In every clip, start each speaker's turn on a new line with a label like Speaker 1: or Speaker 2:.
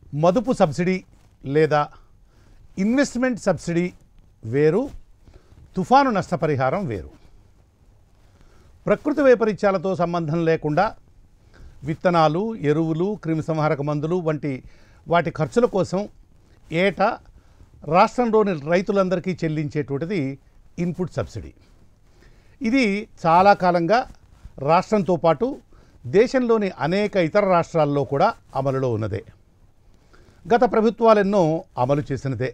Speaker 1: మదుపు సబ్సిడీ లేదా investment subsidy వేరు తుఫాను నష్టపరిహారం వేరు ప్రకృతి వైపరీత్యాలతో సంబంధం లేకుండా విత్తనాలు ఎరువులు క్రిమిసంహారక మందులు వంటి వాటి ఖర్చుల కోసం ఏటా రాష్ట్రంలోని రైతులందరికీ చెల్లించేటువంటిది ఇన్పుట్ సబ్సిడీ ఇది చాలా కాలంగా రాష్ట్రంతో పాటు దేశంలోని అనేక ఇతర రాష్ట్రాల్లో కూడా అమలులో ఉన్నదే గత ప్రభుత్వాలెన్నో అమలు చేసినదే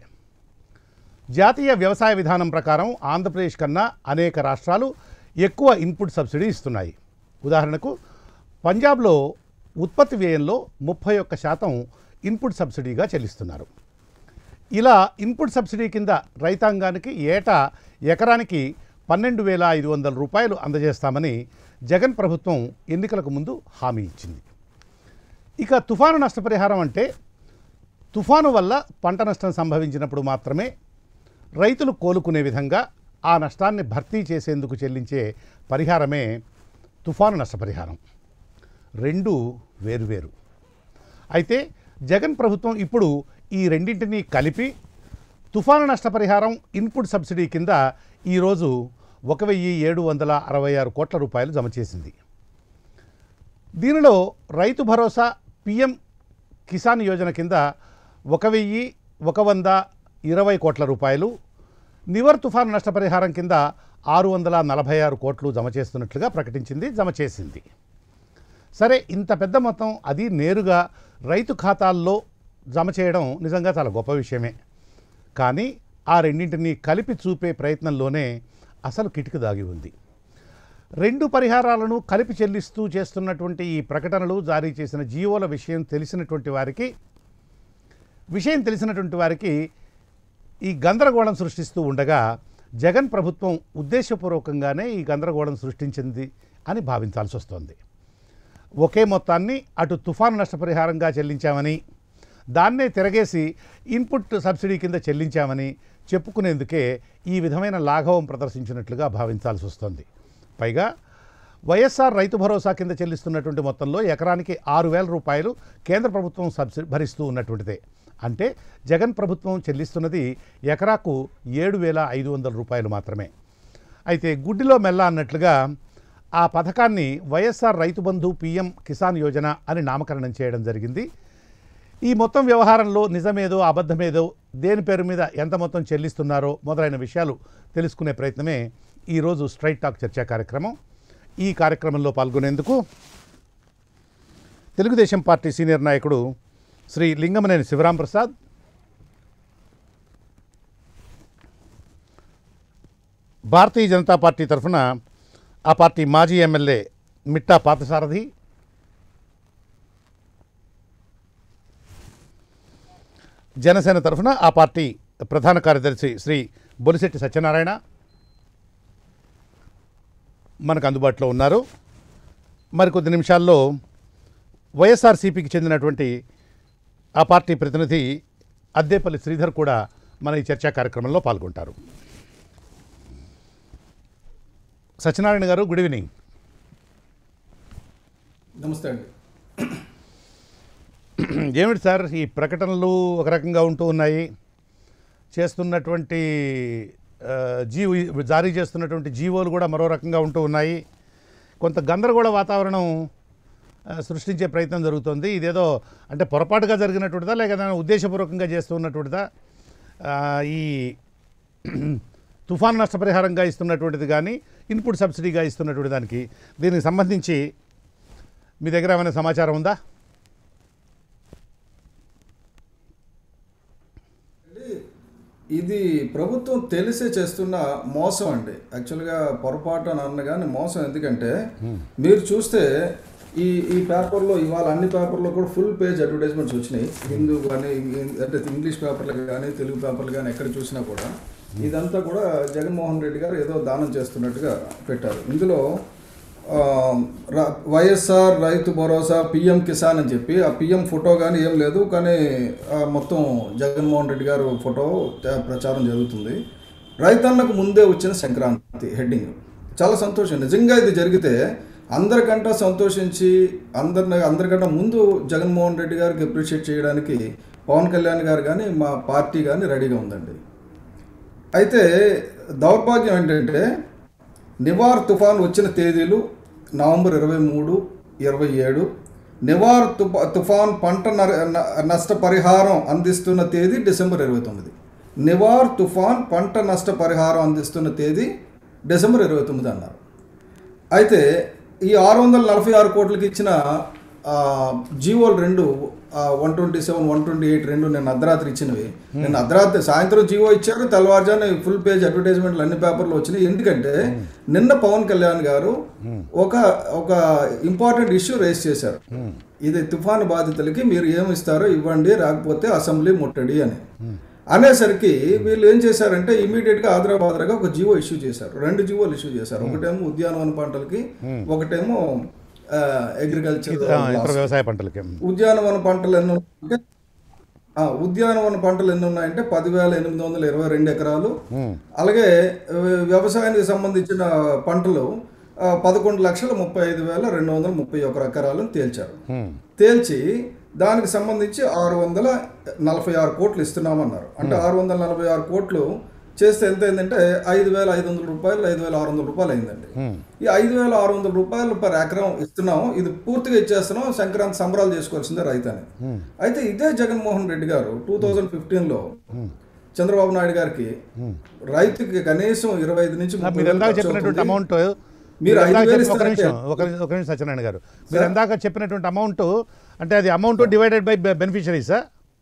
Speaker 1: జాతీయ వ్యవసాయ విధానం ప్రకారం ఆంధ్రప్రదేశ్ కన్నా అనేక రాష్ట్రాలు ఎక్కువ ఇన్పుట్ సబ్సిడీ ఇస్తున్నాయి ఉదాహరణకు పంజాబ్లో ఉత్పత్తి వ్యయంలో ముప్పై ఒక్క శాతం ఇన్పుట్ సబ్సిడీగా చెల్లిస్తున్నారు ఇలా ఇన్పుట్ సబ్సిడీ కింద రైతాంగానికి ఏటా ఎకరానికి పన్నెండు వేల ఐదు వందల రూపాయలు అందజేస్తామని జగన్ ప్రభుత్వం ఎన్నికలకు ముందు హామీ ఇచ్చింది ఇక తుఫాను నష్టపరిహారం అంటే తుఫాను వల్ల పంట నష్టం సంభవించినప్పుడు మాత్రమే రైతులు కోలుకునే విధంగా ఆ నష్టాన్ని భర్తీ చేసేందుకు చెల్లించే పరిహారమే తుఫాను నష్టపరిహారం రెండు వేరువేరు అయితే జగన్ ప్రభుత్వం ఇప్పుడు ఈ రెండింటినీ కలిపి తుఫాను నష్టపరిహారం ఇన్పుట్ సబ్సిడీ కింద ఈరోజు ఒక వెయ్యి ఏడు వందల అరవై ఆరు కోట్ల రూపాయలు జమ చేసింది దీనిలో రైతు భరోసా పిఎం కిసాన్ యోజన కింద ఒక వెయ్యి ఒక వంద ఇరవై కోట్ల రూపాయలు నివర్ తుఫాను నష్టపరిహారం కింద ఆరు వందల నలభై ఆరు కోట్లు జమ చేస్తున్నట్లుగా ప్రకటించింది జమ చేసింది సరే ఇంత పెద్ద మొత్తం అది నేరుగా రైతు ఖాతాల్లో జమ చేయడం నిజంగా చాలా గొప్ప విషయమే కానీ ఆ రెండింటినీ కలిపి చూపే ప్రయత్నంలోనే అసలు కిటికి దాగి ఉంది రెండు పరిహారాలను కలిపి చెల్లిస్తూ చేస్తున్నటువంటి ఈ ప్రకటనలు జారీ చేసిన జీవోల విషయం తెలిసినటువంటి వారికి విషయం తెలిసినటువంటి వారికి ఈ గందరగోళం సృష్టిస్తూ ఉండగా జగన్ ప్రభుత్వం ఉద్దేశపూర్వకంగానే ఈ గందరగోళం సృష్టించింది అని భావించాల్సి వస్తోంది ఒకే మొత్తాన్ని అటు తుఫాను నష్టపరిహారంగా చెల్లించామని దాన్నే తిరగేసి ఇన్పుట్ సబ్సిడీ కింద చెల్లించామని చెప్పుకునేందుకే ఈ విధమైన లాఘవం ప్రదర్శించినట్లుగా భావించాల్సి వస్తోంది పైగా వైఎస్ఆర్ రైతు భరోసా కింద చెల్లిస్తున్నటువంటి మొత్తంలో ఎకరానికి ఆరు వేల రూపాయలు కేంద్ర ప్రభుత్వం సబ్సిడీ భరిస్తూ ఉన్నటువంటిదే అంటే జగన్ ప్రభుత్వం చెల్లిస్తున్నది ఎకరాకు ఏడు వేల ఐదు వందల రూపాయలు మాత్రమే అయితే గుడ్డిలో మెల్ల అన్నట్లుగా ఆ పథకాన్ని వైఎస్ఆర్ రైతు బంధు పిఎం కిసాన్ యోజన అని నామకరణం చేయడం జరిగింది ఈ మొత్తం వ్యవహారంలో నిజమేదో అబద్ధమేదో దేని పేరు మీద ఎంత మొత్తం చెల్లిస్తున్నారో మొదలైన విషయాలు తెలుసుకునే ప్రయత్నమే ఈరోజు స్ట్రైట్ టాక్ చర్చా కార్యక్రమం ఈ కార్యక్రమంలో పాల్గొనేందుకు తెలుగుదేశం పార్టీ సీనియర్ నాయకుడు శ్రీ లింగమనేని శివరాం ప్రసాద్ భారతీయ జనతా పార్టీ తరఫున ఆ పార్టీ మాజీ ఎమ్మెల్యే మిట్టా పాతసారథి జనసేన తరఫున ఆ పార్టీ ప్రధాన కార్యదర్శి శ్రీ బొలిశెట్టి సత్యనారాయణ మనకు అందుబాటులో ఉన్నారు మరికొద్ది నిమిషాల్లో వైఎస్ఆర్సీపీకి చెందినటువంటి ఆ పార్టీ ప్రతినిధి అద్దేపల్లి శ్రీధర్ కూడా మన ఈ చర్చా కార్యక్రమంలో పాల్గొంటారు సత్యనారాయణ గారు గుడ్ ఈవినింగ్
Speaker 2: నమస్తే అండి
Speaker 1: ఏమిటి సార్ ఈ ప్రకటనలు ఒక రకంగా ఉంటూ ఉన్నాయి చేస్తున్నటువంటి ఆ, జీవో జారీ చేస్తున్నటువంటి జీవోలు కూడా మరో రకంగా ఉంటూ ఉన్నాయి కొంత గందరగోళ వాతావరణం ఆ, సృష్టించే ప్రయత్నం జరుగుతుంది ఇదేదో అంటే పొరపాటుగా జరిగినటువంటిదా లేక ఏదైనా ఉద్దేశపూర్వకంగా చేస్తున్నటువంటిదా ఆ, ఈ తుఫాన్ నష్టపరిహారంగా ఇస్తున్నటువంటిది కానీ ఇన్పుట్ సబ్సిడీగా ఇస్తున్నటువంటి దానికి దీనికి సంబంధించి మీ దగ్గర ఏమైనా సమాచారం ఉందా
Speaker 2: ఇది ప్రభుత్వం తెలిసే చేస్తున్న మోసం అండి యాక్చువల్గా పొరపాటు అని అన్న కానీ మోసం ఎందుకంటే మీరు చూస్తే ఈ ఈ పేపర్లో ఇవాళ అన్ని పేపర్లో కూడా ఫుల్ పేజ్ అడ్వర్టైజ్మెంట్స్ వచ్చినాయి హిందూ కానీ ఇంగ్- అంటే ఇంగ్లీష్ పేపర్లు కానీ తెలుగు పేపర్లు కానీ ఎక్కడ చూసినా కూడా ఇదంతా కూడా జగన్మోహన్ రెడ్డి గారు ఏదో దానం చేస్తున్నట్టుగా పెట్టారు ఇందులో ఆ, ర- వైఎస్ఆర్ రైతు భరోసా పిఎం కిసాన్ అని చెప్పి ఆ పిఎం ఫోటో కానీ ఏం లేదు కానీ ఆ, మొత్తం జగన్మోహన్ రెడ్డి గారు ఫోటో త- ప్రచారం జరుగుతుంది రైతన్నకు ముందే వచ్చిన సంక్రాంతి హెడ్డింగ్ చాలా సంతోషం నిజంగా ఇది జరిగితే అందరికంటే సంతోషించి అందరిని అందరికంటే ముందు జగన్మోహన్ రెడ్డి గారికి అప్రిషియేట్ చేయడానికి పవన్ కళ్యాణ్ గారు కానీ మా పార్టీ కానీ రెడీగా ఉందండి అయితే దౌర్భాగ్యం ఏంటంటే నివార్ తుఫాన్ వచ్చిన తేదీలు నవంబర్ ఇరవై మూడు ఇరవై ఏడు నివార్ తుఫా తుఫాన్ పంట నర- న- నష్టపరిహారం అందిస్తున్న తేదీ డిసెంబర్ ఇరవై తొమ్మిది నివార్ తుఫాన్ పంట నష్టపరిహారం అందిస్తున్న తేదీ డిసెంబర్ ఇరవై తొమ్మిది అన్నారు అయితే ఈ ఆరు వందల నలభై ఆరు కోట్లకి ఇచ్చిన ఆ, జీవోలు రెండు one twenty seven one twenty eight రెండు నేను అర్ధరాత్రి ఇచ్చినవి నేను అర్ధరాత్రి సాయంత్రం జీవో ఇచ్చారు తెల్లవారుజాను ఫుల్ పేజ్ అడ్వర్టైజ్మెంట్లు అన్ని పేపర్లు వచ్చినాయి ఎందుకంటే నిన్న పవన్ కళ్యాణ్ గారు ఒక ఒక ఇంపార్టెంట్ ఇష్యూ రేస్ చేశారు ఇది తుఫాను బాధితులకి మీరు ఏమి ఇస్తారో ఇవ్వండి రాకపోతే అసెంబ్లీ ముట్టడి అని అనేసరికి వీళ్ళు ఏం చేశారంటే ఇమీడియట్ గా ఆదరాబాద్రగా ఒక జీవో ఇష్యూ చేశారు రెండు జీవోలు ఇష్యూ చేశారు ఒకటేమో ఉద్యానవన పంటలకి ఒకటేమో అగ్రికల్చర్
Speaker 1: ఆ, ఇతర వ్యవసాయ పంటలకి
Speaker 2: ఉద్యానవన పంటలు ఎన్ని ఉన్నాయంటే ఆ, ఉద్యానవన పంటలు ఎన్ని ఉన్నాయంటే పదివేల ఎనిమిది వందల ఇరవై రెండు ఎకరాలు అలాగే ఆ, వ్యవసాయానికి సంబంధించిన పంటలు ఆ, పదకొండు లక్షల ముప్పై ఐదు వేల రెండు వందల ముప్పై ఒక ఎకరాలను తేల్చారు
Speaker 1: ఉమ్,
Speaker 2: తేల్చి దానికి సంబంధించి ఆరు వందల నలభై ఆరు కోట్లు ఇస్తున్నామన్నారు అంటే ఆరు వందల నలభై ఆరు కోట్లు చేస్తే ఎంత అయిందంటే ఐదు వేల ఐదు వందల రూపాయలు ఐదు వేల ఆరు వందల రూపాయలు అయిందండి
Speaker 1: ఉమ్,
Speaker 2: ఈ ఐదు వేల ఆరు వందల రూపాయలు పర్ ఎకరం ఇస్తున్నాం ఇది పూర్తిగా ఇచ్చేస్తున్నాం సంక్రాంతి సంబరాలు చేసుకోవాల్సిందే రైతని అయితే ఇదే జగన్మోహన్ రెడ్డి గారు టూ థౌజండ్ ఫిఫ్టీన్లో చంద్రబాబు నాయుడు గారికి రైతుకి కనీసం ఇరవై ఐదు నుంచి ముప్పై
Speaker 1: మీరు
Speaker 2: వేలు
Speaker 1: ఎందాక
Speaker 2: ఖర్చు
Speaker 1: చెప్పినటువంటి
Speaker 2: అవుతుంది.
Speaker 1: అమౌంట్
Speaker 2: మీరు ఐదు వేలు
Speaker 1: ఒక
Speaker 2: ఇస్తారంటే-
Speaker 1: నిమిషం ఒక నిమిషం, ఒక నిమిషం సత్యనారాయణ గారు మీరు ఎందాక చెప్పినటువంటి అమౌంట్ అంటే అది అమౌంట్ డివైడెడ్ బై బెనిఫిషరీసా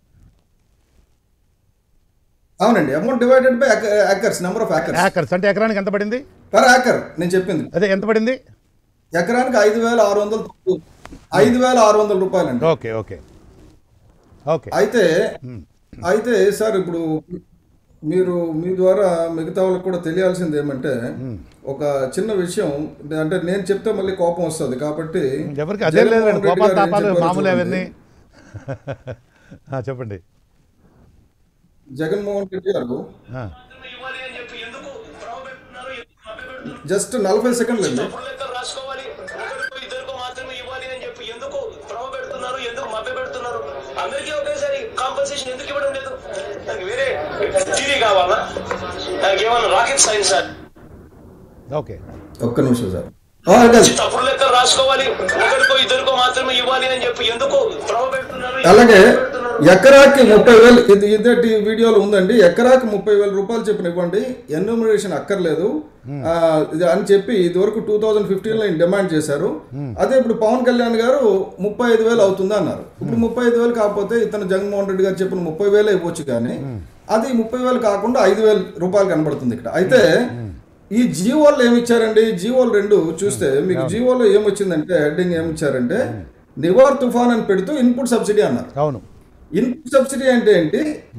Speaker 2: అవునండి amount divided by acres number of acres
Speaker 1: acres అంటే ఎకరానికి ఎంత పడింది
Speaker 2: పర్ ఏకర్ నేను చెప్పింది
Speaker 1: అదే ఎంత పడింది
Speaker 2: ఎకరానికి ఐదు వేల ఆరు వందలు తక్కువ. ఐదు వేల ఆరు వందల రూపాయలండి
Speaker 1: ఓకే ఓకే ఓకే
Speaker 2: అయితే అయితే సార్ ఇప్పుడు మీరు మీ ద్వారా మిగతా వాళ్ళకి కూడా తెలియాల్సింది ఏమంటే ఒక చిన్న విషయం అంటే నేను చెప్తే మళ్ళీ కోపం వస్తుంది కాబట్టి
Speaker 1: ఎవరికి అదే లేదు
Speaker 2: జగన్మోహన్ రెడ్డి
Speaker 1: కోపాలు
Speaker 2: గారు ఏం
Speaker 1: తాపాలు
Speaker 2: చెప్పారో
Speaker 1: మామూలు
Speaker 2: చూడండి.
Speaker 1: అవన్నీ ఆ, చెప్పండి
Speaker 2: జగన్మోహన్ రెడ్డి గారు
Speaker 1: ఆ,
Speaker 3: ఇవ్వాలి అని చెప్పి ఎందుకు భ్రమ పెడుతున్నారు ఎందుకు మభ్యపెడుతున్నారు
Speaker 2: జస్ట్ నలభై సెకండ్లు అండి
Speaker 3: తప్పుడు లెక్కలు రాసుకోవాలి ఒకరికో ఇద్దరికో మాత్రమే ఇవ్వాలి అని చెప్పి ఎందుకు భ్రమ పెడుతున్నారు ఎందుకు మభ్య పెడుతున్నారు అందరికీ ఒకేసారి కాంపన్సేషన్ ఎందుకు ఇవ్వడం లేదు నాకు వేరే థియరీ కావాలా నాకు ఏమన్నా రాకెట్ సైన్స్ సార్
Speaker 1: ఓకే
Speaker 2: ఒక్క నిమిషం సార్ ఆ, కాదు.
Speaker 3: తప్పుడు లెక్కలు రాసుకోవాలి ఒకరికో ఇద్దరికో మాత్రమే ఇవ్వాలి అని చెప్పి ఎందుకు భ్రమ పెడుతున్నారు
Speaker 2: అలాగే ఎకరాకి ముప్పై వేలు ఇది ఇద్దటి వీడియోలో ఉందండి ఎకరాకి ముప్పై వేల రూపాయలు చెప్పిన ఇవ్వండి ఎన్యూమరేషన్ అక్కర్లేదు ఆ, ఇది అని చెప్పి ఇది వరకు టూ థౌజండ్ ఫిఫ్టీన్లో డిమాండ్ చేశారు అదే ఇప్పుడు పవన్ కళ్యాణ్ గారు ముప్పై ఐదు వేలు అవుతుంది అన్నారు ఇప్పుడు ముప్పై ఐదు వేలు కాకపోతే ఇతను జగన్మోహన్ రెడ్డి గారు చెప్పిన ముప్పై వేలే ఇవ్వచ్చు కానీ అది ముప్పై వేలు కాకుండా ఐదు వేలు రూపాయలు కనబడుతుంది ఇక్కడ అయితే ఈ జీవోలు ఏమి ఇచ్చారండి జీవోలు రెండు చూస్తే మీకు జీవోలో ఏమొచ్చిందంటే హెడ్డింగ్ ఏమిచ్చారంటే నివార్ తుఫాన్ అని పెడుతూ ఇన్పుట్ సబ్సిడీ అన్నారు
Speaker 1: అవును
Speaker 2: ఇన్పుట్ సబ్సిడీ అంటే ఏంటి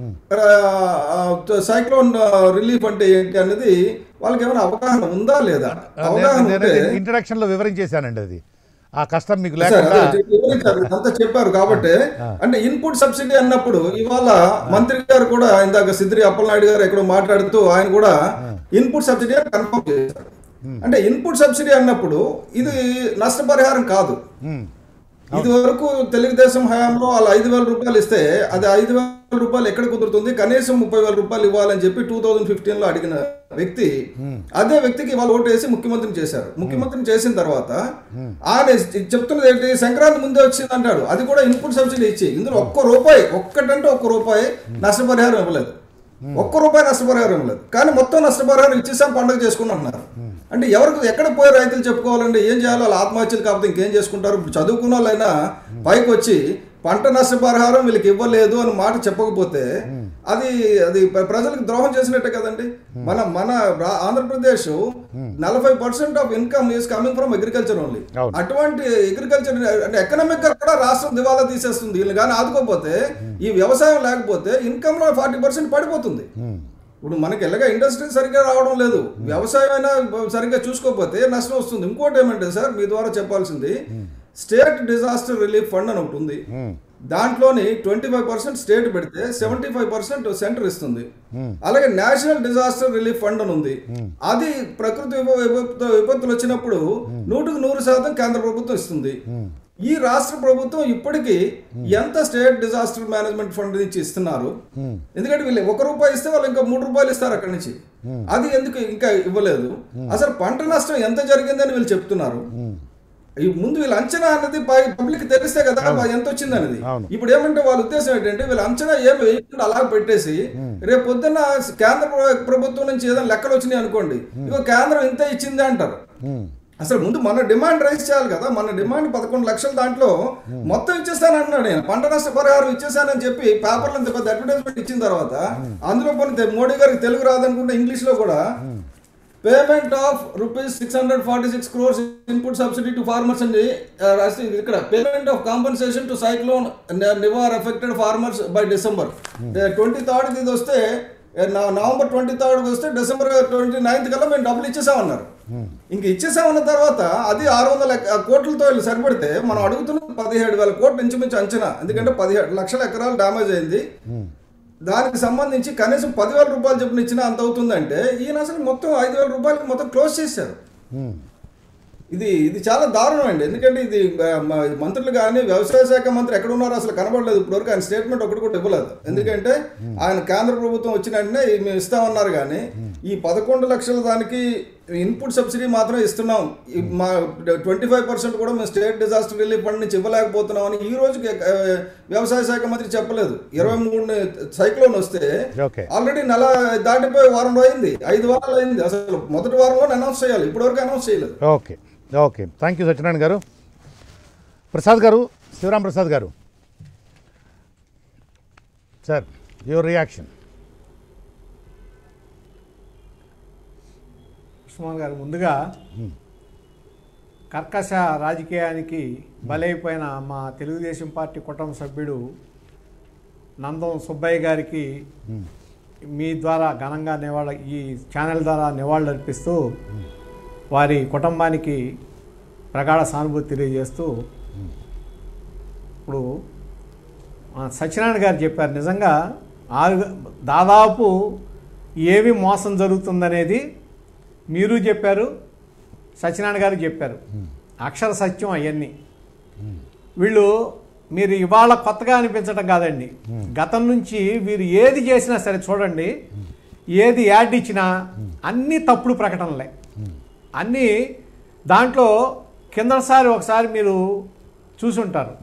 Speaker 2: సైక్లోన్ రిలీఫ్ అంటే ఏంటి అనేది వాళ్ళకి ఏమైనా అవగాహన ఉందా లేదా అవగాహన ఉంటే
Speaker 1: ఇంట్రడక్షన్ లో వివరించేశానండి అది ఆ కష్టం మీకు
Speaker 2: సార్
Speaker 1: లేకుండా
Speaker 2: అదే వివరించారు అంతా చెప్పారు కాబట్టి అంటే ఇన్పుట్ సబ్సిడీ అన్నప్పుడు ఇవాళ మంత్రి గారు కూడా ఇందాక సిద్రి అప్పలనాయుడు గారు ఎక్కడో మాట్లాడుతూ ఆయన కూడా ఇన్పుట్ సబ్సిడీ అని కన్ఫర్మ్ చేశారు అంటే ఇన్పుట్ సబ్సిడీ అన్నప్పుడు ఇది నష్టపరిహారం కాదు
Speaker 1: ఉమ్,
Speaker 2: ఇది వరకు తెలుగుదేశం హయాంలో వాళ్ళు ఐదు వేల రూపాయలు ఇస్తే అది ఐదు వేల రూపాయలు ఎక్కడ కుదురుతుంది కనీసం ముప్పై వేల రూపాయలు ఇవ్వాలని చెప్పి టూ థౌజండ్ ఫిఫ్టీన్ లో అడిగిన వ్యక్తి అదే వ్యక్తికి వాళ్ళు ఓటు వేసి ముఖ్యమంత్రిని చేశారు ముఖ్యమంత్రిని చేసిన తర్వాత ఆయన చెప్తున్నది ఏంటి సంక్రాంతి ముందే వచ్చింది అంటాడు అది కూడా ఇన్పుట్ సబ్సిడీ ఇచ్చి ఇందులో ఒక్క రూపాయి ఒక్కటంటే ఒక్క రూపాయి నష్టపరిహారం ఇవ్వలేదు ఒక్క రూపాయి నష్టపరిహారం ఇవ్వలేదు కానీ మొత్తం నష్టపరిహారం ఇచ్చేసాం పండుగ చేసుకుని అంటున్నారు అంటే ఎవరికి ఎక్కడ పోయి రైతులు చెప్పుకోవాలండి ఏం చేయాలో వాళ్ళు ఆత్మహత్యలు కాకపోతే ఇంకేం చేసుకుంటారు ఇప్పుడు చదువుకున్న వాళ్ళైనా పైకి వచ్చి పంట నష్టపరిహారం వీళ్ళకి ఇవ్వలేదు అని మాట చెప్పకపోతే అది అది ప్ర- ప్రజలకు ద్రోహం చేసినట్టే కదండి మన మన రా- ఆంధ్రప్రదేశ్ నలభై percent of income is coming from agriculture only
Speaker 1: అవును.
Speaker 2: అటువంటి అగ్రికల్చర్ అంటే ఎకనామిక్ గా కూడా రాష్ట్రం దివాలా తీసేస్తుంది వీళ్ళు కానీ ఆదుకోకపోతే ఈ వ్యవసాయం లేకపోతే ఇన్కమ్ లో ఫార్టీ పర్సెంట్ పడిపోతుంది
Speaker 1: ఉమ్,
Speaker 2: ఇప్పుడు మనకి ఎలాగ ఇండస్ట్రీ సరిగ్గా రావడం లేదు వ్యవసాయం అయినా సరిగ్గా చూసుకోకపోతే నష్టం వస్తుంది ఇంకోటి ఏమంటే సార్ మీ ద్వారా చెప్పాల్సింది స్టేట్ డిజాస్టర్ రిలీఫ్ ఫండ్ అని ఒకటి ఉంది
Speaker 1: ఉమ్,
Speaker 2: దాంట్లోని ట్వంటీ ఫైవ్ పర్సెంట్ స్టేట్ పెడితే సెవెంటీ ఫైవ్ పర్సెంట్ సెంటర్ ఇస్తుంది అలాగే నేషనల్ డిజాస్టర్ రిలీఫ్ ఫండ్ అని ఉంది అది ప్రకృతి విప- విపత్తు విపత్తులు వచ్చినప్పుడు నూటికి నూరు శాతం కేంద్ర ప్రభుత్వం ఇస్తుంది ఈ రాష్ట్ర ప్రభుత్వం ఇప్పటికీ ఎంత స్టేట్ డిజాస్టర్ మేనేజ్మెంట్ ఫండ్ నుంచి ఇస్తున్నారు ఎందుకంటే వీళ్ళు ఒక రూపాయి ఇస్తే వాళ్ళు ఇంకా మూడు రూపాయలు ఇస్తారు అక్కడి నుంచి అది ఎందుకు ఇంకా ఇవ్వలేదు అసలు పంట నష్టం ఎంత జరిగిందని వీళ్ళు చెప్తున్నారు ఈ ముందు వీళ్ళ అంచనా అనేది పబ్లిక్ తెలిస్తే కదా ఎంత వచ్చింది అనేది
Speaker 1: అవును.
Speaker 2: ఇప్పుడు ఏమంటే వాళ్ళ ఉద్దేశం ఏంటంటే వీళ్ళ అంచనా ఏమి వేయకుండా అలా పెట్టేసి రేపు పొద్దున్న కేంద్ర ప్ర- ప్రభుత్వం నుంచి ఏదైనా లెక్కలు వచ్చినాయి అనుకోండి ఇగో కేంద్రం ఇంత ఇచ్చింది అంటారు అసలు ముందు మన డిమాండ్ రైజ్ చేయాలి కదా మన డిమాండ్ పదకొండు లక్షల దాంట్లో మొత్తం ఇచ్చేస్తాను అన్నాడు నేను పంట నష్ట పరిహారం ఇచ్చేసానని చెప్పి పేపర్లో ఇంత పెద్ద అడ్వర్టైజ్మెంట్ ఇచ్చిన తర్వాత అందులో కొన్ని మోడీ గారికి తెలుగు రాదనుకుంటే ఇంగ్లీష్ లో కూడా payment of rupees six hundred forty six crores input subsidy to farmers అండి ఆ, రాసి ఇక్కడ payment of compensation to cyclone Nivar affected farmers by December twenty third ఇది వస్తే ఏ, నా- నవంబర్ ట్వంటీ థర్డ్ వస్తే డిసెంబర్ ట్వంటీ నైన్త్ కల్లా మేము డబ్బులు ఇచ్చేసామన్నారు ఇంక ఇచ్చేసామన్న తర్వాత అది ఆరు వందల ఎక- కోట్లతో వీళ్ళు సరిపడితే మనం అడుగుతున్న పదిహేడు వేల కోట్లు ఇంచుమించు అంచనా ఎందుకంటే పదిహేడు లక్షల ఎకరాలు డ్యామేజ్ అయింది దానికి సంబంధించి కనీసం పదివేల రూపాయలు చెప్పిన ఇచ్చినా అంత అవుతుందంటే ఈయన అసలు మొత్తం ఐదు వేల రూపాయలకి మొత్తం క్లోజ్ చేశారు ఇది ఇది చాలా దారుణం అండి ఎందుకంటే ఇది ఆ, మ- మంత్రులు కానీ వ్యవసాయ శాఖ మంత్రి ఎక్కడ ఉన్నారో అసలు కనబడలేదు ఇప్పటివరకు ఆయన స్టేట్మెంట్ ఒకటి కూడా ఇవ్వలేదు ఎందుకంటే ఆయన కేంద్ర ప్రభుత్వం వచ్చిన వెంటనే ఈ మేము ఇస్తామన్నారు కానీ ఈ పదకొండు లక్షల దానికి ఇన్పుట్ సబ్సిడీ మాత్రం ఇస్తున్నాం ఈ మా ట్వంటీ ఫైవ్ పర్సెంట్ కూడా మేము స్టేట్ డిజాస్టర్ రిలీఫ్ ఫండ్ నుంచి ఇవ్వలేకపోతున్నాం అని ఈ రోజుకి ఆ, వ్యవసాయ శాఖ మంత్రి చెప్పలేదు ఇరవై మూడు సైక్లోన్ వస్తే
Speaker 1: ఓకే
Speaker 2: ఆల్రెడీ నెల దాటిపోయి వారం అయింది ఐదు వారాలు అయింది అసలు మొదటి వారంలో అనౌన్స్ చేయాలి ఇప్పటివరకు అనౌన్స్ చేయలేదు
Speaker 1: okay okay thank you Satyanarayana garu Prasad గారు శివరాం ప్రసాద్ గారు సార్ యువర్ రియాక్షన్
Speaker 4: ఉస్మాన్ గారు ముందుగా కర్కశ రాజకీయానికి బలైపోయిన మా తెలుగుదేశం పార్టీ కుటుంబ సభ్యుడు నందం సుబ్బయ్య గారికి మీ ద్వారా ఘనంగా నివాళ ఈ ఛానల్ ద్వారా నివాళులు అర్పిస్తూ వారి కుటుంబానికి ప్రగాఢ సానుభూతి తెలియజేస్తూ ఇప్పుడు ఆ, సత్యనారాయణ గారు చెప్పారు నిజంగా ఆరు దాదాపు ఏమి మోసం జరుగుతుందనేది మీరు చెప్పారు సత్యనారాయణ గారు చెప్పారు అక్షర సత్యం అవన్నీ వీళ్ళు మీరు ఇవాళ కొత్తగా అనిపించడం కాదండి గతం నుంచి వీరు ఏది చేసినా సరే చూడండి ఏది యాడ్ ఇచ్చినా అన్నీ తప్పుడు ప్రకటనలే అన్నీ దాంట్లో కిందసారి ఒకసారి మీరు చూసుంటారు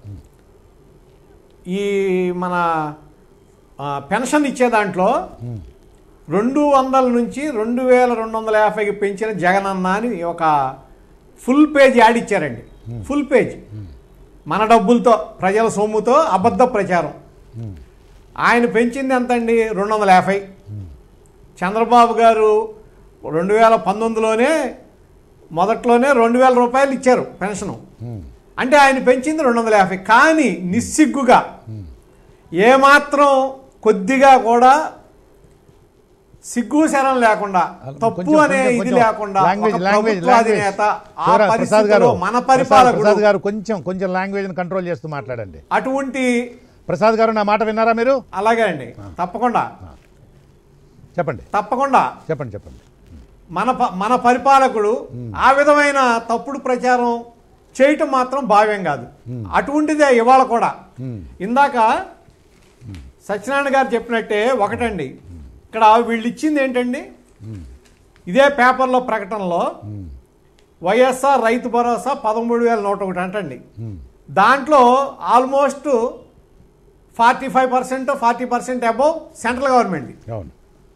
Speaker 4: ఈ మన ఆ, పెన్షన్ ఇచ్చే దాంట్లో రెండు వందల నుంచి రెండు వేల రెండు వందల యాభైకి పెంచిన జగనన్న అని ఒక ఫుల్ పేజ్ యాడ్ ఇచ్చారండి ఫుల్ పేజ్ మన డబ్బులతో ప్రజల సొమ్ముతో అబద్ధ ప్రచారం ఆయన పెంచింది ఎంత అండి రెండు వందల యాభై చంద్రబాబు గారు రెండు వేల పంతొమ్మిదిలోనే మొదట్లోనే రెండు వేల రూపాయలు ఇచ్చారు పెన్షను అంటే ఆయన పెంచింది రెండు వందల యాభై కానీ నిస్సిగ్గుగా ఏమాత్రం కొద్దిగా కూడా సిగ్గు శరం లేకుండా తప్పు
Speaker 1: కొంచెం-
Speaker 4: అనే
Speaker 1: కొంచెం-
Speaker 4: ఇది
Speaker 1: కొంచెం
Speaker 4: లేకుండా
Speaker 1: లాంగ్వేజ్
Speaker 4: ఒక
Speaker 1: లాంగ్వేజ్
Speaker 4: ప్రభుత్వ
Speaker 1: లాంగ్వేజ్
Speaker 4: అధినేత ఆ
Speaker 1: శివరా- ప్రసాద్ గారు
Speaker 4: పరిస్థితిలో మన
Speaker 1: ప్రసాద్-
Speaker 4: పరిపాలకుడు
Speaker 1: ప్రసాద్ గారు కొంచెం కొంచెం లాంగ్వేజ్ని కంట్రోల్ చేస్తూ మాట్లాడండి
Speaker 4: అటువంటి
Speaker 1: ప్రసాద్ గారు నా మాట విన్నారా మీరు
Speaker 4: అలాగే అండి తప్పకుండా
Speaker 1: చెప్పండి
Speaker 4: తప్పకుండా
Speaker 1: చెప్పండి చెప్పండి
Speaker 4: మన ప- మన పరిపాలకుడు ఆ విధమైన తప్పుడు ప్రచారం చేయటం మాత్రం భావ్యం కాదు అటువంటిదే ఇవాళ కూడా ఇందాక సత్యనారాయణ గారు చెప్పినట్టే ఒకటండి ఇక్కడ వీళ్ళు ఇచ్చింది ఏంటండి ఇదే పేపర్లో ప్రకటనలో వైఎస్ఆర్ రైతు భరోసా పదమూడు వేల నూట ఒకటి అంటండి దాంట్లో almost forty five percent forty percent above central government
Speaker 1: అవును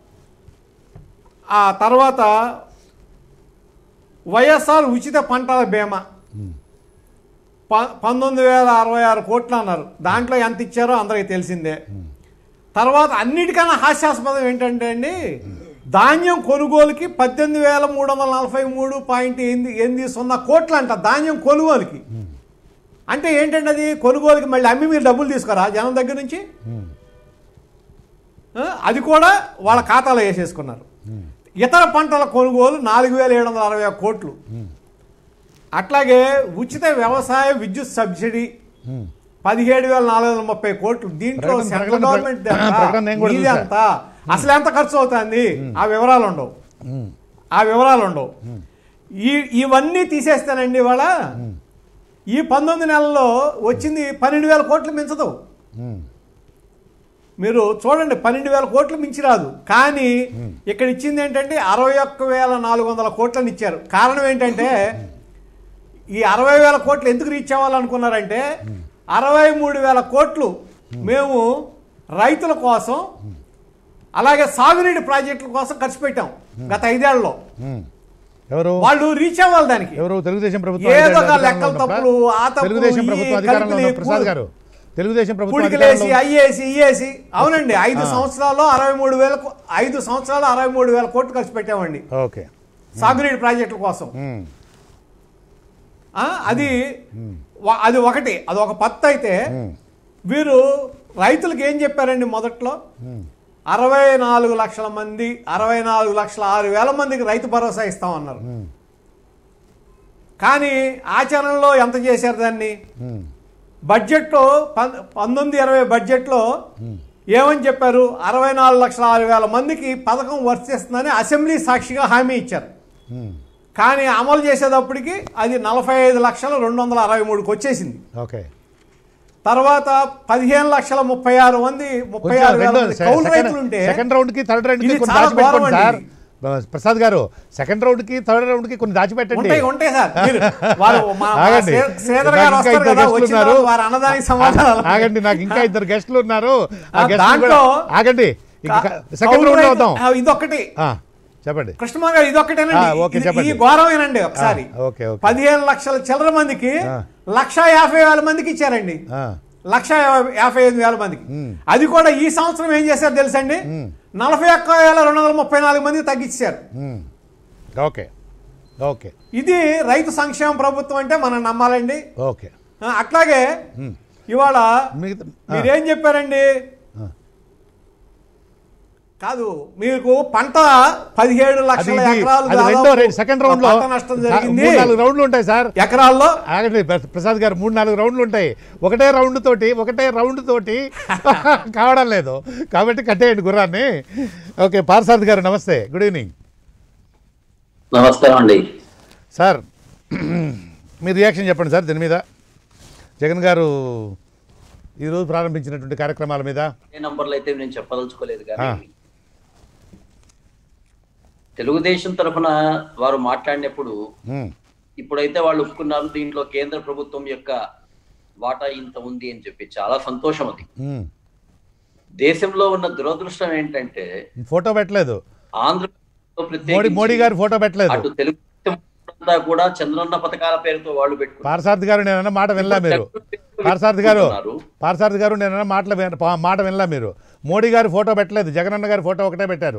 Speaker 4: ఆ తర్వాత వైఎస్ఆర్ ఉచిత పంటల బీమా ప పంతొమ్మిది వేల అరవై ఆరు కోట్లు అన్నారు దాంట్లో ఎంత ఇచ్చారో అందరికీ తెలిసిందే తర్వాత అన్నిటికన్నా హాస్యాస్పదం ఏంటంటే అండి ధాన్యం కొనుగోలుకి పద్దెనిమిది వేల మూడు వందల నలభై మూడు పాయింట్ ఎనిమిది ఎనిమిది సున్నా కోట్లు అంట ధాన్యం కొనుగోలుకి అంటే ఏంటంటే అది కొనుగోలుకి మళ్ళీ అమ్మి మీరు డబ్బులు తీసుకోరా జనం దగ్గర నుంచి ఆ, అది కూడా వాళ్ళ ఖాతాలో వేసేసుకున్నారు ఇతర పంటల కొనుగోలు నాలుగు వేల ఏడు వందల అరవై ఒక్క కోట్లు అట్లాగే ఉచిత వ్యవసాయ విద్యుత్ సబ్సిడీ పదిహేడు వేల నాలుగు వందల ముప్పై కోట్లు దీంట్లో
Speaker 1: ప్రకటన-
Speaker 4: సెంట్రల్
Speaker 1: ప్రకటన-
Speaker 4: గవర్నమెంట్
Speaker 1: ప్రకటన నేను కూడా చూసా.
Speaker 4: ఎంత అసలు ఎంత ఖర్చు అవుతుంది ఆ వివరాలు ఉండవు
Speaker 1: ఉమ్,
Speaker 4: ఆ వివరాలు ఉండవు ఈ ఇవన్నీ తీసేస్తానండి ఇవాళ ఈ పంతొమ్మిది నెలల్లో వచ్చింది పన్నెండు వేల కోట్లు మించదు
Speaker 1: ఉమ్,
Speaker 4: మీరు చూడండి పన్నెండు వేల కోట్లు మించి రాదు కానీ ఇక్కడ ఇచ్చింది ఏంటంటే అరవై ఒక్క వేల నాలుగు వందల కోట్లని ఇచ్చారు కారణం ఏంటంటే ఈ అరవై వేల కోట్లు ఎందుకు రీచ్ అవ్వాలనుకున్నారంటే అరవై మూడు వేల కోట్లు మేము రైతుల కోసం అలాగే సాగునీటి ప్రాజెక్టుల కోసం ఖర్చు పెట్టాం గత ఐదేళ్లలో
Speaker 1: ఉమ్. ఎవరు
Speaker 4: వాళ్ళు రీచ్ అవ్వాలి దానికి
Speaker 1: ఎవరు తెలుగుదేశం ప్రభుత్వం
Speaker 4: ఏదో ఒక
Speaker 1: అధికారంలో
Speaker 4: లెక్కల
Speaker 1: ఉన్నప్పుడా?
Speaker 4: తప్పులు, ఆ తప్పులు,
Speaker 1: తెలుగుదేశం
Speaker 4: ఈ
Speaker 1: ప్రభుత్వం అధికారంలో
Speaker 4: కలిపిలి,
Speaker 1: ఉన్న ప్రసాద్ గారు తెలుగుదేశం ప్రభుత్వం
Speaker 4: పుడికిలేసి
Speaker 1: అధికారంలో-
Speaker 4: అయ్యేసి ఇయ్యేసి అవునండి ఐదు సంవత్సరాల్లో అరవై మూడు వేల కో- ఐదు సంవత్సరాలు అరవై మూడు వేల కోట్లు ఖర్చు పెట్టామండి
Speaker 1: ఓకే
Speaker 4: సాగునీటి ప్రాజెక్టుల కోసం
Speaker 1: ఉమ్,
Speaker 4: ఆ, అది వ- అది ఒకటి అది ఒక పత్తు అయితే
Speaker 1: ఉమ్,
Speaker 4: వీరు రైతులకు ఏం చెప్పారండి మొదట్లో అరవై నాలుగు లక్షల మంది అరవై నాలుగు లక్షల ఆరు వేల మందికి రైతు భరోసా ఇస్తామన్నారు
Speaker 1: ఉమ్,
Speaker 4: కానీ ఆచరణలో ఎంత చేశారు దాన్ని
Speaker 1: ఉమ్,
Speaker 4: బడ్జెట్లో పం- పంతొమ్మిది ఇరవై బడ్జెట్లో ఏమని చెప్పారు అరవై నాలుగు లక్షల ఆరు వేల మందికి పథకం వర్తిస్తుందని అసెంబ్లీ సాక్షిగా హామీ ఇచ్చారు
Speaker 1: ఉమ్,
Speaker 4: కానీ అమలు చేసేటప్పటికి అది నలభై ఐదు లక్షల రెండు వందల అరవై మూడుకి వచ్చేసింది
Speaker 1: ఓకే
Speaker 4: తర్వాత పదిహేను లక్షల ముప్పై ఆరు మంది ముప్పై
Speaker 1: కొంచెం
Speaker 4: ఆరు వేల
Speaker 1: రెండో
Speaker 4: మంది
Speaker 1: సె-
Speaker 4: కౌలు
Speaker 1: సెకండ్-
Speaker 4: రైతులు ఉంటే
Speaker 1: సెకండ్ రౌండ్ కి థర్డ్ రౌండ్ కి
Speaker 4: ఇది
Speaker 1: కొన్ని
Speaker 4: చాలా
Speaker 1: దాచిపెట్టుకోండి
Speaker 4: ఘోరం
Speaker 1: సార్
Speaker 4: అండి.
Speaker 1: ప్రసాద్ గారు సెకండ్ రౌండ్ కి థర్డ్ రౌండ్ కి కొన్ని దాచిపెట్టండి
Speaker 4: ఉంటాయి ఉంటాయి సార్ మీరు వారు మా- మా
Speaker 1: ఆగండి.
Speaker 4: శ్రీ- శ్రీధర్
Speaker 1: నాకు
Speaker 4: గారు
Speaker 1: ఇంకా
Speaker 4: వస్తారు
Speaker 1: ఇద్దరు
Speaker 4: కదా
Speaker 1: గెస్టులు
Speaker 4: వచ్చిన
Speaker 1: ఉన్నారు.
Speaker 4: తర్వాత వారి అన్నదానికి సమాధానాలు
Speaker 1: ఆగండి నాకు ఇంకా ఇద్దరు గెస్టులు ఉన్నారు ఆ
Speaker 4: ఆ,
Speaker 1: గెస్టులు కూడా-
Speaker 4: దాంట్లో
Speaker 1: ఆగండి
Speaker 4: కా-
Speaker 1: సెకండ్
Speaker 4: కౌలు
Speaker 1: రౌండ్
Speaker 4: రైతు-
Speaker 1: అవుతాం
Speaker 4: ఆ, ఇదొక్కటి
Speaker 1: ఆ, చెప్పండి
Speaker 4: కృష్ణమా గారు ఇదొక్కటేనండి
Speaker 1: ఆ, ఓకే,
Speaker 4: ఇది-
Speaker 1: చెప్పండి.
Speaker 4: ఈ ఘోరమేనండి ఒకసారి
Speaker 1: ఆ, ఓకే, ఓకే.
Speaker 4: పదిహేను లక్షల చిల్లర మందికి
Speaker 1: ఆ.
Speaker 4: లక్ష యాభై వేల మందికి ఇచ్చారండి
Speaker 1: ఆ,
Speaker 4: లక్ష యాభై- యాభై ఐదు వేల మందికి అది కూడా ఈ సంవత్సరం ఏం చేశారు తెలుసండి నలభై ఒక్క వేల రెండు వందల ముప్పై నాలుగు మందికి తగ్గించారు
Speaker 1: ఉమ్, ఓకే ఓకే
Speaker 4: ఇది రైతు సంక్షేమ ప్రభుత్వం అంటే మనం నమ్మాలండి
Speaker 1: ఓకే
Speaker 4: ఆ, అట్లాగే ఇవాళ
Speaker 1: మిగతా ఆ,
Speaker 4: మీరేం చెప్పారండి
Speaker 1: ఆ.
Speaker 4: కాదు మీకు పంట పదిహేడు
Speaker 1: అది
Speaker 4: లక్షల
Speaker 1: ఇది-
Speaker 4: ఎకరాలు
Speaker 1: అది రెండో
Speaker 4: దాదాపు
Speaker 1: రౌండ్ సెకండ్ రౌండ్ లో
Speaker 4: పంట నష్టం జరిగింది
Speaker 1: మూడు నాలుగు రౌండ్లు ఉంటాయి సార్
Speaker 4: ఎకరాల్లో
Speaker 1: ఆగండి ప్ర- ప్రసాద్ గారు మూడు నాలుగు రౌండ్లు ఉంటాయి ఒకటే రౌండ్ తోటి ఒకటే రౌండ్ తోటి కావడం లేదు కాబట్టి కట్టేయండి గుర్రాన్ని ఓకే పార్సాద్ గారు నమస్తే గుడ్ ఈవినింగ్
Speaker 5: నమస్కారం అండి
Speaker 1: సార్ మీ రియాక్షన్ చెప్పండి సార్ దీని మీద జగన్ గారు ఈరోజు ప్రారంభించినటువంటి కార్యక్రమాల మీద
Speaker 5: ఏ నంబర్లు అయితే నేను చెప్పదలుచుకోలేదు
Speaker 1: ఆ.
Speaker 5: కానీ తెలుగుదేశం తరఫున వారు మాట్లాడినప్పుడు
Speaker 1: ఉమ్,
Speaker 5: ఇప్పుడైతే వాళ్ళు ఒప్పుకున్నారు దీంట్లో కేంద్ర ప్రభుత్వం యొక్క వాటా ఇంత ఉంది అని చెప్పి చాలా సంతోషం అది
Speaker 1: ఉమ్.
Speaker 5: దేశంలో ఉన్న దురదృష్టం ఏంటంటే
Speaker 1: ఫోటో పెట్టలేదు
Speaker 5: ఆంధ్రప్రదేశ్లో
Speaker 1: మోడీ
Speaker 5: ప్రత్యేకించి
Speaker 1: మోడీ గారు ఫోటో పెట్టలేదు
Speaker 5: అటు తెలుగుదేశం అంతా కూడా చంద్రన్న పథకాల పేరుతో వాళ్ళు పెట్టుకున్నారు
Speaker 1: పార్సారథి గారు నేనన్న మాట వినలా మీరు పార్సారథి గారు పార్సారథి గారు నేనన్న మాటలు విన- పా- మాట వినలా మీరు మోడీ గారు ఫోటో పెట్టలేదు జగనన్న గారి ఫోటో ఒకటే పెట్టారు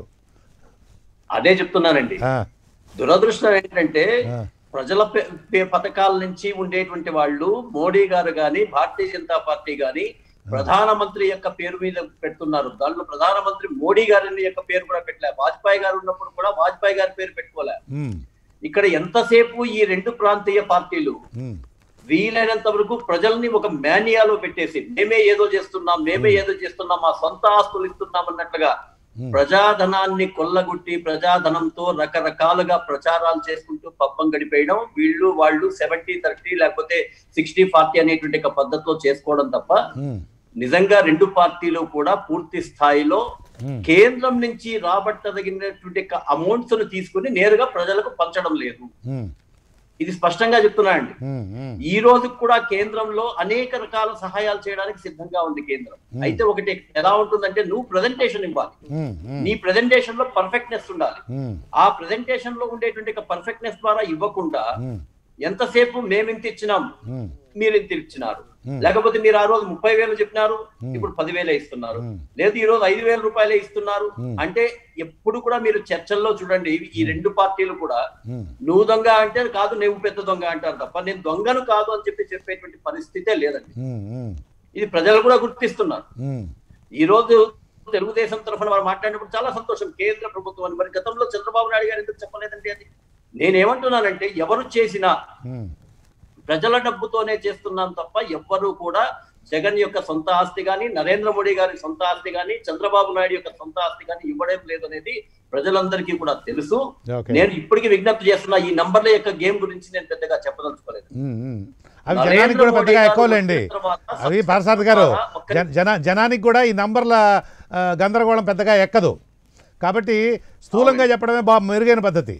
Speaker 5: అదే చెప్తున్నానండి
Speaker 1: ఆ,
Speaker 5: దురదృష్టం ఏంటంటే
Speaker 1: ఆ.
Speaker 5: ప్రజల పే- పే- పథకాల నుంచి ఉండేటువంటి వాళ్ళు మోడీ గారు గాని భారతీయ జనతా పార్టీ గాని ప్రధానమంత్రి యొక్క పేరు మీద పెడుతున్నారు దాంట్లో ప్రధానమంత్రి మోడీ గారి యొక్క పేరు కూడా పెట్టలే వాజ్పేయి గారు ఉన్నప్పుడు కూడా వాజ్పేయి గారి పేరు పెట్టుకోలే
Speaker 1: ఉమ్,
Speaker 5: ఇక్కడ ఎంతసేపు ఈ రెండు ప్రాంతీయ పార్టీలు
Speaker 1: ఉమ్,
Speaker 5: వీలైనంత వరకు ప్రజల్ని ఒక మేనియాలో పెట్టేసి మేమే ఏదో చేస్తున్నాం మేమే ఏదో చేస్తున్నాం మా సొంత ఆస్తులు ఇస్తున్నాం అన్నట్లుగా ప్రజాధనాన్ని కొల్లగొట్టి ప్రజాధనంతో రకరకాలుగా ప్రచారాలు చేసుకుంటూ పబ్బం గడిపేయడం వీళ్ళు వాళ్ళు సెవెంటీ థర్టీ లేకపోతే సిక్స్టీ ఫార్టీ అనేటువంటి ఒక పద్ధతిలో చేసుకోవడం తప్ప
Speaker 1: ఉమ్,
Speaker 5: నిజంగా రెండు పార్టీలు కూడా పూర్తి స్థాయిలో కేంద్రం నుంచి రాబట్టదగినటువంటి అమౌంట్స్ ను తీసుకుని నేరుగా ప్రజలకు పంచడం లేదు
Speaker 1: ఉమ్,
Speaker 5: ఇది స్పష్టంగా చెప్తున్నానండి
Speaker 1: ఉమ్, ఉమ్,
Speaker 5: ఈ రోజు కూడా కేంద్రంలో అనేక రకాల సహాయాలు చేయడానికి సిద్ధంగా ఉంది కేంద్రం అయితే ఒకటి ఎలా ఉంటుందంటే నువ్వు ప్రజెంటేషన్ ఇవ్వాలి
Speaker 1: ఉమ్, ఉమ్,
Speaker 5: నీ ప్రజెంటేషన్ లో పర్ఫెక్ట్నెస్ ఉండాలి
Speaker 1: ఉమ్,
Speaker 5: ఆ ప్రజెంటేషన్ లో ఉండేటువంటి పర్ఫెక్ట్నెస్ ద్వారా ఇవ్వకుండా
Speaker 1: ఉమ్,
Speaker 5: ఎంతసేపు మేమింత ఇచ్చినాం
Speaker 1: ఉమ్,
Speaker 5: మీరు ఇంత ఇచ్చినారు లేకపోతే మీరు ఆ రోజు ముప్పై వేలు చెప్పినారు ఇప్పుడు పదివేలే ఇస్తున్నారు లేదు ఈ రోజు ఐదు వేల రూపాయలే ఇస్తున్నారు అంటే ఎప్పుడు కూడా మీరు చర్చల్లో చూడండి ఇవి- ఈ రెండు పార్టీలు కూడా
Speaker 1: ఉమ్,
Speaker 5: నువ్వు దొంగ అంటే కాదు నువ్వు పెద్ద దొంగ అంటారు తప్ప నేను దొంగను కాదు అని చెప్పి చెప్పేటువంటి పరిస్థితే లేదండి
Speaker 1: ఉమ్, ఉమ్,
Speaker 5: ఇది ప్రజలు కూడా గుర్తిస్తున్నారు
Speaker 1: ఉమ్,
Speaker 5: ఈ రోజు తెలుగుదేశం తరఫున వారు మాట్లాడినప్పుడు చాలా సంతోషం కేంద్ర ప్రభుత్వం అని మరి గతంలో చంద్రబాబు నాయుడు గారు ఎందుకు చెప్పలేదండి అది నేనేమంటున్నానంటే ఎవరు చేసినా
Speaker 1: ఉమ్,
Speaker 5: ప్రజల డబ్బుతోనే చేస్తున్నాం తప్ప ఎవ్వరూ కూడా జగన్ యొక్క సొంత ఆస్తి కానీ నరేంద్ర మోడీ గారి సొంత ఆస్తి కానీ చంద్రబాబు నాయుడు యొక్క సొంత ఆస్తి కానీ ఇవ్వడం లేదనేది ప్రజలందరికీ కూడా తెలుసు
Speaker 1: ఓకే.
Speaker 5: నేను ఇప్పటికీ విజ్ఞప్తి చేస్తున్నా ఈ నంబర్ల యొక్క గేమ్ గురించి నేను పెద్దగా చెప్పదలుచుకోలేదు
Speaker 1: ఉమ్, ఉమ్. అవి
Speaker 5: నరేంద్ర
Speaker 1: జనానికి కూడా
Speaker 5: మోడీ
Speaker 1: పెద్దగా
Speaker 5: గారు
Speaker 1: ఎక్కువలేండి
Speaker 5: వచ్చిన తర్వాత
Speaker 1: అవి పారసాద్ గారు
Speaker 5: ఒక్క
Speaker 1: జన- జన జనానికి కూడా ఈ నంబర్ల ఆ, గందరగోళం పెద్దగా ఎక్కదు కాబట్టి స్థూలంగా చెప్పడమే బాగా మెరుగైన పద్ధతి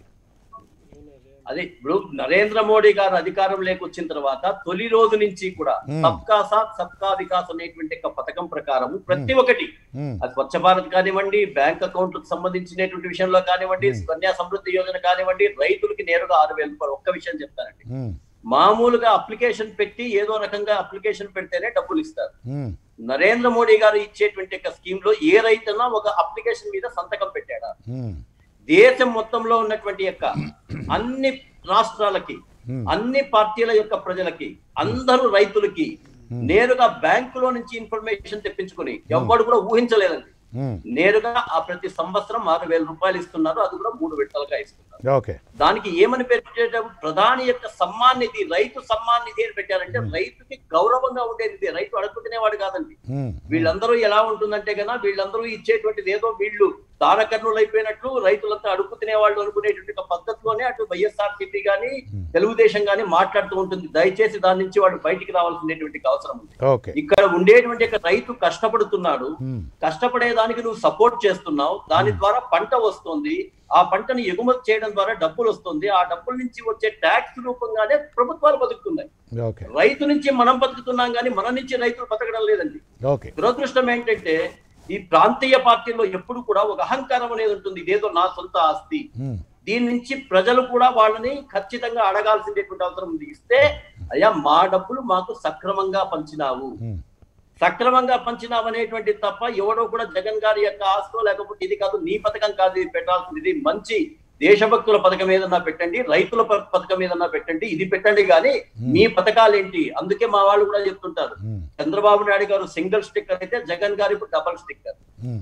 Speaker 5: అదే ఇప్పుడు నరేంద్ర మోడీ గారు అధికారం లేకొచ్చిన తర్వాత తొలి రోజు నుంచి కూడా
Speaker 1: Hmm.
Speaker 5: సబ్కా సాత్ సబ్కా వికాస్ అనేటువంటి ఒక పథకం ప్రకారం ప్రతి ఒక్కటి
Speaker 1: ఉమ్,
Speaker 5: అది స్వచ్ఛ భారత్ కానివ్వండి బ్యాంక్ అకౌంట్లకు సంబంధించినటువంటి విషయంలో కానివ్వండి కన్యా సమృద్ధి యోజన కానివ్వండి రైతులకి నేరుగా ఆరు వేల రూపాయలు ఒక్క విషయం చెప్తానండి
Speaker 1: ఉమ్,
Speaker 5: మామూలుగా అప్లికేషన్ పెట్టి ఏదో రకంగా అప్లికేషన్ పెడితేనే డబ్బులు ఇస్తారు
Speaker 1: ఉమ్,
Speaker 5: నరేంద్ర మోడీ గారు ఇచ్చేటువంటి ఒక స్కీమ్ లో ఏ రైతన్నా ఒక అప్లికేషన్ మీద సంతకం పెట్టాడా
Speaker 1: ఉమ్,
Speaker 5: దేశం మొత్తంలో ఉన్నటువంటి యొక్క అన్ని రాష్ట్రాలకి
Speaker 1: Hmm.
Speaker 5: అన్ని పార్టీల యొక్క ప్రజలకి అందరూ రైతులకి నేరుగా బ్యాంకులో నుంచి ఇన్ఫర్మేషన్ తెప్పించుకొని ఎవ్వడు కూడా ఊహించలేదండి
Speaker 1: ఉమ్.
Speaker 5: నేరుగా ఆ ప్రతి సంవత్సరం ఆరు వేల రూపాయలు ఇస్తున్నారు అది కూడా మూడు విడతలుగా ఇస్తున్నారు
Speaker 1: ఓకే
Speaker 5: దానికి ఏమని పెట్టేటప్పుడు ప్రధాని యొక్క సమ్మాన్ నిధి రైతు సమ్మాన్ నిధి అని పెట్టారంటే రైతుకి గౌరవంగా ఉండే నిధి రైతు అడుగు తినేవాడు కాదండి
Speaker 1: ఉమ్,
Speaker 5: వీళ్ళందరూ ఎలా ఉంటుందంటే గన వీళ్ళందరూ ఇచ్చేటువంటిది ఏదో వీళ్ళు దానకర్ణులు అయిపోయినట్లు రైతులంతా అడుగు తినేవాళ్ళు అనుకునేటువంటి ఒక పద్ధతిలోనే అటు వైఎస్ఆర్ సిపి గాని తెలుగుదేశం గాని మాట్లాడుతూ ఉంటుంది దయచేసి దాని నుంచి వాడు బయటికి రావాల్సినటువంటి అవసరం ఉంది
Speaker 1: ఓకే
Speaker 5: ఇక్కడ ఉండేటువంటి ఒక రైతు కష్టపడుతున్నాడు
Speaker 1: ఉమ్,
Speaker 5: కష్టపడేదానికి నువ్వు సపోర్ట్ చేస్తున్నావు దాని ద్వారా పంట వస్తుంది ఆ పంటను ఎగుమతి చేయడం ద్వారా డబ్బులు వస్తుంది ఆ డబ్బుల నుంచి వచ్చే ట్యాక్స్ రూపంగానే ప్రభుత్వాలు బతుకుతున్నాయి
Speaker 1: ఓకే
Speaker 5: రైతు నుంచి మనం బతుకుతున్నాం కానీ మన నుంచి రైతులు బతకడం లేదండి
Speaker 1: ఓకే
Speaker 5: దురదృష్టం ఏంటంటే ఈ ప్రాంతీయ పార్టీల్లో ఎప్పుడు కూడా ఒక అహంకారం అనేది ఉంటుంది ఇదేదో నా సొంత ఆస్తి
Speaker 1: ఉమ్,
Speaker 5: దీని నుంచి ప్రజలు కూడా వాళ్ళని ఖచ్చితంగా అడగాల్సినటువంటి అవసరం ఉంది ఇస్తే అయ్యా మా డబ్బులు మాకు సక్రమంగా పంచినావు
Speaker 1: ఉమ్,
Speaker 5: సక్రమంగా పంచినావు అనేటువంటి తప్ప ఎవడో కూడా జగన్ గారి యొక్క ఆస్తో లేకపోతే ఇది కాదు నీ పథకం కాదు ఇది పెట్టాల్సింది ఇది మంచి దేశభక్తుల పథకం ఏదన్నా పెట్టండి రైతుల ప- పథకం ఏదన్నా పెట్టండి ఇది పెట్టండి కానీ మీ పథకాలు ఏంటి అందుకే మా వాళ్ళు కూడా చెప్తుంటారు
Speaker 1: ఉమ్,
Speaker 5: చంద్రబాబు నాయుడు గారు సింగిల్ స్టిక్కర్ అయితే జగన్ గారు ఇప్పుడు డబల్ స్టిక్కర్
Speaker 1: ఉమ్.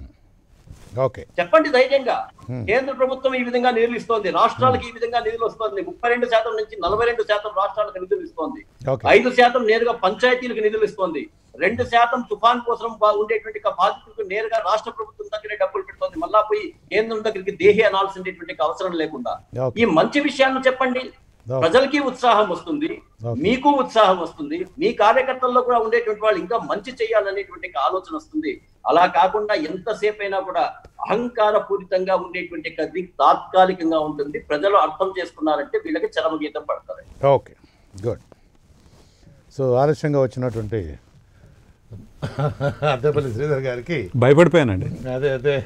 Speaker 1: ఓకే
Speaker 5: చెప్పండి ధైర్యంగా
Speaker 1: Hmm.
Speaker 5: కేంద్ర ప్రభుత్వం ఈ విధంగా నిధులు ఇస్తోంది రాష్ట్రాలకు ఈ విధంగా నిధులు వస్తుంది ముప్పై రెండు శాతం నుంచి నలభై రెండు శాతం రాష్ట్రాలకు నిధులు ఇస్తోంది
Speaker 1: ఓకే
Speaker 5: ఐదు శాతం నేరుగా పంచాయతీలకు నిధులు ఇస్తోంది రెండు శాతం తుఫాన్ కోసం బా- ఉండేటువంటి ఒక బాధితులకు నేరుగా రాష్ట్ర ప్రభుత్వం దగ్గరే డబ్బులు పెడుతోంది మళ్ళా పోయి కేంద్రం దగ్గరికి దేహి అనాల్సినటువంటి అవసరం లేకుండా
Speaker 1: ఓకే.
Speaker 5: ఈ మంచి విషయాలను చెప్పండి
Speaker 1: ఓకే.
Speaker 5: ప్రజలకి ఉత్సాహం వస్తుంది
Speaker 1: ఓకే.
Speaker 5: మీకు ఉత్సాహం వస్తుంది మీ కార్యకర్తల్లో కూడా ఉండేటువంటి వాళ్ళు ఇంకా మంచి చేయాలనేటువంటి ఒక ఆలోచన వస్తుంది అలా కాకుండా ఎంతసేపు అయినా కూడా అహంకార పూరితంగా ఉండేటువంటి కది తాత్కాలికంగా ఉంటుంది ప్రజలు అర్థం చేసుకున్నారంటే వీళ్ళకి చరమగీతం పడతారు
Speaker 1: ఓకే గుడ్ సో ఆలస్యంగా వచ్చినటువంటి అద్దెపల్లి శ్రీధర్ గారికి
Speaker 6: భయపడిపోయానండి
Speaker 1: అదే అదే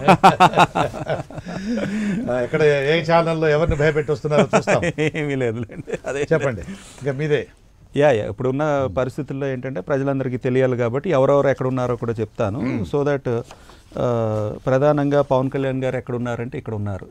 Speaker 1: ఆ, ఎక్కడ ఏ ఛానల్లో ఎవరిని భయపెట్టి వస్తున్నారో చూస్తాం
Speaker 6: ఏమీ లేదులేండి అదే
Speaker 1: చెప్పండి ఇంకా మీదే
Speaker 6: యా యా ఇప్పుడున్న పరిస్థితుల్లో ఏంటంటే ప్రజలందరికీ తెలియాలి కాబట్టి ఎవరెవరు ఎక్కడ ఉన్నారో కూడా చెప్తాను సో దట్ ప్రధానంగా పవన్ కళ్యాణ్ గారు ఎక్కడ ఉన్నారంటే ఇక్కడ ఉన్నారు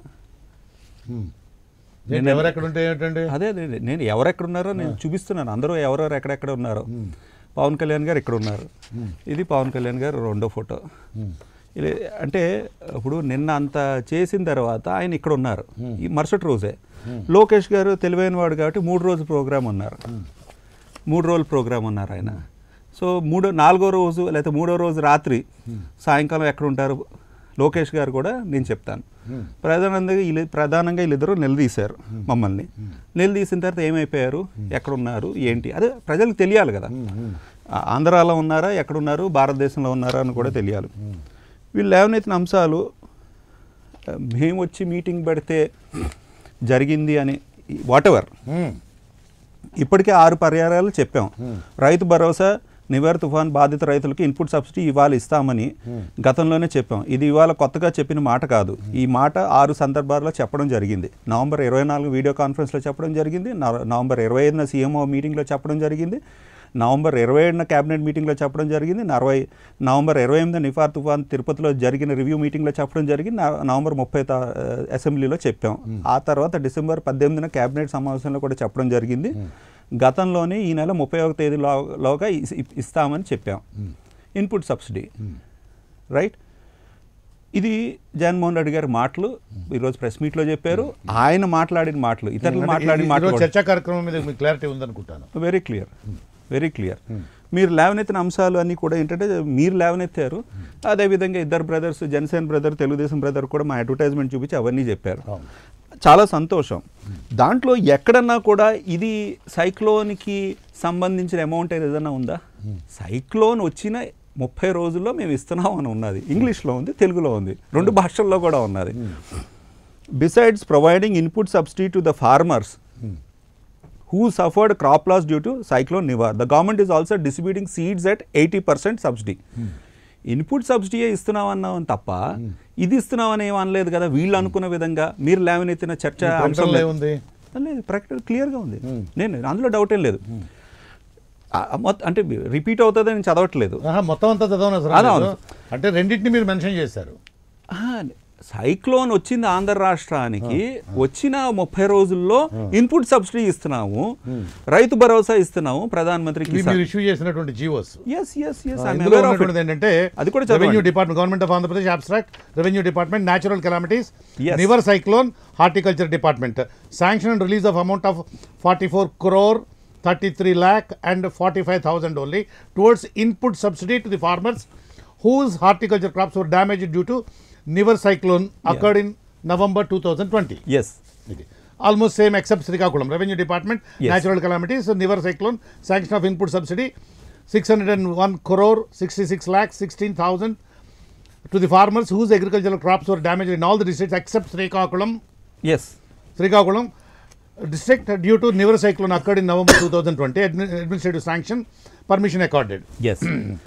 Speaker 1: ఏంటి, ఎవరు ఎక్కడ ఉంటే ఏమిటండి
Speaker 6: అదే అదే అదే. నేను ఎవరెక్కడ ఉన్నారో నేను చూపిస్తున్నాను అందరూ ఎవరెవరు ఎక్కడెక్కడ ఉన్నారో పవన్ కళ్యాణ్ గారు ఇక్కడ ఉన్నారు ఇది పవన్ కళ్యాణ్ గారు రెండో ఫోటో ఇది అంటే ఇప్పుడు నిన్న అంత చేసిన తర్వాత ఆయన ఇక్కడ ఉన్నారు ఈ మరుసటి రోజే లోకేష్ గారు తెలివైన వాడు కాబట్టి మూడు రోజు ప్రోగ్రామ్ ఉన్నారు మూడు రోజుల ప్రోగ్రామ్ ఉన్నారు ఆయన సో మూడో నాలుగో రోజు లేకపోతే మూడో రోజు రాత్రి సాయంకాలం ఎక్కడ ఉంటారు లోకేష్ గారు కూడా నేను చెప్తాను ప్రధానంగా వీళ్ళు ప్రధానంగా వీళ్ళిద్దరూ నిలదీశారు మమ్మల్ని నిలదీసిన తర్వాత ఏమైపోయారు ఎక్కడున్నారు ఏంటి అదే ప్రజలకు తెలియాలి కదా ఆ- ఆంధ్రాలో ఉన్నారా ఎక్కడున్నారు భారతదేశంలో ఉన్నారా అని కూడా తెలియాలి వీళ్ళు లేవనెత్తిన అంశాలు ఆ, మేము వచ్చి మీటింగ్ పెడితే జరిగింది అని వాట్ ఎవర్
Speaker 1: మ్మ్.
Speaker 6: ఇప్పటికే ఆరు పర్యాయాలు చెప్పాం రైతు భరోసా నివార్ తుఫాన్ బాధిత రైతులకు ఇన్పుట్ సబ్సిడీ ఇవాళ ఇస్తామని గతంలోనే చెప్పాం ఇది ఇవాళ కొత్తగా చెప్పిన మాట కాదు ఈ మాట ఆరు సందర్భాల్లో చెప్పడం జరిగింది నవంబర్ ఇరవై నాలుగు వీడియో కాన్ఫరెన్స్లో చెప్పడం జరిగింది నవ- నవంబర్ ఇరవై ఐదున సీఎంఓ మీటింగ్లో చెప్పడం జరిగింది నవంబర్ ఇరవై ఏడున కేబినెట్ మీటింగ్లో చెప్పడం జరిగింది నరవై నవంబర్ ఇరవై ఎనిమిది నిఫార్ తుఫాన్ తిరుపతిలో జరిగిన రివ్యూ మీటింగ్లో చెప్పడం జరిగింది న- నవంబర్ ముప్పై తా- అసెంబ్లీలో చెప్పాం ఆ తర్వాత డిసెంబర్ పద్దెనిమిదిన కేబినెట్ సమావేశంలో కూడా చెప్పడం జరిగింది గతంలోనే ఈ నెల ముప్పై ఒక తేదీలో లోగా ఇస్- ఇస్తామని చెప్పాం ఇన్పుట్ సబ్సిడీ రైట్ ఇది జగన్మోహన్ రెడ్డి గారి మాటలు ఈరోజు ప్రెస్ మీట్లో చెప్పారు ఆయన మాట్లాడిన మాటలు ఇతరులు
Speaker 1: అంటే
Speaker 6: మాట్లాడిన
Speaker 1: ఈ-
Speaker 6: మాటలు
Speaker 1: ఈరోజు
Speaker 6: కూడా-
Speaker 1: చర్చా కార్యక్రమం మీద మీకు క్లారిటీ ఉందనుకుంటాను
Speaker 6: వెరీ క్లియర్ వెరీ క్లియర్ మీరు లేవనెత్తిన అంశాలు అన్నీ కూడా ఏంటంటే మీరు లేవనెత్తారు అదేవిధంగా ఇద్దరు brothers Janasena brother Telugu Desam brother కూడా మా అడ్వర్టైజ్మెంట్ చూపించి అవన్నీ చెప్పారు చాలా సంతోషం దాంట్లో ఎక్కడన్నా కూడా ఇది సైక్లోన్కి సంబంధించిన అమౌంట్ ఏదైనా ఉందా సైక్లోన్ వచ్చిన ముప్పై రోజుల్లో మేము ఇస్తున్నాం అని ఉన్నది ఇంగ్లీష్లో ఉంది తెలుగులో ఉంది రెండు భాషల్లో కూడా ఉన్నది besides providing input subsidy to the farmers who suffered crop loss due to cyclone Nivar. The government is also distributing seeds at 80% subsidy. Input సబ్సిడీయే ఇస్తున్నామన్నాం తప్ప ఇది ఇస్తున్నామని ఏం అనలేదు కదా వీళ్ళు అనుకున్న విధంగా మీరు లేవనెత్తిన చర్చ
Speaker 1: ఈ
Speaker 6: అంశం
Speaker 1: ప్రకటనలో
Speaker 6: లేదు.
Speaker 1: ఏముంది?
Speaker 6: లేదు ప్రకటన క్లియర్గా ఉంది నేను అందులో డౌట్ ఏం లేదు ఆ, మొత్తం అంటే రిపీట్ అవుతుందని నేను చదవట్లేదు
Speaker 1: ఆహా, మొత్తం అంతా చదవను అసలు
Speaker 6: అదే
Speaker 1: లేదు.
Speaker 6: అవును.
Speaker 1: అంటే రెండింటిని మీరు మెన్షన్ చేశారు
Speaker 6: ఆహా, సైక్లోన్ వచ్చింది ఆంధ్ర రాష్ట్రానికి వచ్చిన ముప్పై రోజుల్లో ఇన్పుట్ సబ్సిడీ ఇస్తున్నాము రైతు భరోసా ఇస్తున్నాము ప్రధానమంత్రి
Speaker 1: ఇవి
Speaker 6: కిసాన్
Speaker 1: మీరు ఇష్యూ చేసినటువంటి జీవోస్
Speaker 6: ఎస్ ఎస్ ఎస్
Speaker 1: ఇందులో ఉన్నటువంటిది ఏంటంటే
Speaker 6: అది కూడా చదవండి.
Speaker 1: Revenue department government of Andhra Pradesh abstract revenue department natural calamities
Speaker 6: Yes.
Speaker 1: Nivar cyclone horticulture department sanction and release of amount of forty four crore thirty three lakh and forty five thousand only towards input subsidy to the farmers whose horticulture crops were damage due to Nivar cyclone occurred in November two thousand twenty
Speaker 6: yes
Speaker 1: ఇది almost same except Srikakulam revenue department
Speaker 6: Yes.
Speaker 1: Natural calamities Nivar cyclone sanction of input subsidy six hundred and one crore sixty six lakhs sixteen thousand to the farmers whose agricultural crops were damage in all the districts except Srikakulam
Speaker 6: yes
Speaker 1: Srikakulam district due to Nivar cyclone occurred in November 2020 admi- administrative sanction permission accorded
Speaker 6: yes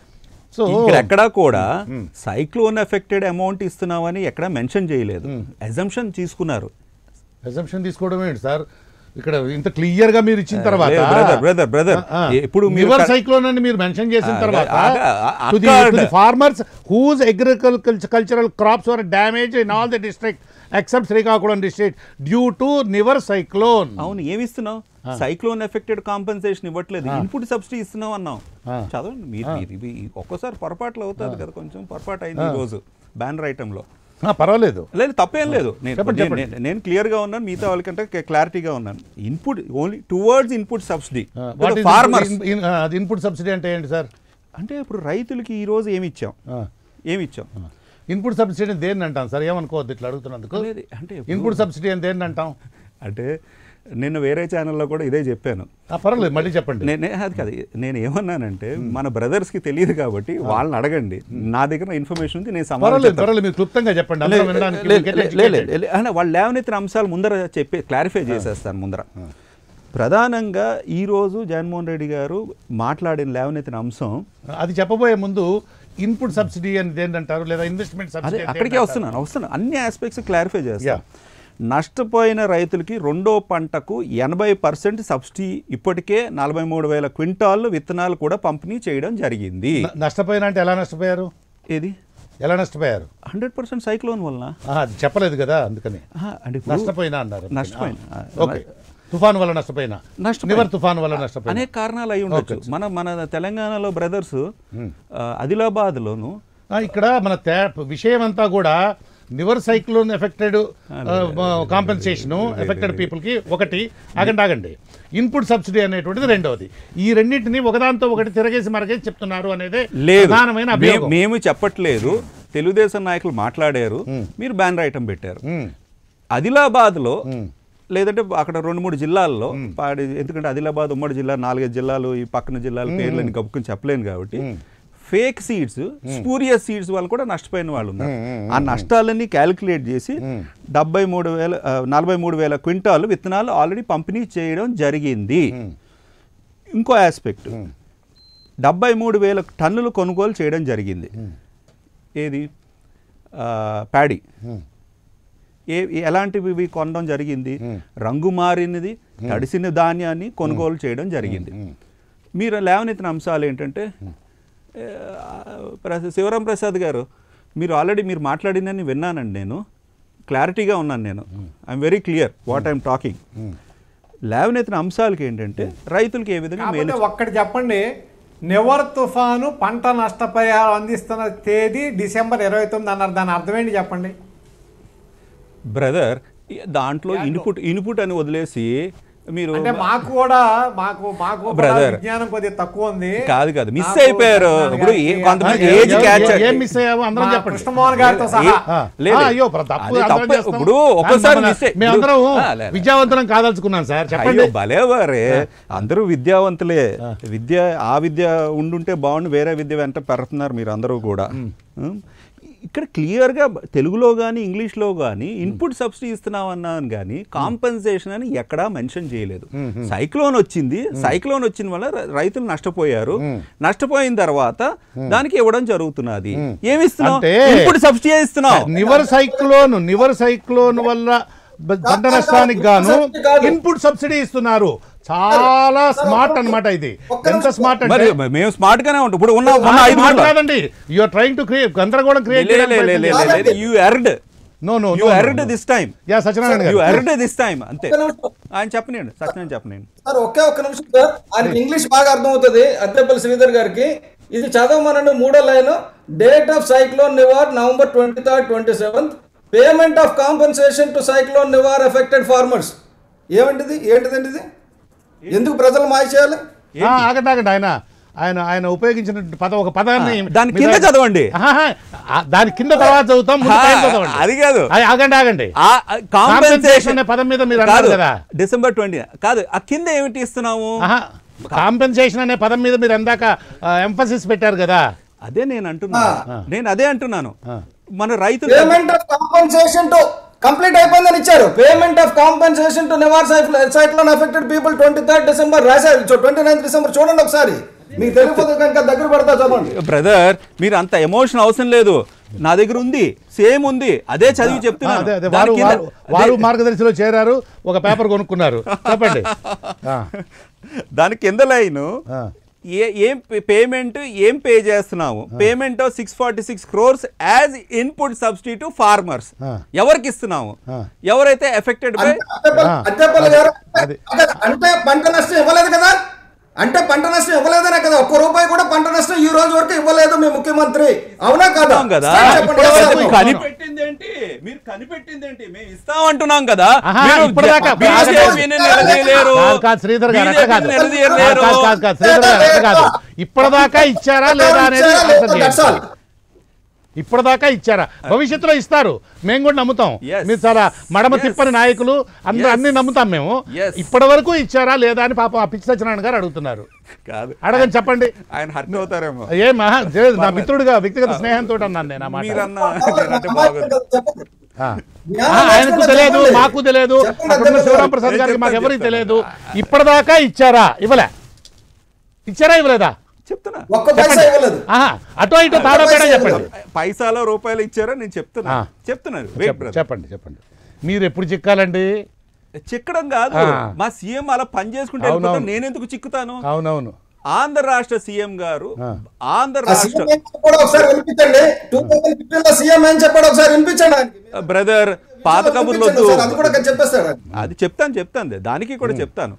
Speaker 1: so
Speaker 6: ఇక్కడ ఎక్కడా కూడా cyclone affected amount ఇస్తున్నామని ఎక్కడ mention చేయలేదు assumption తీసుకున్నారు
Speaker 1: assumption తీసుకోవడం ఏంటి sir ఇక్కడ ఇంత క్లియర్ గా మీరు ఇచ్చిన తర్వాత
Speaker 6: లేదు, brother, brother, brother. ఎప్పుడు మీరు
Speaker 1: నివర్
Speaker 6: క-
Speaker 1: సైక్లోన్ అని మీరు మెన్షన్ చేసిన
Speaker 6: ఆ,
Speaker 1: తర్వాత
Speaker 6: ఆ, ఆ,
Speaker 1: టు ది
Speaker 6: అక్కడ-
Speaker 1: farmers whose agriculture cultural crops were damage in all the district except Srikakulam district due to Nivar cyclone
Speaker 6: అవును ఏమి ఇస్తున్నావు సైక్లోన్ ఎఫెక్టెడ్ కాంపెన్సేషన్ ఇవ్వట్లేదు ఇన్పుట్ సబ్సిడీ ఇస్తున్నాం అన్నాం
Speaker 1: ఆ.
Speaker 6: చదవండి మీరు మీరు ఇవి ఒక్కోసారి పొరపాట్లు అవుతుంది కదా కొంచెం పొరపాటు అయింది ఈ రోజు బ్యానర్ ఐటెంలో
Speaker 1: పర్వాలేదు
Speaker 6: లేదు తప్పేం లేదు నేను
Speaker 1: చెప్పండి,
Speaker 6: నేను-
Speaker 1: చెప్పండి.
Speaker 6: నేను- నేను క్లియర్గా ఉన్నాను మిగతా వాళ్ళకంటే క్లారిటీగా ఉన్నాను input only towards input subsidy farmers
Speaker 1: input subsidy అంటే ఏంటి సార్
Speaker 6: అంటే ఇప్పుడు రైతులకి ఈ రోజు ఏమి ఇచ్చాం ఏమి ఇచ్చాం
Speaker 1: ఇన్పుట్ సబ్సిడీ అని దేన్ని అంటాం సార్ ఏమనుకోవద్దు ఇట్లా అడుగుతున్నందుకు
Speaker 6: లేదు, అంటే ఇప్పుడు-
Speaker 1: ఇన్పుట్ సబ్సిడీ అని దేన్ని అంటాం
Speaker 6: అంటే నిన్న వేరే ఛానల్లో కూడా ఇదే చెప్పాను
Speaker 1: ఆ, పర్వాలేదు మళ్ళీ చెప్పండి
Speaker 6: నేను అది కాదు నేను ఏమన్నానంటే మన బ్రదర్స్కి తెలియదు కాబట్టి వాళ్ళని అడగండి నా దగ్గర ఇన్ఫర్మేషన్ ఉంది నేను సమాధానం
Speaker 1: పర్వాలేదు
Speaker 6: చెప్తాను.
Speaker 1: పర్వాలేదు మీరు క్లుప్తంగా చెప్పండి
Speaker 6: లే-
Speaker 1: అందరం వినడానికి
Speaker 6: లే-
Speaker 1: we get
Speaker 6: లే- లే-
Speaker 1: educated.
Speaker 6: లే- అంటే వాళ్ళు లేవనెత్తిన అంశాలు ముందర చెప్పి క్లారిఫై చేసేస్తాను ముందర ప్రధానంగా ఈరోజు జగన్మోహన్ రెడ్డి గారు మాట్లాడిన లేవనెత్తిన అంశం
Speaker 1: అది చెప్పబోయే ముందు ఇన్పుట్ సబ్సిడీ అని ఏంటంటారు లేదా ఇన్వెస్ట్మెంట్
Speaker 6: అదే
Speaker 1: సబ్సిడీ
Speaker 6: అక్కడికే వస్తున్నాను వస్తున్నాను అన్ని ఆస్పెక్ట్స్ క్లారిఫై చేస్తాను నష్టపోయిన రైతులకి రెండో పంటకు ఎనభై పర్సెంట్ సబ్సిడీ ఇప్పటికే నలభై మూడు వేల క్వింటాళ్ళు విత్తనాలు కూడా పంపిణీ చేయడం జరిగింది
Speaker 1: నష్టపోయిన అంటే ఎలా నష్టపోయారు
Speaker 6: ఏది
Speaker 1: ఎలా నష్టపోయారు
Speaker 6: హండ్రెడ్ పర్సెంట్ సైక్లోన్ వలన
Speaker 1: ఆహా, అది చెప్పలేదు కదా అందుకని
Speaker 6: ఆహా, అంటే ఇప్పుడు
Speaker 1: నష్టపోయినా అన్నారు
Speaker 6: నష్టపోయిన.
Speaker 1: ఆ, ఓకే తుఫాన్ వల్ల నష్టపోయినా
Speaker 6: నష్టపోయిన.
Speaker 1: నివర్ తుఫాన్ వల్ల నష్టపోయినా
Speaker 6: అనేక కారణాలు అయి ఉండొచ్చు మన మన తెలంగాణలో బ్రదర్స్ ఆదిలాబాద్లోను
Speaker 1: ఆ, ఇక్కడ మన తే విషయం అంతా కూడా Nivar cyclone affected compensation affected people కి ఒకటి ఆగండి ఆగండి ఇన్పుట్ సబ్సిడీ అనేటువంటిది రెండవది ఈ రెండింటిని ఒకదాంతో ఒకటి తిరగేసి మరగేసి చెప్తున్నారు అనేది
Speaker 6: లేదు
Speaker 1: ప్రధానమైన
Speaker 6: మే-
Speaker 1: అభియోగం
Speaker 6: మేము చెప్పట్లేదు తెలుగుదేశం నాయకులు మాట్లాడారు మీరు బ్యానర్ ఐటమ్ పెట్టారు
Speaker 1: ఉమ్,
Speaker 6: ఆదిలాబాద్లో లేదంటే అక్కడ రెండు మూడు జిల్లాల్లో పాడి ఎందుకంటే ఆదిలాబాద్ ఉమ్మడి జిల్లా నాలుగైదు జిల్లాలు ఈ పక్కన జిల్లాల పేర్లని కప్పుకుని చెప్పలేను కాబట్టి ఫేక్ సీడ్స్ స్పూరియస్ సీడ్స్ వాళ్ళు కూడా నష్టపోయిన వాళ్ళు ఉన్నారు ఆ నష్టాలన్నీ క్యాలిక్యులేట్ చేసి డెబ్బై మూడు వేల ఆ, నలభై మూడు వేల క్వింటాలు విత్తనాలు ఆల్రెడీ పంపిణీ చేయడం జరిగింది ఇంకో ఆస్పెక్ట్ డెబ్బై మూడు వేల టన్నులు కొనుగోలు చేయడం జరిగింది ఏది ఆ, ప్యాడీ ఏ ఎలాంటివి ఇవి కొనడం జరిగింది రంగు మారినది తడిసిన ధాన్యాన్ని కొనుగోలు చేయడం జరిగింది మీరు లేవనెత్తిన అంశాలు ఏంటంటే ఏ, ప్రస- శివరాం ప్రసాద్ గారు మీరు ఆల్రెడీ మీరు మాట్లాడినని విన్నానండి నేను క్లారిటీగా ఉన్నాను నేను I'm very clear what I'm talking లేవనెత్తిన అంశాలకి ఏంటంటే రైతులకి ఏ విధంగా మేలు
Speaker 4: కాకపోతే ఒక్కటి చెప్పండి నివర్ తుఫాను పంట నష్టపరిహారం అందిస్తున్న తేదీ డిసెంబర్ ఇరవై తొమ్మిది అన్నారు దాని అర్థం ఏంటి చెప్పండి
Speaker 6: బ్రదర్ దాంట్లో ఇన్పుట్ ఇన్పుట్ అని వదిలేసి మీరు
Speaker 4: అంటే మాకు కూడా మాకు మాకు కూడా
Speaker 6: Brother.
Speaker 4: విజ్ఞానం కొద్దిగా తక్కువ ఉంది
Speaker 6: కాదు కాదు మిస్
Speaker 4: నాకు
Speaker 6: అయిపోయారు
Speaker 4: సత్యనారాయణ
Speaker 6: ఇప్పుడు ఏ-
Speaker 4: గారికి
Speaker 6: కొంతమంది
Speaker 1: ఏ-
Speaker 6: ఏజ్
Speaker 1: ఏ-
Speaker 6: క్యాచ్
Speaker 1: ఏ- ఏం మిస్ అయ్యావు అందరం
Speaker 4: మా
Speaker 1: చెప్పండి
Speaker 4: కృష్ణమోహన్ గారితో సహా
Speaker 1: ఆ,
Speaker 6: లేదు.
Speaker 1: ఆ, అయ్యో ప్ర- తప్పు
Speaker 6: అది
Speaker 1: అందరం
Speaker 6: తప్పే.
Speaker 1: చేస్తాం.
Speaker 6: ఇప్పుడు ఒక్కోసారి
Speaker 1: కానీ
Speaker 6: మిస్ అయ్యి-
Speaker 1: మేమందరం
Speaker 6: ఆ, లే, లే.
Speaker 1: విద్యావంతులం కాదలుచుకున్నాం సార్ చెప్పండి
Speaker 6: అయ్యో భలేవారే అందరూ విద్యావంతులే విద్య ఆ విద్య ఉండుంటే బాగుండు వేరే విద్య వెంట పెడుతున్నారు మీరు అందరూ కూడా ఉం? ఇక్కడ క్లియర్గా తెలుగులో కానీ ఇంగ్లీష్లో కానీ ఇన్పుట్ సబ్సిడీ ఇస్తున్నాం అన్నాను కానీ కాంపెన్సేషన్ అని ఎక్కడా మెన్షన్ చేయలేదు సైక్లోన్ వచ్చింది సైక్లోన్ వచ్చిన వల్ల ర- రైతులు నష్టపోయారు నష్టపోయిన తర్వాత దానికి ఇవ్వడం జరుగుతున్నది ఏమి ఇస్తున్నాం
Speaker 1: అంటే-
Speaker 6: ఇన్పుట్ సబ్సిడీ ఇస్తున్నాం
Speaker 1: నివర్ సైక్లోన్ నివర్ సైక్లోన్ వల్ల బ- పంట నష్టానికి గాను ఇన్పుట్ సబ్సిడీ ఇస్తున్నారు చాలా స్మార్ట్ అన్నమాట ఇది ఎంత స్మార్ట్
Speaker 6: మరి
Speaker 1: అంటే
Speaker 6: మేము స్మార్ట్ గానే ఉంటాం ఇప్పుడు ఉన్న ఉన్న ఐదు
Speaker 1: స్మార్ట్
Speaker 6: ఊర్లో.
Speaker 1: కాదండి యూఆర్ ట్రైంగ్ టు క్రియేట్ గందరగోళం క్రియేట్
Speaker 6: లే, లే, లే, లే, లే, లే, you earned.
Speaker 1: No no
Speaker 6: You earned this time.
Speaker 1: Yeah Satyanarayana
Speaker 6: You
Speaker 1: garu
Speaker 6: earned this time. అంతే
Speaker 2: ఒక్క నిమిషం.
Speaker 6: ఆయన చెప్పనండి సత్యనారాయణ చెప్పనండి
Speaker 2: సార్ ఒకే ఒక్క నిమిషం సార్ ఆయనకి ఇంగ్లీష్ బాగా అర్థమవుతుంది అద్దెపల్లి శ్రీధర్ గారికి ఇది చదవమనండి మూడో line date of cyclone Nivar November twenty third twenty seventh payment of compensation to cyclone Nivar affected farmers ఏమంటిది ఏంటిదండి ఇది ఎందుకు ప్రజలు మాయ చేయాలి
Speaker 1: ఆ, ఆగండి ఆగండి ఆయన ఆయన ఆయన ఉపయోగించిన పదం ఒక పదాన్ని
Speaker 6: ఆ, దాని
Speaker 1: మీద-
Speaker 6: కింద చదవండి.
Speaker 1: ఆహా, ఆ, దాని కింద తర్వాత చదువుతాం ముందు పైన
Speaker 6: ఆ,
Speaker 1: చదవండి.
Speaker 6: అది కాదు.
Speaker 1: ఆ, ఆగండి ఆగండి
Speaker 6: ఆ
Speaker 1: Compensation
Speaker 6: కాంపెన్సేషన్
Speaker 1: అనే పదం మీద మీరు అన్నారు కదా.
Speaker 6: డిసెంబర్ ట్వంటీ కాదు ఆ కింద ఏమిటి ఇస్తున్నాము
Speaker 1: కాంపెన్సేషన్ అనే పదం మీద మీరు ఎందాక ఎంఫసిస్ పెట్టారు కదా
Speaker 6: అదే నేను అంటున్నాను నేను అదే అంటున్నాను మన రైతులు
Speaker 2: payment of compensation to complete అయిపోయిందని ఇచ్చారు payment of compensation to Nivar cyclone affected people twenty third December రాశారు ట్వంటీ నైన్త్ డిసెంబర్ చూడండి ఒకసారి మీకు తెలియకపోతే కనుక దగ్గర పడతా చదవండి
Speaker 6: బ్రదర్ మీరు అంత ఎమోషన్ అవసరం లేదు నా దగ్గర ఉంది సేమ్ ఉంది అదే చదివి
Speaker 1: ఆ,
Speaker 6: చెప్తున్నాను
Speaker 1: అదే అదే
Speaker 6: దాని
Speaker 1: వారు
Speaker 6: కింద-
Speaker 1: వారు- వారు
Speaker 6: అదే-
Speaker 1: మార్గదర్శిలో చేరారు ఒక పేపర్ కొనుక్కున్నారు చెప్పండి ఆ,
Speaker 6: దాని కింద లైన్
Speaker 1: ఆ.
Speaker 6: ఏ ఏం పేమెంట్ ఏం పే చేస్తున్నాము payment of six forty six crores as input subsidy to farmers
Speaker 1: ఆ.
Speaker 6: ఎవరికి ఇస్తున్నాము
Speaker 1: ఆ.
Speaker 6: ఎవరైతే ఎఫెక్టెడ్ బై
Speaker 2: అద్దెపల్లి-
Speaker 1: ఆ.
Speaker 2: అద్దెపల్లి గారు
Speaker 1: అది.
Speaker 2: అదే, అంటే పంట నష్టం ఇవ్వలేదు కదా అంటే పంట నష్టం ఇవ్వలేదనే కదా ఒక్క రూపాయి కూడా పంట నష్టం ఈ రోజు వరకు ఇవ్వలేదు మీ ముఖ్యమంత్రి అవునా కదా
Speaker 6: ఇస్తాం కదా
Speaker 2: సార్ చెప్పండి,
Speaker 1: ఇప్పటి
Speaker 2: yes,
Speaker 1: వరకు
Speaker 2: sir.
Speaker 6: కనిపెట్టింది ఏంటి మీరు కనిపెట్టింది ఏంటి మేము ఇస్తాం అంటున్నాం కదా
Speaker 1: ఆహా,
Speaker 6: మీరు
Speaker 1: ఇప్పటిదాకా
Speaker 6: BJP ని నిలదీయలేరు.
Speaker 1: కాదు కాదు శ్రీధర్ గారు అట్లా
Speaker 6: BJP ని
Speaker 1: కాదు
Speaker 6: నిలదీయలేరు.
Speaker 1: కాదు కాదు కాదు శ్రీధర్ గారు అట్లా కాదు ఇప్పటిదాకా ఇచ్చారా లేదా అనేది
Speaker 2: ఇచ్చారా
Speaker 1: ఆన్సర్
Speaker 2: లేదా, that's all.
Speaker 1: చేయండి. ఇప్పటిదాకా ఇచ్చారా భవిష్యత్తులో ఇస్తారు మేము కూడా నమ్ముతాం
Speaker 6: Yes.
Speaker 1: మీరు చాలా మడమ
Speaker 6: Yes.
Speaker 1: తిప్పని నాయకులు అందరూ
Speaker 6: Yes.
Speaker 1: అన్ని నమ్ముతాం మేము
Speaker 6: Yes.
Speaker 1: ఇప్పటి వరకు ఇచ్చారా లేదా అని పాపం ఆ పిచ్చి సత్యనారాయణ గారు అడుగుతున్నారు
Speaker 6: కాదు
Speaker 1: అడగని చెప్పండి
Speaker 6: ఆయన హర్ట్ అవుతారేమో
Speaker 1: ఏ మహా లేదు, నా మిత్రుడిగా వ్యక్తిగత స్నేహంతో అన్నాను నేను ఆ మాట
Speaker 6: మీరన్నా నేనంటే బాగోదు
Speaker 2: చెప్పండి.
Speaker 1: ఆ.
Speaker 2: జ్ఞానం
Speaker 1: ఆ, ఆయనకు
Speaker 2: లేకుండా
Speaker 1: తెలియదు
Speaker 2: చెప్పండి.
Speaker 1: మాకు తెలియదు
Speaker 2: చెప్పండి,
Speaker 1: అక్కడ ఉన్న
Speaker 2: అద్దెపల్లి
Speaker 1: శివరాం
Speaker 2: గారు.
Speaker 1: ప్రసాద్
Speaker 6: నేను
Speaker 1: గారికి మాకు
Speaker 6: చెప్తాను,
Speaker 1: ఎవరికి
Speaker 6: చెప్తాను.
Speaker 1: తెలియదు ఇప్పటిదాకా ఇచ్చారా ఇవ్వలే ఇచ్చారా ఇవ్వలేదా
Speaker 6: చెప్తున్నా
Speaker 2: ఒక్క పైసా ఇవ్వలేదు
Speaker 1: ఆహా అటో ఇటో తాడో తేడా చెప్పండి
Speaker 6: పైసాలో రూపాయలు ఇచ్చారో నేను చెప్తున్నా
Speaker 1: ఆ.
Speaker 6: చెప్తున్నాను వెయిట్
Speaker 1: చెప్పండి,
Speaker 6: బ్రదర్
Speaker 1: చెప్పండి చెప్పండి మీరు ఎప్పుడు చిక్కాలండి
Speaker 6: చిక్కడం కాదు
Speaker 1: ఆ.
Speaker 6: మా సీఎం అలా పని చేసుకుంటే
Speaker 1: అవునవును.
Speaker 6: వెళ్ళిపోతాను. నేను ఎందుకు చిక్కుతాను
Speaker 1: అవునవును
Speaker 6: ఆంధ్ర రాష్ట్ర సీఎం గారు
Speaker 1: ఆ.
Speaker 6: ఆంధ్ర
Speaker 2: ఆ
Speaker 6: రాష్ట్ర
Speaker 2: సీఎం ఏం చెప్పాడో ఒకసారి వినిపించండి టూ థౌసండ్ ఫిఫ్టీన్ లో సీఎం ఏం చెప్పాడో ఒకసారి వినిపించండి ఆయనకి.
Speaker 6: బ్రదర్ పాత కబుర్లు
Speaker 2: వినిపించండి
Speaker 6: వద్దు
Speaker 2: ఒకసారి, అది కూడా చెప్పేస్తాడు ఆయన.
Speaker 6: అది చెప్తాను చెప్తాను దానికి కూడా చెప్తాను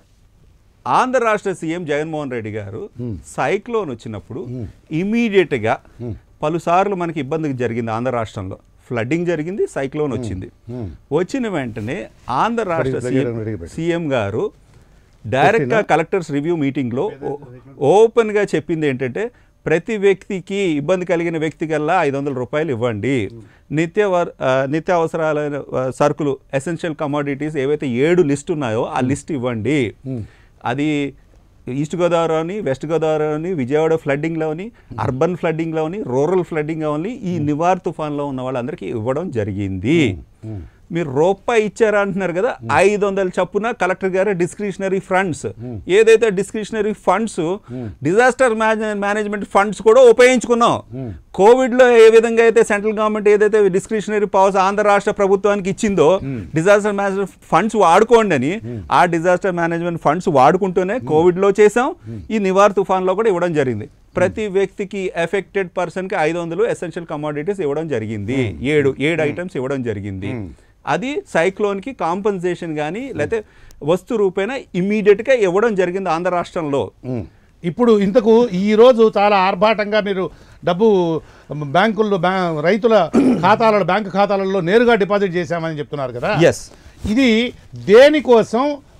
Speaker 6: ఆంధ్ర రాష్ట్ర సీఎం జగన్మోహన్ రెడ్డి గారు సైక్లోన్ వచ్చినప్పుడు ఇమీడియట్ గా పలుసార్లు మనకి ఇబ్బంది జరిగింది ఆంధ్ర రాష్ట్రంలో ఫ్లడ్డింగ్ జరిగింది సైక్లోన్ వచ్చింది వచ్చిన వెంటనే ఆంధ్ర రాష్ట్ర
Speaker 1: దగ్గర
Speaker 6: సీఎం
Speaker 1: దగ్గర పెట్టు.
Speaker 6: సీఎం గారు డైరెక్ట్ గా కలెక్టర్స్ రివ్యూ మీటింగ్ లో ఓపెన్ గా చెప్పింది ఏంటంటే ప్రతి వ్యక్తికి ఇబ్బంది కలిగిన వ్యక్తికల్లా ఐదు వందల రూపాయలు ఇవ్వండి నిత్య వర్- ఆ, నిత్య అవసరాలైన ఆ, సరుకులు ఎసెన్షియల్ కమోడిటీస్ ఏవైతే ఏడు లిస్ట్ ఉన్నాయో ఆ లిస్ట్ ఇవ్వండి అది ఈస్ట్ గోదావరి అని వెస్ట్ గోదావరి అని విజయవాడ ఫ్లడ్డింగ్లో అని అర్బన్ ఫ్లడ్డింగ్లో అని రూరల్ ఫ్లడ్డింగ్లో అని ఈ నివార్ తుఫాన్లో ఉన్న వాళ్ళందరికీ ఇవ్వడం జరిగింది మీరు రూపాయి ఇచ్చారా అంటున్నారు కదా ఐదు వందల చప్పున కలెక్టర్ గారు డిస్క్రిషనరీ ఫండ్స్ ఏదైతే discretionary funds disaster management funds కూడా ఉపయోగించుకున్నాం కోవిడ్ లో ఏ విధంగా అయితే సెంట్రల్ గవర్నమెంట్ ఏదైతే డిస్క్రిషనరీ పవర్స్ ఆంధ్ర రాష్ట్ర ప్రభుత్వానికి ఇచ్చిందో డిజాస్టర్ మేనేజ్మెంట్ ఫండ్స్ వాడుకోండి అని ఆ డిజాస్టర్ మేనేజ్మెంట్ ఫండ్స్ వాడుకుంటూనే కోవిడ్ లో చేసాం ఈ నివార్ తుఫాన్ లో కూడా ఇవ్వడం జరిగింది ప్రతి వ్యక్తికి ఎఫెక్టెడ్ పర్సన్ కి ఐదు వందలు ఎసెన్షియల్ కమోడిటీస్ ఇవ్వడం జరిగింది ఏడు ఏడు ఐటమ్స్ ఇవ్వడం జరిగింది అది సైక్లోన్ కి కాంపన్సేషన్ కానీ లేకపోతే వస్తు రూపేణ ఇమ్మీడియట్ గా ఇవ్వడం జరిగింది ఆంధ్ర రాష్ట్రంలో
Speaker 1: ఉమ్. ఇప్పుడు ఇంతకు ఈ రోజు చాలా ఆర్భాటంగా మీరు డబ్బు బ్యాంకుల్లో బ్యా రైతుల ఖాతాలలో బ్యాంకు ఖాతాలలో నేరుగా డిపాజిట్ చేశామని చెప్తున్నారు కదా
Speaker 6: ఎస్
Speaker 1: ఇది దేనికోసం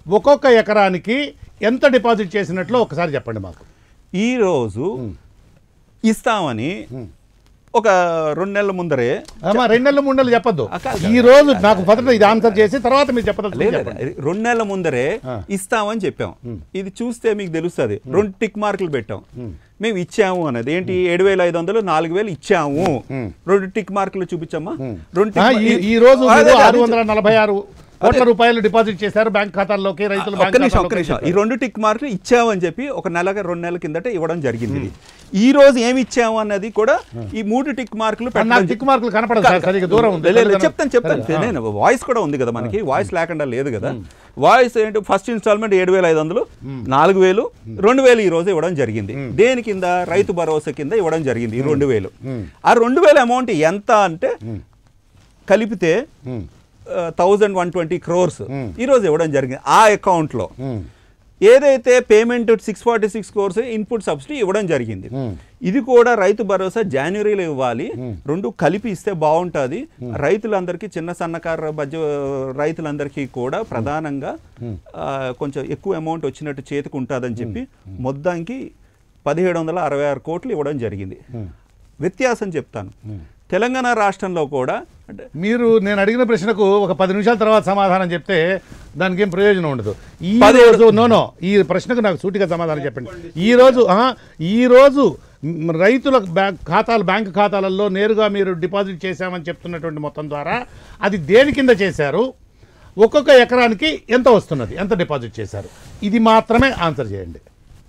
Speaker 1: ఒక్కొక్క ఎకరానికి ఎంత డిపాజిట్ చేసినట్లు ఒకసారి చెప్పండి మాకు
Speaker 6: ఈరోజు ఇస్తామని ఒక రెండు నెలల ముందరే
Speaker 1: అమ్మా రెండు నెలల మూడు నెలలు చెప్పొద్దు
Speaker 6: ఆ, కాదు,
Speaker 1: ఈ రోజు నాకు మొదట ఇది ఆన్సర్ చేసి తర్వాత మీరు చెప్పదు
Speaker 6: లేదు లేదు, రెండు నెలల ముందరే ఇస్తామని చెప్పాం ఇది చూస్తే మీకు తెలుస్తుంది రెండు టిక్ మార్కులు పెట్టాం మేము ఇచ్చాము అన్నది ఏంటి ఏడు వేల ఐదు వందలు నాలుగు వేలు ఇచ్చాము రెండు టిక్ మార్కులు చూపించమ్మా రెండు
Speaker 1: ఆ,
Speaker 6: tick
Speaker 1: ఈ
Speaker 6: mar-
Speaker 1: ఈ రోజు
Speaker 6: అదే,
Speaker 1: మీరు
Speaker 6: అదే,
Speaker 1: ఆరు వందల నలభై ఆరు కోట్ల రూపాయలు డిపాజిట్ చేశారు బ్యాంక్ ఖాతాల్లోకి రైతుల
Speaker 6: ఒక్క
Speaker 1: బ్యాంక్
Speaker 6: నిమిషం ఒక్క
Speaker 1: ఖాతాల్లోకి
Speaker 6: నిమిషం ఈ రెండు టిక్ మార్కులు ఇచ్చామని చెప్పి ఒక నెలగా రెండు నెలల కిందట ఇవ్వడం జరిగింది ఇది. ఈ రోజు ఏమి ఇచ్చాము అన్నది కూడా ఈ మూడు టిక్ మార్కులు
Speaker 1: నాకు
Speaker 6: పెట్టడం
Speaker 1: టిక్ మార్కులు కనపడదు సార్ సరిగ్గా దూరం ఉంది
Speaker 6: లే, లే, చెప్తాను చెప్తాను నేను వాయిస్ కూడా ఉంది కదా మనకి వాయిస్ లేకుండా లేదు కదా వాయిస్ ఏంటి ఫస్ట్ ఇన్స్టాల్మెంట్ ఏడు వేల ఐదు వందలు నాలుగు వేలు రెండు వేలు ఈ రోజు ఇవ్వడం జరిగింది దేని కింద రైతు భరోసా కింద ఇవ్వడం జరిగింది ఈ రెండు వేలు ఆ రెండు వేల అమౌంట్ ఎంత అంటే కలిపితే థౌజండ్ వన్ ట్వంటీ క్రోర్స్ ఈరోజు ఇవ్వడం జరిగింది ఆ అకౌంట్లో ఏదైతే payment six forty six crores input subsidy ఇవ్వడం జరిగింది ఇది కూడా రైతు భరోసా జనవరిలో ఇవ్వాలి రెండు కలిపి ఇస్తే బాగుంటుంది రైతులందరికీ చిన్న సన్నకారు బడ్జ రైతులందరికీ కూడా ప్రధానంగా ఆ, కొంచెం ఎక్కువ అమౌంట్ వచ్చినట్టు చేతికి ఉంటుందని చెప్పి మొత్తానికి పదిహేడు వందల అరవై ఆరు కోట్లు ఇవ్వడం జరిగింది వ్యత్యాసం చెప్తాను తెలంగాణ రాష్ట్రంలో కూడా అంటే
Speaker 1: మీరు నేను అడిగిన ప్రశ్నకు ఒక పది నిమిషాల తర్వాత సమాధానం చెప్తే దానికి ఏం ప్రయోజనం ఉండదు ఈ
Speaker 6: పదిహేడు-
Speaker 1: రోజు నో నో ఈ ప్రశ్నకు నాకు సూటిగా సమాధానం చెప్పండి ఈ రోజు ఆ, ఈ రోజు మ్, రైతుల బ్యాంక్ ఖాతాలు బ్యాంక్ ఖాతాలలో నేరుగా మీరు డిపాజిట్ చేశామని చెప్తున్నటువంటి మొత్తం ద్వారా అది దేని కింద చేశారు ఒక్కొక్క ఎకరానికి ఎంత వస్తున్నది ఎంత డిపాజిట్ చేశారు ఇది మాత్రమే ఆన్సర్ చేయండి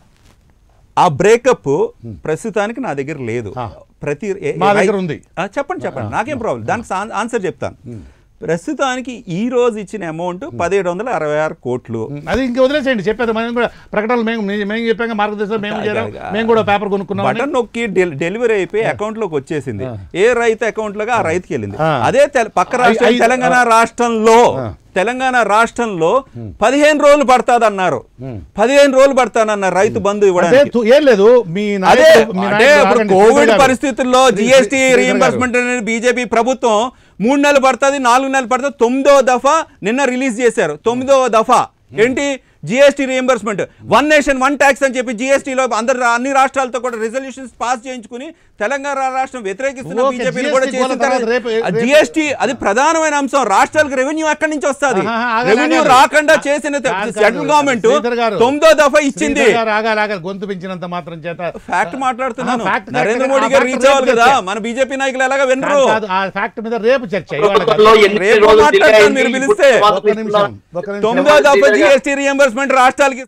Speaker 6: ఆ బ్రేకప్ ప్రస్తుతానికి నా దగ్గర లేదు
Speaker 1: ఆ.
Speaker 6: ప్రతి ఏ-
Speaker 1: మా
Speaker 6: ఏ-
Speaker 1: దగ్గర ఉంది.
Speaker 6: ఆ, చెప్పండి చెప్పండి నాకేం ప్రాబ్లం దానికి ఆన్- ఆన్సర్ చెప్తాను ప్రస్తుతానికి ఈ రోజు ఇచ్చిన అమౌంట్ పదిహేడు వందల అరవై ఆరు కోట్లు
Speaker 1: అది ఇంక వదిలేసేయండి చెప్పేది మనం కూడా ప్రకటనలు మేము మేము చెప్పాక మార్గదర్శనం మేము చేరాం
Speaker 6: అదే,
Speaker 1: మేము కూడా పేపర్ కొనుక్కున్నాం
Speaker 6: బటన్ నొక్కి డెల్- డెలివరీ అయిపోయి అకౌంట్ లోకి వచ్చేసింది ఏ రైతు అకౌంట్ లోకి ఆ రైతుకి వెళ్ళింది
Speaker 1: ఆ.
Speaker 6: అదే తెల- పక్క రాష్ట్రం
Speaker 1: ఐ-
Speaker 6: తెలంగాణ రాష్ట్రంలో తెలంగాణ రాష్ట్రంలో పదిహేను రోజులు పడుతుంది అన్నారు పదిహేను రోజులు పడతానన్నారు రైతు బంధు
Speaker 1: అదే
Speaker 6: ఇవ్వడానికి
Speaker 1: తు- ఏం లేదు మీ
Speaker 6: అదే
Speaker 1: నాయకుడు- మీ
Speaker 6: అంటే
Speaker 1: నాయకుడు
Speaker 6: ఇప్పుడు
Speaker 1: ఆగండి,
Speaker 6: కోవిడ్
Speaker 1: శ్రీధర్ గారు.
Speaker 6: పరిస్థితుల్లో
Speaker 1: శ్రీ-
Speaker 6: జిఎస్టీ
Speaker 1: శ్రీధర్ గారు.
Speaker 6: రీఎంబర్స్మెంట్ అనేది బీజేపీ ప్రభుత్వం మూడు నెలలు పడుతుంది నాలుగు నెలలు పడుతుంది తొమ్మిదో దఫా నిన్న రిలీజ్ చేశారు తొమ్మిదో దఫా ఏంటి GST reimbursement one nation one tax అని చెప్పి జిఎస్టీలో అందరు అన్ని రాష్ట్రాలతో కూడా రెజల్యూషన్స్ పాస్ చేయించుకుని తెలంగాణ రాష్ట్రం వ్యతిరేకిస్తున్న
Speaker 1: ఓకే,
Speaker 6: బీజేపీని
Speaker 1: GST
Speaker 6: కూడా
Speaker 1: గోల
Speaker 6: చేసిన
Speaker 1: తర్వాత రేపు- రేపు-
Speaker 6: జిఎస్టీ అది ప్రధానమైన అంశం రాష్ట్రాలకు రెవెన్యూ ఎక్కడి నుంచి వస్తుంది
Speaker 1: ఆహా, ఆగాలి,
Speaker 6: రెవెన్యూ
Speaker 1: ఆగాలి.
Speaker 6: రాకుండా చేసిన
Speaker 1: కాదు, కాదు.
Speaker 6: సెంట్రల్ గవర్నమెంట్
Speaker 1: శ్రీధర్ గారు.
Speaker 6: తొమ్మిదో దఫా ఇచ్చింది
Speaker 1: శ్రీధర్ గారు ఆగాలి, ఆగాలి. గొంతు పెంచినంత మాత్రం చేత
Speaker 6: ఫ్యాక్ట్ మాట్లాడుతున్నాను
Speaker 1: ఆ, fact
Speaker 6: నరేంద్ర
Speaker 1: correct.
Speaker 6: మోడీ
Speaker 1: ఆ
Speaker 6: గారు
Speaker 1: fact
Speaker 6: రీచ్ అవ్వాలి
Speaker 1: రేపు
Speaker 6: కదా
Speaker 1: చర్చ.
Speaker 6: మన బీజేపీ నాయకులు ఎలాగా వినరు
Speaker 1: కాదు, ఆ ఫ్యాక్ట్ మీద రేపు చర్చ ఇవాళ కాదు.
Speaker 5: ప్రభుత్వంలో ఎన్ని
Speaker 6: రేపు
Speaker 5: రోజులు
Speaker 6: మాట్లాడతాను
Speaker 5: తిరిగాయి,
Speaker 6: మీరు
Speaker 5: ఇప్పుడు
Speaker 6: పిలిస్తే.
Speaker 5: మాకు
Speaker 1: ఒక నిమిషం ఒక నిమిషం
Speaker 6: తొమ్మిదో దఫా జిఎస్టీ రియంబర్స్మెంట్ రాష్ట్రాలకి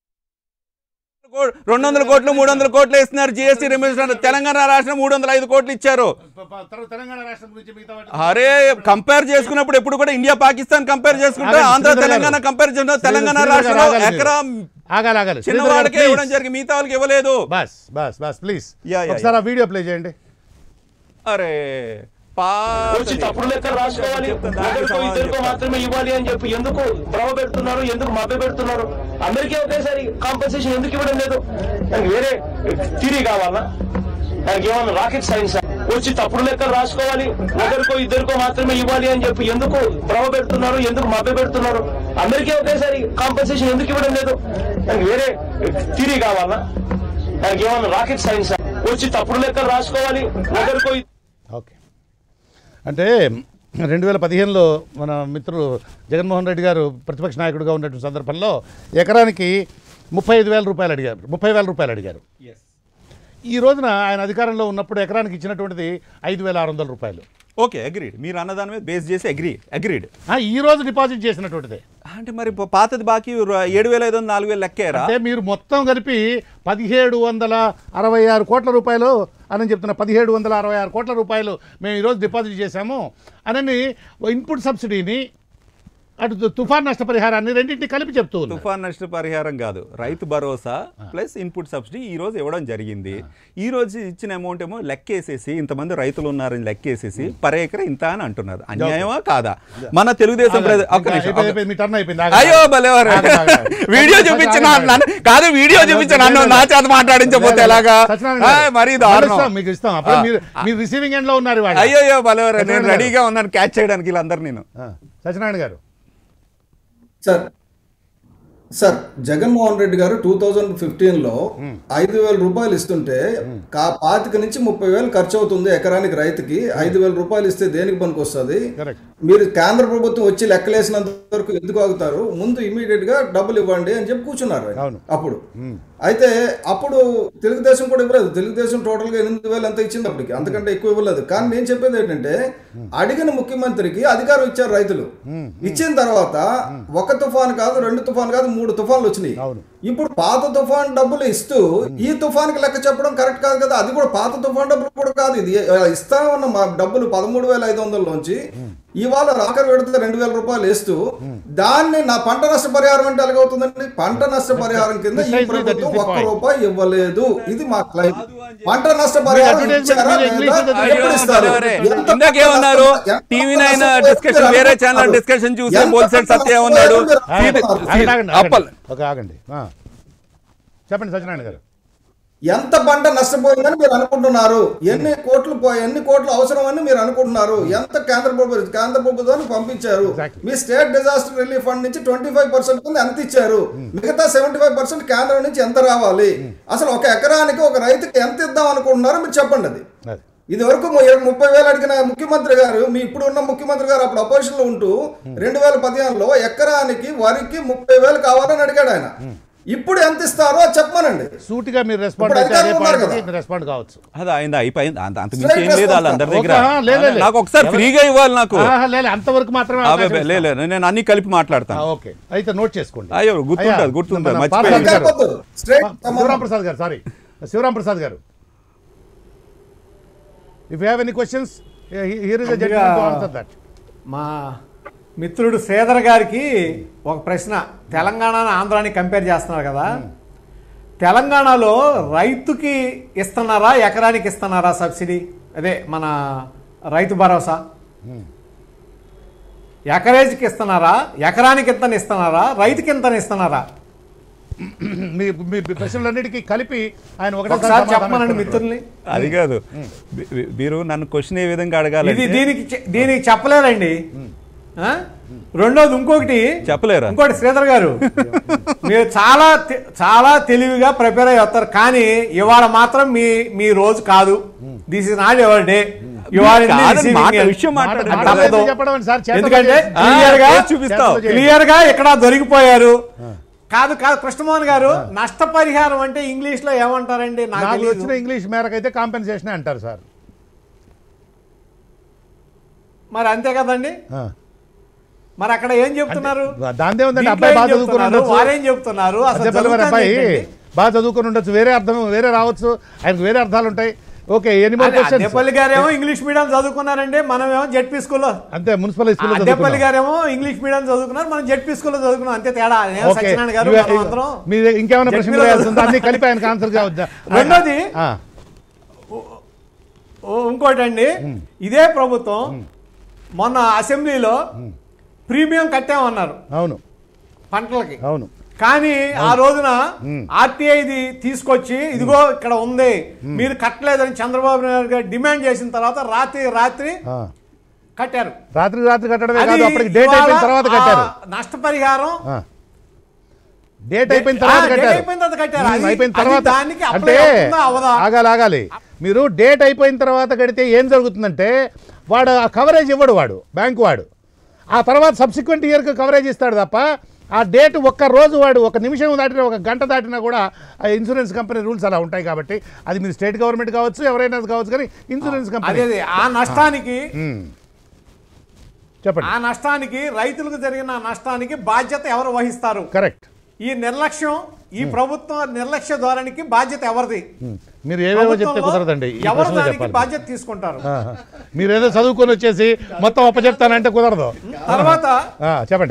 Speaker 6: రెండు వందల కోట్లు మూడు వందల కోట్లు ఇస్తున్నారు జిఎస్టీ రియంబర్స్మెంట్ తెలంగాణ రాష్ట్రం మూడు వందల ఐదు కోట్లు ఇచ్చారు
Speaker 1: తర్వాత తెలంగాణ రాష్ట్రం గురించి మిగతా వాటి-
Speaker 6: అరే కంపేర్ చేసుకున్నప్పుడు ఎప్పుడు కూడా ఇండియా పాకిస్తాన్ కంపేర్ చేసుకుంటే
Speaker 1: ఆగండి,
Speaker 6: ఆంధ్ర
Speaker 1: శ్రీధర్ గారు.
Speaker 6: తెలంగాణ కంపేర్ చేసుకుంటే తెలంగాణ
Speaker 1: శ్రీధర్ గారు
Speaker 6: రాష్ట్రంలో
Speaker 1: ఆగాలి మీరు.
Speaker 6: ఎకరా
Speaker 1: ఆగాలి ఆగాలి
Speaker 6: చిన్న
Speaker 1: శ్రీధర్ గారు,
Speaker 6: వాళ్ళకే
Speaker 1: please.
Speaker 6: ఇవ్వడం జరిగింది మిగతా వాళ్ళకి ఇవ్వలేదు
Speaker 1: బస్ బస్ బస్ ప్లీజ్
Speaker 6: యా, యా,
Speaker 1: ఒకసారి ఆ వీడియో ప్లే చేయండి
Speaker 6: అరే
Speaker 3: వచ్చి తప్పుడు లెక్కలు రాసుకోవాలి ఒకరికో ఇద్దరికో మాత్రమే ఇవ్వాలి అని చెప్పి ఎందుకు భ్రమ పెడుతున్నారు ఎందుకు మభ్య పెడుతున్నారు అందరికీ ఒకేసారి కాంపన్సేషన్ ఎందుకు ఇవ్వడం లేదు దానికి వేరే థిరీ కావాలా దానికి ఏమన్నా రాకెట్ సైన్స్ వచ్చి తప్పుడు లెక్కలు రాసుకోవాలి ఒకరికో ఇద్దరికో మాత్రమే ఇవ్వాలి అని చెప్పి ఎందుకు భ్రమ పెడుతున్నారు ఎందుకు మభ్య పెడుతున్నారు అందరికీ ఒకేసారి కాంపన్సేషన్ ఎందుకు ఇవ్వడం లేదు దానికి వేరే థిరీ కావాలా దానికి ఏమన్నా రాకెట్ సైన్స్ వచ్చి తప్పుడు లెక్కలు రాసుకోవాలి ఒకరికో ఇద్దరికో
Speaker 1: ఓకే అంటే రెండు వేల పదిహేనులో మన మిత్రుడు జగన్మోహన్ రెడ్డి గారు ప్రతిపక్ష నాయకుడిగా ఉన్నటువంటి సందర్భంలో ఎకరానికి ముప్పై ఐదు వేల రూపాయలు అడిగారు ముప్పై వేల రూపాయలు అడిగారు ఈ రోజున ఆయన అధికారంలో ఉన్నప్పుడు ఎకరానికి ఇచ్చినటువంటిది ఐదు వేల ఆరు వందల రూపాయలు
Speaker 6: ఓకే అగ్రీడ్ మీరు అన్నదాని మీద బేస్ చేసి అగ్రీ అగ్రీడ్
Speaker 1: ఆ, ఈ రోజు డిపాజిట్ చేసినటువంటిదే
Speaker 6: అంటే మరి ప- పాతది బాకీ రు- ఏడు వేల ఐదు వందల నాలుగు వేలు లెక్కేరా
Speaker 1: అంటే మీరు మొత్తం కలిపి పదిహేడు వందల అరవై ఆరు కోట్ల రూపాయలు అని చెప్తున్నా పదిహేడు వందల అరవై ఆరు కోట్ల రూపాయలు మేము ఈరోజు డిపాజిట్ చేశాము అని ఇన్పుట్ సబ్సిడీని అటు తు- తుఫాన్ నష్టపరిహారాన్ని రెండింటిని కలిపి చెప్తూ ఉన్నారు
Speaker 6: తుఫాన్ నష్ట పరిహారం కాదు రైతు భరోసా ప్లస్ ఇన్పుట్ సబ్సిడీ ఈ రోజు ఇవ్వడం జరిగింది ఈ రోజు ఇచ్చిన అమౌంట్ ఏమో లెక్కేసేసి ఇంతమంది రైతులు ఉన్నారని లెక్కేసేసి పర్ ఎకర ఇంత అని అంటున్నారు అన్యాయమా కాదా మన తెలుగుదేశం ప్రజ- ఒక్క
Speaker 1: ఇంకా
Speaker 6: నిమిషం,
Speaker 1: అయిపోయి-
Speaker 6: ఒక్క-
Speaker 1: అయిపోయి, మీ టర్న్ అయిపోయింది ఆగండి.
Speaker 6: అయ్యో భలేవారు
Speaker 1: ఆగండి, ఆగండి.
Speaker 6: వీడియో
Speaker 1: ఆగండి,
Speaker 6: చూపించిన
Speaker 1: ఆగండి.
Speaker 6: నన్ను కాదు వీడియో చూపించిన నన్ను నా చేత మాట్లాడించకపోతే ఎలాగా
Speaker 1: సత్యనారాయణ
Speaker 6: ఆ,
Speaker 1: గారు,
Speaker 6: మరీ
Speaker 1: మళ్ళీ
Speaker 6: దారుణం
Speaker 1: ఇస్తాం, మీకు ఇస్తాం అప్పుడు
Speaker 6: ఆ,
Speaker 1: మీరు మీరు రిసీవింగ్ ఎండ్ లో ఉన్నారు ఇవాళ.
Speaker 6: అయ్యో అయ్యో భలేవారు నేను
Speaker 1: సత్యనారాయణ గారు.
Speaker 6: రెడీగా ఉన్నాను క్యాచ్ చేయడానికి వీళ్ళందరూ నేను
Speaker 1: ఆ, సత్యనారాయణ గారు
Speaker 2: సార్ సార్ జగన్మోహన్ రెడ్డి గారు టూ థౌజండ్ ఫిఫ్టీన్ లో ఐదు వేల రూపాయలు ఇస్తుంటే కా పాతిక నుంచి ముప్పై వేలు ఖర్చు అవుతుంది ఎకరానికి రైతుకి ఐదు వేల రూపాయలు ఇస్తే దేనికి పనికి వస్తుంది
Speaker 1: కరెక్ట్
Speaker 2: మీరు కేంద్ర ప్రభుత్వం వచ్చి లెక్కలేసినంత వరకు ఎందుకు ఆగుతారు ముందు ఇమీడియట్ గా డబ్బులు ఇవ్వండి అని చెప్పి కూర్చున్నారు ఆయన.
Speaker 1: అవును.
Speaker 2: అప్పుడు అయితే అప్పుడు తెలుగుదేశం కూడా ఇవ్వలేదు తెలుగుదేశం టోటల్ గా ఎనిమిది వేలు ఎంత ఇచ్చింది అప్పటికి అంతకంటే ఎక్కువ ఇవ్వలేదు కానీ నేను చెప్పేది ఏంటంటే అడిగిన ముఖ్యమంత్రికి అధికారం ఇచ్చారు రైతులు ఇచ్చిన తర్వాత ఒక తుఫాన్ కాదు రెండు తుఫాన్ కాదు మూడు తుఫాన్లు వచ్చినాయి
Speaker 1: అవును.
Speaker 2: ఇప్పుడు పాత తుఫాన్ డబ్బులు ఇస్తూ ఈ తుఫాన్కి లెక్క చెప్పడం కరెక్ట్ కాదు కదా అది కూడా పాత తుఫాన్ డబ్బులు కూడా కాదు ఇది ఇస్తా ఉన్న మా డబ్బులు పదమూడు వేల ఐదు వందలలోంచి ఇవాళ రాకర్ పెడితే రెండు వేల రూపాయలు వేస్తూ దాన్ని నా పంట నష్ట పరిహారం అంటే ఎలాగవుతుందండి పంట నష్ట పరిహారం కింద ఈ
Speaker 1: Precisely that is
Speaker 2: ప్రభుత్వం
Speaker 1: the
Speaker 2: ఒక్క
Speaker 1: point.
Speaker 2: రూపాయి ఇవ్వలేదు ఇది మా క్లైమ్ పంట నష్ట పరిహారం
Speaker 1: advertisement
Speaker 2: ఇచ్చారా
Speaker 1: మీరు English
Speaker 2: లేదా?
Speaker 1: లో
Speaker 2: ఎప్పుడు ఇస్తారు?
Speaker 6: అరే,
Speaker 2: ఎంత
Speaker 6: ఇందాకేమన్నారు
Speaker 2: పంట నష్టం-
Speaker 6: టీవీ
Speaker 2: ఎంత
Speaker 6: నైన్
Speaker 2: నష్టం
Speaker 6: డిస్కషన్
Speaker 2: మీరు
Speaker 6: వేరే
Speaker 2: అనుకుంటున్నారు?
Speaker 6: ఛానల్ డిస్కషన్ చూసి
Speaker 2: ఎంత
Speaker 6: బోల్సెట్
Speaker 2: పంట
Speaker 6: సత్య
Speaker 2: నష్టం
Speaker 6: ఉన్నాడు
Speaker 2: మీరు
Speaker 6: సీత-
Speaker 2: అనుకుంటున్నారు?
Speaker 1: ఆగండి, ఆగండి,
Speaker 6: అప్పల్
Speaker 1: ఆగండి. ఓకే ఆగండి ఆ. చెప్పండి సత్యనారాయణ గారు
Speaker 2: ఎంత పంట నష్టపోయిందని మీరు అనుకుంటున్నారు ఎన్ని కోట్లు పోయి ఎన్ని కోట్లు అవసరమని మీరు అనుకుంటున్నారు ఎంత కేంద్ర ప్రభుత్వం కేంద్ర ప్రభుత్వానికి పంపించారు
Speaker 1: Exactly.
Speaker 2: మీ స్టేట్ డిజాస్టర్ రిలీఫ్ ఫండ్ నుంచి ట్వంటీ ఫైవ్ పర్సెంట్ కింద ఎంత ఇచ్చారు మిగతా సెవెంటీ ఫైవ్ పర్సెంట్ కేంద్రం నుంచి ఎంత రావాలి అసలు ఒక ఎకరానికి ఒక రైతుకి ఎంత ఇద్దాం అనుకుంటున్నారో మీరు చెప్పండి అది
Speaker 1: అది
Speaker 2: ఇది వరకు ము- ముప్పై వేలు అడిగిన ముఖ్యమంత్రి గారు మీ ఇప్పుడు ఉన్న ముఖ్యమంత్రి గారు అప్పుడు అపోజిషన్ లో ఉంటూ రెండు వేల పదిహేనులో ఎకరానికి వరికి ముప్పై వేలు కావాలని అడిగాడు ఆయన ఇప్పుడు ఎంత ఇస్తారో అది చెప్పమనండి
Speaker 1: సూటిగా మీరు రెస్పాండ్
Speaker 2: ఇప్పుడు
Speaker 1: అయితే అదే
Speaker 2: అధికారులు ఉన్నారు
Speaker 1: పాయింట్కి
Speaker 2: కదా.
Speaker 1: మీరు రెస్పాండ్ కావచ్చు
Speaker 6: అది అయింది అయిపోయింది అంత అంత మించి
Speaker 2: Straight
Speaker 6: ఏం లేదు
Speaker 2: response
Speaker 6: వాళ్ళందరి దగ్గర
Speaker 1: ఓకే, ఆ, లేదు, లేదు.
Speaker 6: నాకు ఒకసారి ఫ్రీగా ఇవ్వాలి నాకు
Speaker 1: ఆహా, లేదు అంతవరకు మాత్రమే
Speaker 6: అబ్బే,
Speaker 1: అవకాశం
Speaker 6: లే,
Speaker 1: ఇస్తాం.
Speaker 6: లే, నేను అన్ని కలిపి మాట్లాడతాను
Speaker 1: ఆ, ఓకే అయితే నోట్ చేసుకోండి
Speaker 6: అయ్యో గుర్తుంటుంది
Speaker 1: అయ్యా,
Speaker 6: గుర్తుంటుంది
Speaker 1: మన
Speaker 6: మర్చిపోయాను
Speaker 1: పార్టీ గారు.
Speaker 2: కాకపోతే straight
Speaker 1: శివరాం
Speaker 2: సమాధానం.
Speaker 1: ప్రసాద్ గారు sorry Sivaram Prasad garu if have any questions here is
Speaker 4: కొద్దిగా
Speaker 1: ఆన్సర్ దట్
Speaker 4: మా మిత్రుడు శ్రీధర్ గారికి ఒక ప్రశ్న తెలంగాణ ఆంధ్రాని కంపేర్ చేస్తున్నారు కదా తెలంగాణలో రైతుకి ఇస్తున్నారా ఎకరానికి ఇస్తున్నారా సబ్సిడీ అదే మన రైతు భరోసా ఎకరేజ్కి ఇస్తున్నారా ఎకరానికి ఇంతని ఇస్తున్నారా రైతుకి ఇంతని ఇస్తున్నారా
Speaker 1: మీ మీ ప్రశ్నలన్నిటికీ కలిపి ఆయన ఒకటే
Speaker 4: ఒకసారి చెప్పమనండి మిత్రుల్ని
Speaker 6: అది కాదు మీ- మీ- మీరు నన్ను క్వశ్చన్ ఏ విధంగా అడగాలి
Speaker 4: ఇది దీనికి చె- దీనికి చెప్పలేరండి ఆ? రెండోది ఇంకొకటి
Speaker 6: చెప్పలేరా?
Speaker 4: ఇంకోటి శ్రీధర్ గారు మీరు చాలా తె- చాలా తెలివిగా ప్రిపేర్ అయ్యి వస్తారు కానీ ఇవాళ మాత్రం మీ మీ రోజు కాదు this is not every day
Speaker 6: కాదని మాట విషయం
Speaker 1: మాట-
Speaker 6: మాట్లాడండి.
Speaker 1: మాట
Speaker 6: brother.
Speaker 1: లేదు. చెప్పడం ఏంటి సార్? చేతలో
Speaker 4: ఎందుకంటే
Speaker 1: చేసి-
Speaker 6: ఆ,
Speaker 4: క్లియర్ గా
Speaker 6: చేసి చూపిస్తావు.
Speaker 1: చేతలో చేసి-
Speaker 4: క్లియర్ గా ఇక్కడ దొరికిపోయారు కాదు కాదు కృష్ణమోహన్ గారు నష్టపరిహారం అంటే ఇంగ్లీష్ లో ఏమంటారండి నాకు
Speaker 1: నాకు
Speaker 4: తెలియదు.
Speaker 1: వచ్చిన ఇంగ్లీష్ మేరకు అయితే కాంపెన్సేషన్ అంటారు సార్
Speaker 4: మరి అంతే కదండి
Speaker 1: ఆ.
Speaker 4: మరి అక్కడ ఏం చెప్తున్నారు
Speaker 1: దాందే ఉందండి
Speaker 4: దీంట్లో
Speaker 1: అబ్బాయి
Speaker 4: ఏం
Speaker 1: బాగా చదువుకుని
Speaker 4: చెప్తున్నారు?
Speaker 1: ఉండొచ్చు
Speaker 4: వారేం చెప్తున్నారు అసలు
Speaker 1: అదే పల్లెవారి
Speaker 4: జరుగుతుంది
Speaker 1: అబ్బాయి
Speaker 4: ఏంటండి?
Speaker 1: బాగా చదువుకుని ఉండొచ్చు వేరే అర్థం వేరే రావచ్చు ఆయనకు వేరే అర్థాలు ఉంటాయి ఓకే ఎనీ మోర్
Speaker 4: అదే
Speaker 1: క్వశ్చన్స్
Speaker 4: అద్దెపల్లి గారేమో ఇంగ్లీష్ మీడియం చదువుకున్నారండి మనమేమో జెడ్పీ స్కూల్లో
Speaker 1: అంతే మున్సిపల్ స్కూల్లో
Speaker 4: అద్దెపల్లి
Speaker 1: చదువుకున్నాం.
Speaker 4: గారేమో ఇంగ్లీష్ మీడియం చదువుకున్నారు మనం జెడ్పీ స్కూల్లో చదువుకున్నాం అంతే తేడా నేను
Speaker 1: ఓకే
Speaker 4: సత్యనారాయణ గారు
Speaker 1: ఇవే-
Speaker 4: మనం అందరం
Speaker 1: మీ ఇంకేమైనా
Speaker 4: జడ్పీలో
Speaker 1: ప్రశ్నలు వేయాల్సిందా అన్ని కలిపి ఆయనకు ఆన్సర్ కావద్దా
Speaker 4: రెండోది
Speaker 1: ఆ,
Speaker 4: ఓ- ఇంకోటండి ఇదే ప్రభుత్వం మొన్న అసెంబ్లీలో ప్రీమియం కట్టామన్నారు
Speaker 1: అవును
Speaker 4: పంటలకి
Speaker 1: అవును
Speaker 4: కానీ ఆ రోజున ఆర్టీఐది తీసుకొచ్చి ఇదిగో ఇక్కడ ఉంది మీరు కట్టలేదని చంద్రబాబు నాయుడు గారు డిమాండ్ చేసిన తర్వాత రాత్రి రాత్రి
Speaker 1: ఆ.
Speaker 4: కట్టారు
Speaker 1: రాత్రి రాత్రి కట్టడమే
Speaker 4: అది
Speaker 1: కాదు అప్పటికి డేట్
Speaker 4: ఇవాళ
Speaker 1: అయిపోయిన తర్వాత
Speaker 4: ఆ
Speaker 1: కట్టారు
Speaker 4: నష్టపరిహారం
Speaker 1: ఆ. డేట్ అయిపోయిన తర్వాత
Speaker 4: ఆ, డేట్
Speaker 1: కట్టారు
Speaker 4: అయిపోయిన తర్వాత కట్టారు.
Speaker 1: ఉమ్,
Speaker 4: అది-
Speaker 1: అయిపోయిన
Speaker 4: అది
Speaker 1: తర్వాత
Speaker 4: దానికి
Speaker 1: అంటే
Speaker 4: అప్లై అవుతుందా, అవదా?
Speaker 1: ఆగాలి ఆగాలి మీరు డేట్ అయిపోయిన తర్వాత కడితే ఏం జరుగుతుందంటే వాడు ఆ కవరేజ్ ఇవ్వడు వాడు బ్యాంకు వాడు ఆ తర్వాత సబ్సిక్వెంట్ ఇయర్కి కవరేజ్ ఇస్తాడు తప్ప ఆ డేట్ ఒక్క రోజు వాడు ఒక నిమిషం దాటినా ఒక గంట దాటినా కూడా ఆ ఇన్సూరెన్స్ కంపెనీ రూల్స్ అలా ఉంటాయి కాబట్టి అది మీరు స్టేట్ గవర్నమెంట్ కావచ్చు ఎవరైనా కావచ్చు కానీ ఇన్సూరెన్స్
Speaker 4: అదే
Speaker 1: కంపెనీ
Speaker 4: అదే. ఆ నష్టానికి
Speaker 1: ఉమ్. చెప్పండి
Speaker 4: ఆ నష్టానికి రైతులకు జరిగిన ఆ నష్టానికి బాధ్యత ఎవరు వహిస్తారు
Speaker 1: కరెక్ట్
Speaker 4: ఈ నిర్లక్ష్యం ఈ ప్రభుత్వ నిర్లక్ష్య ధోరణికి బాధ్యత ఎవరిది
Speaker 1: మీరు ఏవేవో చెప్తే
Speaker 4: ప్రభుత్వంలో
Speaker 1: కుదరదండి ఈ
Speaker 4: ఎవరు
Speaker 1: ప్రశ్నలు
Speaker 4: దానికి
Speaker 1: చెప్పాలి
Speaker 4: బాధ్యత తీసుకుంటారు
Speaker 1: ఆహా. మీరేదో చదువుకొని వచ్చేసి మొత్తం అప్పచెప్తానంటే కుదరదు
Speaker 4: తర్వాత
Speaker 1: ఆ, చెప్పండి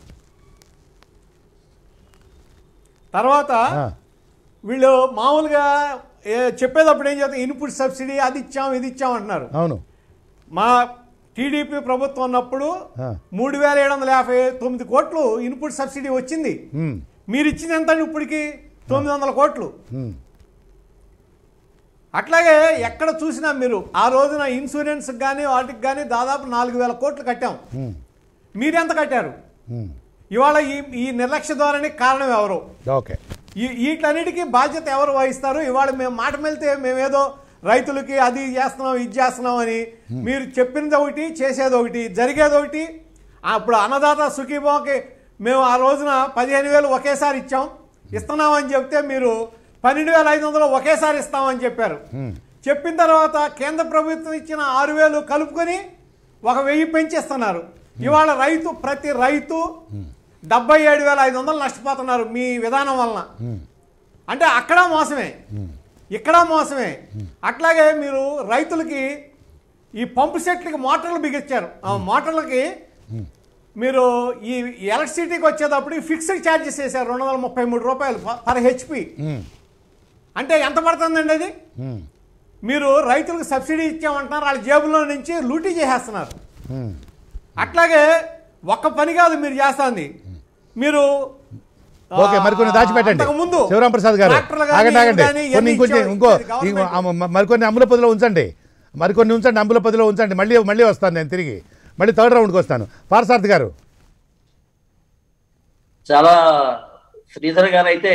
Speaker 4: తర్వాత
Speaker 1: ఆ,
Speaker 4: వీళ్ళు మామూలుగా ఏ, చెప్పేటప్పుడు ఏం చేస్తారు ఇన్పుట్ సబ్సిడీ అది ఇచ్చాం ఇది ఇచ్చాం అంటున్నారు
Speaker 1: అవును
Speaker 4: మా టీడీపీ ప్రభుత్వం ఉన్నప్పుడు
Speaker 1: ఆ.
Speaker 4: మూడు వేల ఏడు వందల యాభై తొమ్మిది కోట్లు ఇన్పుట్ సబ్సిడీ వచ్చింది
Speaker 1: ఉమ్,
Speaker 4: మీరు ఇచ్చింది ఎంత ఇప్పటికి తొమ్మిది వందల కోట్లు
Speaker 1: ఉమ్,
Speaker 4: అట్లాగే ఎక్కడ చూసినా మీరు ఆ రోజున ఇన్సూరెన్స్ కానీ వాటికి కానీ దాదాపు నాలుగు వేల కోట్లు కట్టాం
Speaker 1: ఉమ్,
Speaker 4: మీరెంత కట్టారు
Speaker 1: ఉమ్.
Speaker 4: ఇవాళ ఈ ఈ నిర్లక్ష్య ధోరణికి కారణం ఎవరు
Speaker 1: ఓకే
Speaker 4: ఈ వీటన్నిటికీ బాధ్యత ఎవరు వహిస్తారు ఇవాళ మేము మాట వెళ్తే మేమేదో రైతులకి అది చేస్తున్నాం ఇది చేస్తున్నాం అని మీరు చెప్పినది ఒకటి చేసేది ఒకటి జరిగేది ఒకటి అప్పుడు అన్నదాత సుఖీభావకి మేము ఆ రోజున పదిహేను వేలు ఒకేసారి ఇచ్చాం ఇస్తున్నామని చెప్తే మీరు పన్నెండు వేల ఐదు వందలు ఒకేసారి ఇస్తామని చెప్పారు చెప్పిన తర్వాత కేంద్ర ప్రభుత్వం ఇచ్చిన ఆరు వేలు కలుపుకొని ఒక వెయ్యి పెంచేస్తున్నారు ఇవాళ రైతు ప్రతి రైతు డెబ్బై ఏడు వేల ఐదు వందలు నష్టపోతున్నారు మీ విధానం వలన అంటే అక్కడ మోసమే ఇక్కడ మోసమే అట్లాగే మీరు రైతులకి ఈ పంపు సెట్లకి మోటార్లు బిగించారు ఆ మోటార్లకి మీరు ఈ ఎలక్ట్రిసిటీకి వచ్చేటప్పుడు ఫిక్స్డ్ ఛార్జెస్ వేసారు రెండు వందల ముప్పై మూడు రూపాయలు పర్ హెచ్పి అంటే ఎంత పడుతుందండి అది మీరు రైతులకు సబ్సిడీ ఇచ్చామంటున్నారు వాళ్ళ జేబులో నుంచి లూటీ చేసేస్తున్నారు అట్లాగే ఒక్క పని కాదు మీరు చేస్తుంది మీరు
Speaker 1: ఓకే మరికొన్ని దాచిపెట్టండి
Speaker 4: అంతకుముందు
Speaker 1: శివరాం ప్రసాద్ గారు
Speaker 4: ట్రాక్టర్లు కానీ,
Speaker 1: ఆగండి ఆగండి
Speaker 4: ఇవి కానీ
Speaker 1: కొన్ని
Speaker 4: ఇవన్నీ
Speaker 1: ఇంకొంచెం
Speaker 4: ఇచ్చారు.
Speaker 1: ఇంకో
Speaker 4: ఇది గవర్నమెంట్.
Speaker 1: ఇంకో- ఆ, మ- మరికొన్ని అంబుల పదిలో ఉంచండి మరికొన్ని ఉంచండి అంబుల పదిలో ఉంచండి మళ్ళీ మళ్ళీ వస్తాను నేను తిరిగి మళ్ళీ థర్డ్ రౌండ్కి వస్తాను పారసారథి గారు
Speaker 5: చాలా శ్రీధర్ గారు అయితే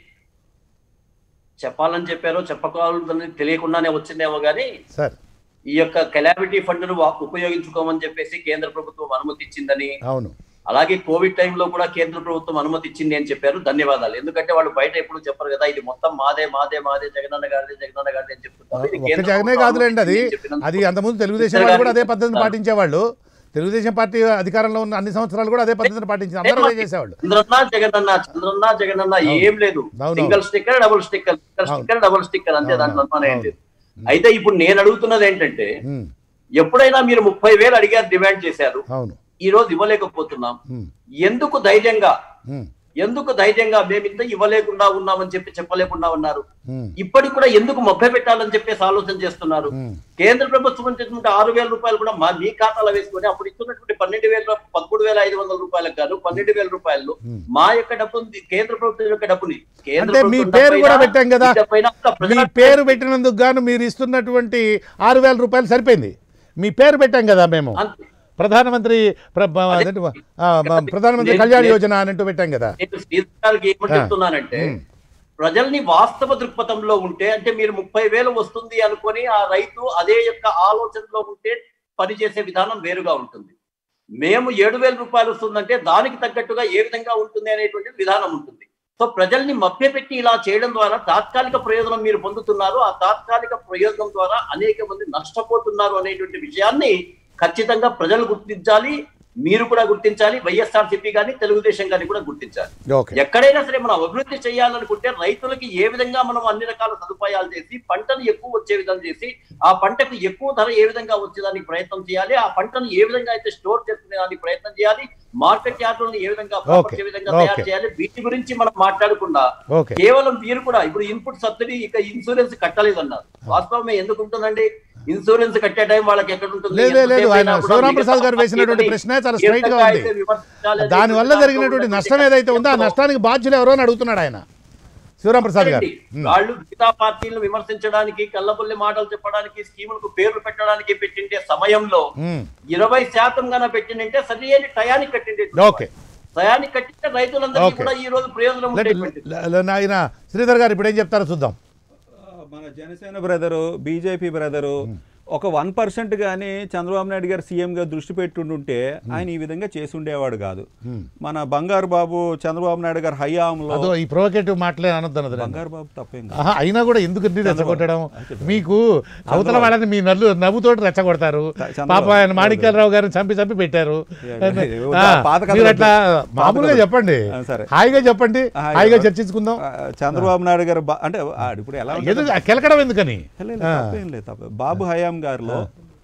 Speaker 5: చెప్పాలని చెప్పారో చెప్పకూడదని తెలియకుండానే వచ్చిందేమో కానీ
Speaker 1: సార్
Speaker 5: ఈ యొక్క కెలామిటీ ఫండ్ ను వా- ఉపయోగించుకోమని చెప్పేసి కేంద్ర ప్రభుత్వం అనుమతి ఇచ్చిందని
Speaker 1: అవును
Speaker 5: అలాగే కోవిడ్ టైంలో కూడా కేంద్ర ప్రభుత్వం అనుమతి ఇచ్చింది అని చెప్పారు ధన్యవాదాలు ఎందుకంటే వాళ్ళు బయట ఎప్పుడు చెప్పరు కదా ఇది మొత్తం మాదే మాదే మాదే జగనన్న గారిదే జగనన్న గారిదే అని చెప్తుంటారు ఇది
Speaker 1: ఒక్క
Speaker 5: కేంద్ర
Speaker 1: జగనే
Speaker 5: ప్రభుత్వం
Speaker 1: కాదులేండి అది
Speaker 5: అనుమతి ఇచ్చింది అని
Speaker 1: అది
Speaker 5: చెప్పినందుకు
Speaker 1: అంతకుముందు తెలుగుదేశం
Speaker 5: ఇద్దరు
Speaker 1: వాళ్ళు కూడా అదే
Speaker 5: గారిని
Speaker 1: పద్ధతిని
Speaker 5: చెప్తారు.
Speaker 1: పాటించేవాళ్ళు తెలుగుదేశం పార్టీ అధికారంలో ఉన్న అన్ని సంవత్సరాలు కూడా అదే పద్ధతిని పాటించింది అందరూ అదే చేసేవాళ్ళు
Speaker 5: చంద్రన్న జగనన్న చంద్రన్న జగనన్న ఏం లేదు
Speaker 1: అవును.
Speaker 5: Single sticker double sticker single
Speaker 1: అవును.
Speaker 5: స్టిక్కర్ డబుల్ స్టిక్కర్ అంతే
Speaker 1: అవును.
Speaker 5: దాంట్లో అనుమానం ఏం
Speaker 1: అవును.
Speaker 5: లేదు అయితే ఇప్పుడు నేను అడుగుతున్నది ఏంటంటే
Speaker 1: ఉమ్,
Speaker 5: ఎప్పుడైనా మీరు ముప్పై వేలు అడిగారు డిమాండ్ చేశారు
Speaker 1: అవును
Speaker 5: ఈ రోజు ఇవ్వలేకపోతున్నాం
Speaker 1: ఉమ్,
Speaker 5: ఎందుకు ధైర్యంగా
Speaker 1: ఉమ్,
Speaker 5: ఎందుకు ధైర్యంగా మేము ఇంత ఇవ్వలేకుండా ఉన్నామని చెప్పి చెప్పలేకుండా ఉన్నారు
Speaker 1: ఉమ్,
Speaker 5: ఇప్పటికి కూడా ఎందుకు మొబ్బె పెట్టాలని చెప్పేసి ఆలోచన చేస్తున్నారు
Speaker 1: ఉమ్.
Speaker 5: కేంద్ర ప్రభుత్వం ఇచ్చినటువంటి ఆరు వేల రూపాయలు కూడా మా మీ ఖాతాలో వేసుకొని అప్పుడు ఇస్తున్నటువంటి పన్నెండు వేల పదమూడు వేల ఐదు వందల రూపాయలకు గాను పన్నెండు వేల రూపాయలు మా యొక్క డబ్బుని కేంద్ర ప్రభుత్వం యొక్క డబ్బుని కేంద్ర
Speaker 1: అంటే మీ
Speaker 5: ప్రభుత్వం
Speaker 1: పేరు కూడా
Speaker 5: డబ్బైనా,
Speaker 1: పెట్టాం కదా
Speaker 5: ఈ డబ్బైనా అంతా
Speaker 1: మీ
Speaker 5: ప్రజల-
Speaker 1: పేరు పెట్టినందుకు గాను మీరు ఇస్తున్నటువంటి ఆరు వేల రూపాయలు సరిపోయింది మీ పేరు పెట్టాం కదా మేము
Speaker 5: అంతే.
Speaker 1: ప్రధానమంత్రి ప్ర- అదేంటి, ఆ, మ- ప్రధానమంత్రి కళ్యాణ్ యోజన అని అంటూ పెట్టాం కదా
Speaker 5: నేను శ్రీధర్ గారికి ఏమని చెప్తున్నానంటే
Speaker 1: ఉమ్.
Speaker 5: ప్రజల్ని వాస్తవ దృక్పథంలో ఉంటే అంటే మీరు ముప్పై వేలు వస్తుంది అనుకొని ఆ రైతు అదే యొక్క ఆలోచనలో ఉంటే పనిచేసే విధానం వేరుగా ఉంటుంది మేము ఏడు వేల రూపాయలు వస్తుందంటే దానికి తగ్గట్టుగా ఏ విధంగా ఉంటుంది అనేటువంటి విధానం ఉంటుంది సో ప్రజల్ని మభ్యపెట్టి ఇలా చేయడం ద్వారా తాత్కాలిక ప్రయోజనం మీరు పొందుతున్నారు ఆ తాత్కాలిక ప్రయోజనం ద్వారా అనేక మంది నష్టపోతున్నారు అనేటువంటి విషయాన్ని ఖచ్చితంగా ప్రజలు గుర్తించాలి మీరు కూడా గుర్తించాలి వైఎస్ఆర్ సిపి కానీ తెలుగుదేశం కానీ కూడా గుర్తించాలి
Speaker 1: ఓకే
Speaker 5: ఎక్కడైనా సరే మనం అభివృద్ధి చేయాలనుకుంటే రైతులకి ఏ విధంగా మనం అన్ని రకాల సదుపాయాలు చేసి పంటను ఎక్కువ వచ్చే విధంగా చేసి ఆ పంటకు ఎక్కువ ధర ఏ విధంగా వచ్చేదానికి ప్రయత్నం చేయాలి ఆ పంటను ఏ విధంగా అయితే స్టోర్ చేసుకునే దానికి ప్రయత్నం చేయాలి మార్కెట్ యార్డులను ఏ విధంగా
Speaker 1: Okay.
Speaker 5: వచ్చే విధంగా తయారు
Speaker 1: Okay.
Speaker 5: చేయాలి వీటి గురించి మనం మాట్లాడకుండా
Speaker 1: ఓకే
Speaker 5: కేవలం మీరు కూడా ఇప్పుడు ఇన్పుట్ సబ్సిడీ ఇక ఇన్సూరెన్స్ కట్టలేదన్నారు వాస్తవమే ఎందుకు ఉంటుందండి ఇన్సూరెన్స్ కట్టే టైం వాళ్ళకి ఎక్కడ ఉంటుంది
Speaker 1: లేదు, లేదు, లేదు.
Speaker 5: ఎంతసేపు
Speaker 1: ఆయన
Speaker 5: అయినా కూడా
Speaker 1: శివరాం ప్రసాద్ గారు
Speaker 5: మిగతా
Speaker 1: వేసినటువంటి
Speaker 5: పార్టీలని
Speaker 1: ప్రశ్న చాలా
Speaker 5: ఏ
Speaker 1: straight గా
Speaker 5: విధంగా
Speaker 1: ఉంది.
Speaker 5: అయితే విమర్శించాలి అనేది
Speaker 1: దానివల్ల
Speaker 5: దాంట్లో
Speaker 1: జరిగినటువంటి
Speaker 5: ఉన్నటువంటి
Speaker 1: నష్టం ఏదైతే ఉందో ఆ
Speaker 5: కక్షలో
Speaker 1: నష్టానికి బాధ్యులు ఎవరో అని అడుగుతున్నాడు ఆయన శివరాం ప్రసాద్ గారు
Speaker 5: ఏంటి? వాళ్ళు మిగతా పార్టీలను విమర్శించడానికి కళ్ళబొల్లి మాటలు చెప్పడానికి స్కీములకు పేర్లు పెట్టడానికి పెట్టిండే సమయంలో
Speaker 1: ఉమ్,
Speaker 5: ఇరవై శాతం గాన పెట్టింటే సరి అయిన టయానికి కట్టిండే
Speaker 1: ఓకే
Speaker 5: టయానికి కట్టితే రైతులందరికీ
Speaker 1: ఓకే.
Speaker 5: కూడా ఈ రోజు ప్రయోజనం
Speaker 1: లెట్-
Speaker 5: ఉండేటువంటిది
Speaker 1: ల- ల- ఆయన శ్రీధర్ గారు ఇప్పుడు ఏం చెప్తారో చూద్దాం
Speaker 6: మన జనసేన బ్రదరు బీజేపీ బ్రదరు ఒక వన్ పర్సెంట్ కానీ చంద్రబాబు నాయుడు గారు సీఎంగా దృష్టి పెట్టుంటే ఆయన ఈ విధంగా చేసి ఉండేవాడు కాదు మన బంగారు బాబు చంద్రబాబు నాయుడు గారు హయాంలో
Speaker 1: అదో ఈ ప్రొవకేటివ్ మాటలే అనొద్దన్నది నేను.
Speaker 6: బంగారు బాబు తప్పేం కాదు.
Speaker 1: ఆహా, అయినా కూడా ఎందుకు రెచ్చగొట్టడం మీకు అవతల వాళ్ళని మీ నల్లు నవ్వుతోటి రెచ్చగొడతారు
Speaker 6: చంద్రబాబు.
Speaker 1: పాప ఆయన మాణిక్యాలరావు గారిని చంపి చంపి పెట్టారు
Speaker 6: ఏ,
Speaker 1: ఆ,
Speaker 6: పాత కథలు
Speaker 1: మీరు అట్లా
Speaker 6: వద్దు.
Speaker 1: మామూలుగా
Speaker 6: పాత కథలు.
Speaker 1: చెప్పండి
Speaker 6: ఆ, సరే.
Speaker 1: హాయిగా చెప్పండి
Speaker 6: ఆ,
Speaker 1: హాయిగా
Speaker 6: ఎవరు?
Speaker 1: చర్చించుకుందాం
Speaker 6: ఆ, చంద్రబాబు నాయుడు గారు బా- అంటే ఆ, ఇప్పుడు ఎలా ఉంటుంది?
Speaker 1: ఎందుకు కెలకడం ఎందుకని
Speaker 6: లేదు, లేదు, తప్పేం లేదు తప్ప బాబు హయాం గారిలో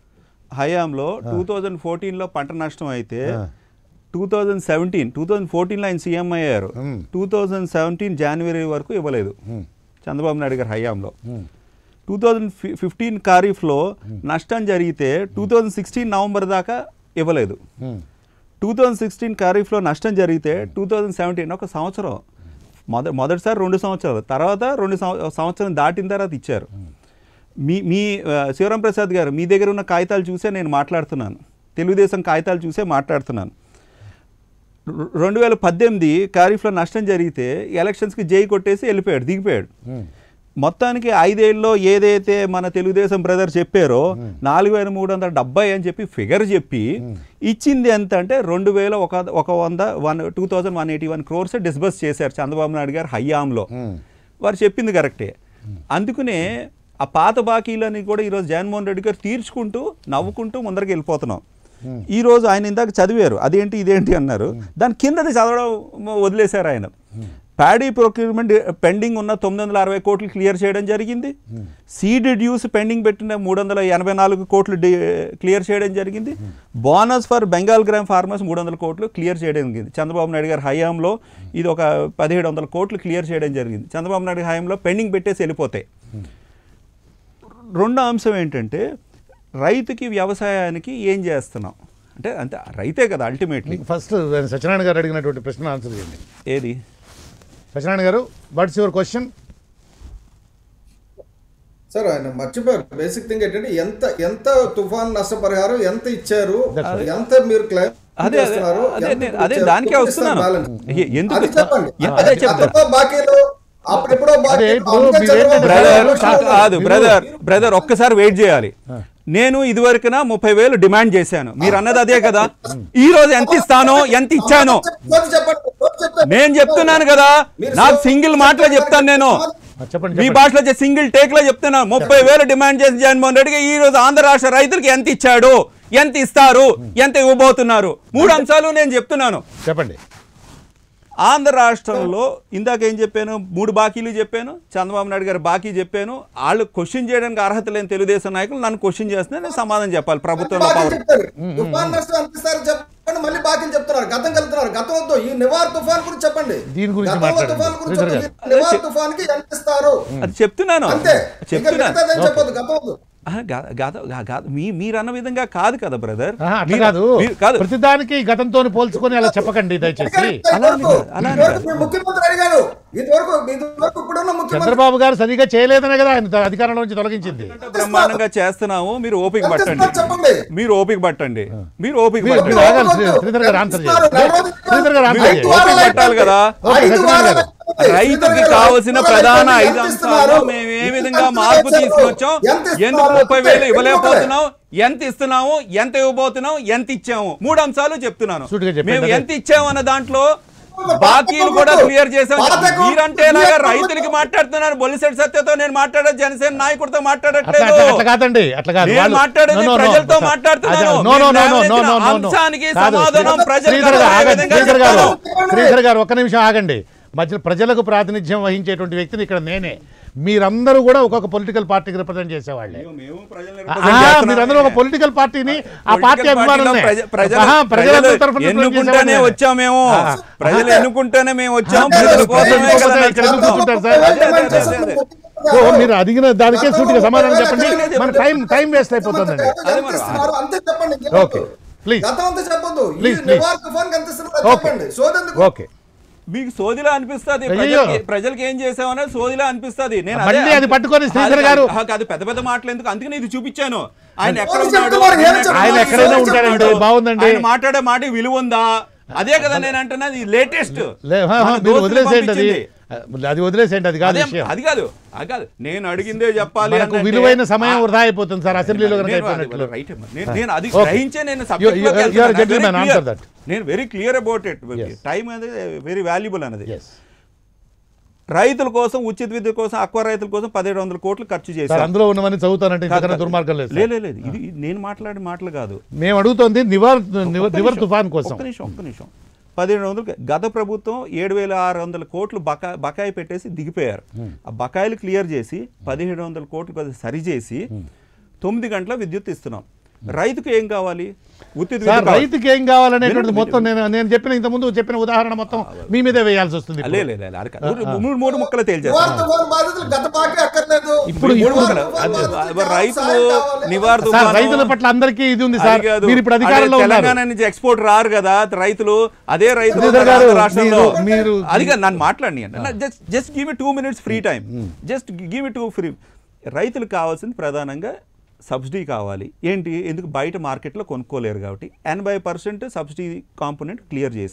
Speaker 6: హయాంలో టూ థౌజండ్ ఫోర్టీన్లో పంట నష్టం అయితే two thousand seventeen two thousand ఫోర్టీన్లో ఆయన సీఎం అయ్యారు
Speaker 1: మ్మ్.
Speaker 6: టూ థౌజండ్ సెవెంటీన్ జనవరి వరకు ఇవ్వలేదు చంద్రబాబు నాయుడు గారి హయాంలో టూ థౌజండ్ ఫిఫ్టీన్ ఖరీఫ్లో నష్టం జరిగితే టూ థౌజండ్ సిక్స్టీన్ నవంబర్ దాకా ఇవ్వలేదు
Speaker 1: ఉమ్,
Speaker 6: టూ థౌజండ్ సిక్స్టీన్ ఖరీఫ్లో నష్టం జరిగితే టూ థౌజండ్ సెవెంటీన్ ఒక సంవత్సరం మొద మొదటిసారి రెండు సంవత్సరాలు తర్వాత రెండు సంవ- సంవత్సరం దాటిన తర్వాత ఇచ్చారు మీ మీ ఆ, శివరాం ప్రసాద్ గారు మీ దగ్గర ఉన్న కాగితాలు చూసే నేను మాట్లాడుతున్నాను తెలుగుదేశం కాగితాలు చూసే మాట్లాడుతున్నాను రె- రెండు వేల పద్దెనిమిది ఖరీఫ్లో నష్టం జరిగితే ఎలక్షన్స్కి జై కొట్టేసి వెళ్ళిపోయాడు దిగిపోయాడు మొత్తానికి ఐదేళ్ళలో ఏదైతే మన తెలుగుదేశం బ్రదర్ చెప్పారో నాలుగు వేల మూడు వందల డెబ్బై అని చెప్పి ఫిగర్ చెప్పి ఇచ్చింది ఎంత అంటే రెండు వేల ఒక ఒక వంద one two thousand one eighty one crores disburse చేశారు చంద్రబాబు నాయుడు గారు హయాంలో వారు చెప్పింది కరెక్టే అందుకనే ఆ పాత బాకీలని కూడా ఈరోజు జగన్మోహన్ రెడ్డి గారు తీర్చుకుంటూ నవ్వుకుంటూ ముందరికి వెళ్ళిపోతున్నాం ఈ రోజు ఆయన ఇందాక చదివారు అదేంటి ఇదేంటి అన్నారు దాని కిందది చదవడం వదిలేశారు ఆయన ప్యాడీ ప్రొక్యూర్మెంట్ పెండింగ్ ఉన్న తొమ్మిది వందల అరవై కోట్లు క్లియర్ చేయడం జరిగింది సీడ్ డ్యూస్ పెండింగ్ పెట్టిన మూడు వందల ఎనభై నాలుగు కోట్లు డి- క్లియర్ చేయడం జరిగింది bonus for Bengal gram farmers మూడు వందల కోట్లు క్లియర్ చేయడం జరిగింది చంద్రబాబు నాయుడు గారి హయాంలో ఇది ఒక పదిహేడు వందల కోట్లు క్లియర్ చేయడం జరిగింది చంద్రబాబు నాయుడు హయాంలో పెండింగ్ పెట్టేసి వెళ్ళిపోతాయి రెండో అంశం ఏంటంటే రైతుకి వ్యవసాయానికి ఏం చేస్తున్నాం అంటే అంతే రైతే కదా అల్టిమేట్లీ
Speaker 1: ఫస్ట్ సత్యనారాయణ గారు అడిగినటువంటి ప్రశ్న ఆన్సర్ చేయండి
Speaker 6: ఏది
Speaker 1: సత్యనారాయణ గారు వాట్స్ యువర్ క్వశ్చన్
Speaker 2: సార్ ఆయన మర్చిపోయారు బేసిక్ థింగ్ ఏంటంటే ఎంత ఎంత తుఫాన్ నష్టపరిహారం ఎంత ఇచ్చారు ఎంత మీరు క్లెయిమ్
Speaker 6: అదే,
Speaker 2: చేస్తున్నారు
Speaker 6: అదే,
Speaker 2: ఎంత
Speaker 6: అదే, అదే
Speaker 2: ఇచ్చారు?
Speaker 6: దానికే
Speaker 2: చూపిస్తారు
Speaker 6: వస్తున్నాను.
Speaker 2: balance.
Speaker 6: ఎ- ఎందుకు-
Speaker 2: అది చెప్పండి
Speaker 6: ఎ- అదే చెప్తాను.
Speaker 2: గతంలో బాకీలు అప్పుడెప్పుడో
Speaker 1: అదే
Speaker 2: బాకీలు
Speaker 1: ఇప్పుడు
Speaker 2: అందుకే
Speaker 1: మీరు ఏంటంటే
Speaker 2: చంద్రబాబు
Speaker 6: బ్రదర్
Speaker 2: నాయుడు
Speaker 1: కాదు,
Speaker 2: ఎలక్షన్లో
Speaker 6: కాదు
Speaker 1: మీరు-
Speaker 6: బ్రదర్ బ్రదర్ ఒక్కసారి వెయిట్ చేయాలి నేను ఇదివరకున ముప్పై వేలు డిమాండ్ చేశాను మీరు అన్నది అదే కదా ఈ రోజు ఎంత ఇస్తానో ఎంత ఇచ్చానో
Speaker 2: సోది చెప్పండి, సోది చెప్పండి.
Speaker 6: నేను చెప్తున్నాను కదా
Speaker 2: మీరు
Speaker 6: నాకు
Speaker 2: సోది
Speaker 6: సింగిల్ మాటలో చెప్తాను నేను
Speaker 1: చెప్పండి
Speaker 6: మీ
Speaker 1: చెప్పండి.
Speaker 6: భాషలో సింగిల్ టేక్ లో చెప్తున్నాను ముప్పై వేలు డిమాండ్ చేసి జగన్మోహన్ రెడ్డికి ఈ రోజు ఆంధ్ర రాష్ట్ర రైతులకి ఎంత ఇచ్చాడు ఎంత ఇస్తారు ఎంత ఇవ్వబోతున్నారు మూడు అంశాలు నేను చెప్తున్నాను
Speaker 1: చెప్పండి
Speaker 6: ఆంధ్ర రాష్ట్రంలో ఇందాక ఏం చెప్పాను మూడు బాకీలు చెప్పాను చంద్రబాబు నాయుడు గారు బాకీ చెప్పాను వాళ్ళు క్వశ్చన్ చేయడానికి అర్హత లేని తెలుగుదేశం నాయకులు నన్ను క్వశ్చన్ చేస్తున్నా నేను సమాధానం చెప్పాలి ప్రభుత్వంలో
Speaker 2: బాకీలు
Speaker 6: పవర్
Speaker 2: చెప్తారు. తుఫాన్ నష్టం ఎంత ఇస్తారో చెప్పండి మళ్ళీ బాకీలు చెప్తున్నారు గతం కలుతున్నారు గతం వద్దు ఈ నివార్ తుఫాన్ గురించి చెప్పండి
Speaker 1: దీని గురించి
Speaker 2: గతంలో
Speaker 1: మాట్లాడండి.
Speaker 2: తుఫాన్ గురించి
Speaker 1: శ్రీధర్
Speaker 2: చెప్పండి. ఈ నివార్ తుఫాన్ కి ఎంత ఇస్తారు
Speaker 6: అది చెప్తున్నాను
Speaker 2: అంతే ఇంకా
Speaker 6: చెప్తున్నాను
Speaker 2: మిగతాదేం చెప్పొద్దు గతం వద్దు
Speaker 6: ఆ, గా- గాద- గా- గాద- మీ మీరు అన్న విధంగా కాదు కదా బ్రదర్
Speaker 1: ఆహా, అట్లా కాదు
Speaker 6: కాదు
Speaker 1: ప్రతిదానికి గతంతో పోల్చుకొని అలా చెప్పకండి దయచేసి
Speaker 6: అలా అని కాదు, అలా అని
Speaker 2: ఇదివరకు
Speaker 6: కాదు.
Speaker 2: మీ ముఖ్యమంత్రి అడిగాడు ఇదివరకు ఇదివరకు ఇప్పుడున్న ముఖ్యమంత్రి
Speaker 1: చంద్రబాబు గారు సరిగా చేయలేదనే కదా ఆయన అధికారంలో నుంచి తొలగించింది
Speaker 6: బ్రహ్మాండంగా చేస్తున్నాము మీరు ఓపిక
Speaker 2: ఎంత
Speaker 6: పట్టండి
Speaker 2: ఇస్తారు చెప్పండి
Speaker 6: మీరు ఓపిక పట్టండి మీరు ఓపిక
Speaker 1: మీరు-
Speaker 6: పట్టండి
Speaker 1: మీరు ఆగాలి శ్రీ- శ్రీధర్ గారు ఆన్సర్ చేయాలి శ్రీధర్ గారు ఆన్సర్
Speaker 6: మీరు
Speaker 1: చేయాలి
Speaker 6: ఓపిక పట్టాలి కదా
Speaker 1: ఓకే,
Speaker 2: ఐదు
Speaker 1: సత్యనారాయణ గారు.
Speaker 2: వారాలు
Speaker 6: రైతుకి కావలసిన ప్రధాన ఐదు అంశాలు మేము ఏ విధంగా మార్పు తీసుకొచ్చాం ఎందుకు ముప్పై వేలు ఇవ్వలేకపోతున్నాం ఎంత ఇస్తున్నాము ఎంత ఇవ్వబోతున్నాం ఎంత ఇచ్చాము మూడు అంశాలు చెప్తున్నాను
Speaker 1: సూటిగా చెప్పండి.
Speaker 6: మేము ఎంత ఇచ్చాము అన్న దాంట్లో బాకీలు కూడా క్లియర్ చేసాం మీరంటే ఇలాగా రైతులకి మాట్లాడుతున్నారు బొలిసెట్ సత్యతో నేను మాట్లాడే జనసేన నాయకుడితో
Speaker 1: అట్లా
Speaker 6: మాట్లాడట్లేదు
Speaker 1: అట్లా అట్లా కాదండి అట్లా కాదు
Speaker 6: నేను
Speaker 1: వాళ్ళు-
Speaker 6: మాట్లాడేది
Speaker 1: No, no, no.
Speaker 6: ప్రజలతో
Speaker 1: అట్లా-
Speaker 6: మాట్లాడుతున్నాను.
Speaker 1: అదే, no, no, no, no, no, no, no, no.
Speaker 6: అంశానికి
Speaker 1: కాదు,
Speaker 6: సమాధానం
Speaker 1: శ్రీ-
Speaker 6: ప్రజలకు
Speaker 1: శ్రీధర్ గారు
Speaker 6: అర్థమయ్యే
Speaker 1: ఆగండి
Speaker 6: విధంగా
Speaker 1: శ్రీధర్ గారు
Speaker 2: చెప్తాను.
Speaker 1: శ్రీధర్ గారు ఒక్క నిమిషం ఆగండి మధ్య ప్రజలకు ప్రాతినిధ్యం వహించేటువంటి వ్యక్తిని ఇక్కడ నేనే మీరందరూ కూడా ఒక్కొక్క పొలిటికల్ పార్టీకి రిప్రజెంట్ చేసేవాళ్ళే ఆ, మీరందరూ ఒక పొలిటికల్ పార్టీని ఆ పార్టీ అభిమానులనే ఆహా, ప్రజలందరి తరఫున represent
Speaker 6: ఎన్నుకుంటేనే
Speaker 1: చేసేవాళ్ళే.
Speaker 6: వచ్చాం మేము
Speaker 1: ఆ.
Speaker 6: ప్రజలు ఎన్నుకుంటేనే మేము వచ్చాం
Speaker 1: ప్రజలు
Speaker 6: ప్రజల కోసమే కదా
Speaker 1: ఎన్నుకోకపోతే
Speaker 6: మేము
Speaker 1: ఇక్కడ ఎందుకు
Speaker 6: చేస్తాం.
Speaker 1: కూర్చుంటారు సార్?
Speaker 6: అదే, అదే, అదే, అదే.
Speaker 1: సో మీరు అడిగిన దానికే సూటిగా సమాధానం చెప్పండి మన టైం టైం వేస్ట్ అయిపోతుందండి
Speaker 6: అదే మరి.
Speaker 2: అంతే చెప్పండి
Speaker 1: ఓకే ప్లీజ్
Speaker 2: గతం అంతా చెప్పొద్దు ఈ
Speaker 1: Please, please.
Speaker 2: నివార్ తుఫాన్ కి ఎంత ఇస్తున్నారు
Speaker 1: ఓకే
Speaker 2: చెప్పండి సోదెందుకు
Speaker 1: ఓకే
Speaker 6: మీకు సోదిలా అనిపిస్తుంది
Speaker 1: అయ్యయ్యో.
Speaker 6: ప్రజలకి ప్రజలకి ఏం చేసామనే సోదిలా అనిపిస్తుంది నేను అదే
Speaker 1: మళ్ళీ అది పట్టుకొని శ్రీధర్
Speaker 6: అది-
Speaker 1: గారు-
Speaker 6: అది- అది పెద్ద పెద్ద మాటలు ఎందుకు అందుకని ఇది చూపించాను ఆయన ఎక్కడ
Speaker 2: ఎవరు
Speaker 6: ఉన్నాడు
Speaker 2: చెప్తున్నారు? ఏం
Speaker 6: ఆయన ఎక్కడ
Speaker 2: చెప్తున్నారు?
Speaker 1: ఆయన
Speaker 6: ఉన్నాడు?
Speaker 1: ఎక్కడైనా
Speaker 2: ఎవరు
Speaker 1: ఉంటాడండి
Speaker 2: చెప్తున్నారు?
Speaker 1: బాగుందండి
Speaker 6: ఆయన మాట్లాడే మాట విలువ ఉందా అదే కదా నేను అంటున్నది లేటెస్ట్
Speaker 1: లే- హా, హా, మీరు వదిలేసేయండి అది అది వదిలేసేయండి అది కాదు
Speaker 6: అదే
Speaker 1: విషయం
Speaker 6: అది కాదు అది కాదు నేను అడిగిందే చెప్పాలి
Speaker 1: మనకు
Speaker 6: అనంటే-
Speaker 1: విలువైన సమయం వృధా అయిపోతుంది సార్ అసెంబ్లీలో కనుక
Speaker 6: నేను అది-
Speaker 1: అయిపోయినట్లు
Speaker 6: రైట్ అమ్మా. నేను- నేను అది
Speaker 1: Okay.
Speaker 6: గ్రహించే నేను
Speaker 1: You-
Speaker 6: subject
Speaker 1: you-
Speaker 6: లోకి
Speaker 1: you are
Speaker 6: వెళ్తున్నాను. I'm
Speaker 1: gentleman,
Speaker 6: very
Speaker 1: answer
Speaker 6: clear.
Speaker 1: that.
Speaker 6: నేను very clear about it
Speaker 1: Yes.
Speaker 6: Time అనేది వెరీ వాల్యుబుల్ అన్నది
Speaker 1: ఎస్
Speaker 6: రైతుల కోసం ఉచిత విద్యుత్ కోసం అక్వా రైతుల కోసం పదిహేడు వందల కోట్లు ఖర్చు
Speaker 1: సార్
Speaker 6: చేశారు
Speaker 1: అందులో ఉన్నవన్నీ చదువుతానంటే ఇంతకన్నా దుర్మార్గం లేదు
Speaker 6: లే
Speaker 1: సార్.
Speaker 6: లే, లేదు ఇది ఇది నేను మాట్లాడే మాటలు కాదు
Speaker 1: మేము అడుగుతోంది నివర్ నివర్
Speaker 6: ఒక్క
Speaker 1: నివర్
Speaker 6: నిమిషం,
Speaker 1: తుఫాన్ కోసం
Speaker 6: ఒక్క నిమిషం ఒక్క నిమిషం పదిహేడు వందలు గత ప్రభుత్వం ఏడు వేల ఆరు వందల కోట్లు బకా బకాయి పెట్టేసి దిగిపోయారు ఆ బకాయిలు క్లియర్ చేసి పదిహేడు వందల కోట్లు కొద్దిగా సరిచేసి తొమ్మిది గంటల విద్యుత్ ఇస్తున్నాం రైతుకు ఏం కావాలి ఉచిత
Speaker 1: సార్
Speaker 6: విద్యుత్ కావాలి.
Speaker 1: రైతుకి ఏం కావాలనేటువంటిది
Speaker 6: వినండి,
Speaker 1: మొత్తం నేను నేను చెప్పిన ఇంత ముందు చెప్పిన ఉదాహరణ మొత్తం మీ మీదే వేయాల్సి వస్తుంది
Speaker 6: లే,
Speaker 1: ఇప్పుడు.
Speaker 6: లే, లే, లే, అది కాదు. మూడు- మూడు మూడు ముక్కలు
Speaker 2: నివార్
Speaker 6: తేల్చేస్తాను
Speaker 2: తుఫాన్ బాధితులు గత బాకీ అక్కర్లేదు
Speaker 1: ఇప్పుడు
Speaker 6: మూడు
Speaker 1: ఇప్పుడు
Speaker 6: ముక్కలు.
Speaker 2: తుఫాన్
Speaker 6: అది-
Speaker 2: బాధితులకు
Speaker 6: అది రైతులు
Speaker 2: సాయం కావాలి.
Speaker 6: నివార్
Speaker 1: సార్
Speaker 6: తుఫాను-
Speaker 1: రైతుల పట్ల అందరికీ ఇది ఉంది
Speaker 6: అది
Speaker 1: సార్
Speaker 6: కాదు.
Speaker 1: మీరు ఇప్పుడు అధికారంలో
Speaker 6: అదే
Speaker 1: ఉన్నారు
Speaker 6: తెలంగాణ నుంచి ఎక్స్పోర్ట్ రారు కదా రైతులు అదే రైతులు
Speaker 1: శ్రీధర్ గారు,
Speaker 6: ఆంధ్ర రాష్ట్రంలో
Speaker 1: మీరు- మీరు-
Speaker 6: అది కాదు నన్ను మాట్లాడి just just give me two minutes free time just give me two free రైతులకు కావాల్సింది ప్రధానంగా సబ్సిడీ కావాలి ఏంటి ఎందుకు బయట మార్కెట్లో కొనుక్కోలేరు కాబట్టి ఎనభై పర్సెంట్ సబ్సిడీ కాంపోనెంట్ క్లియర్ చేసాం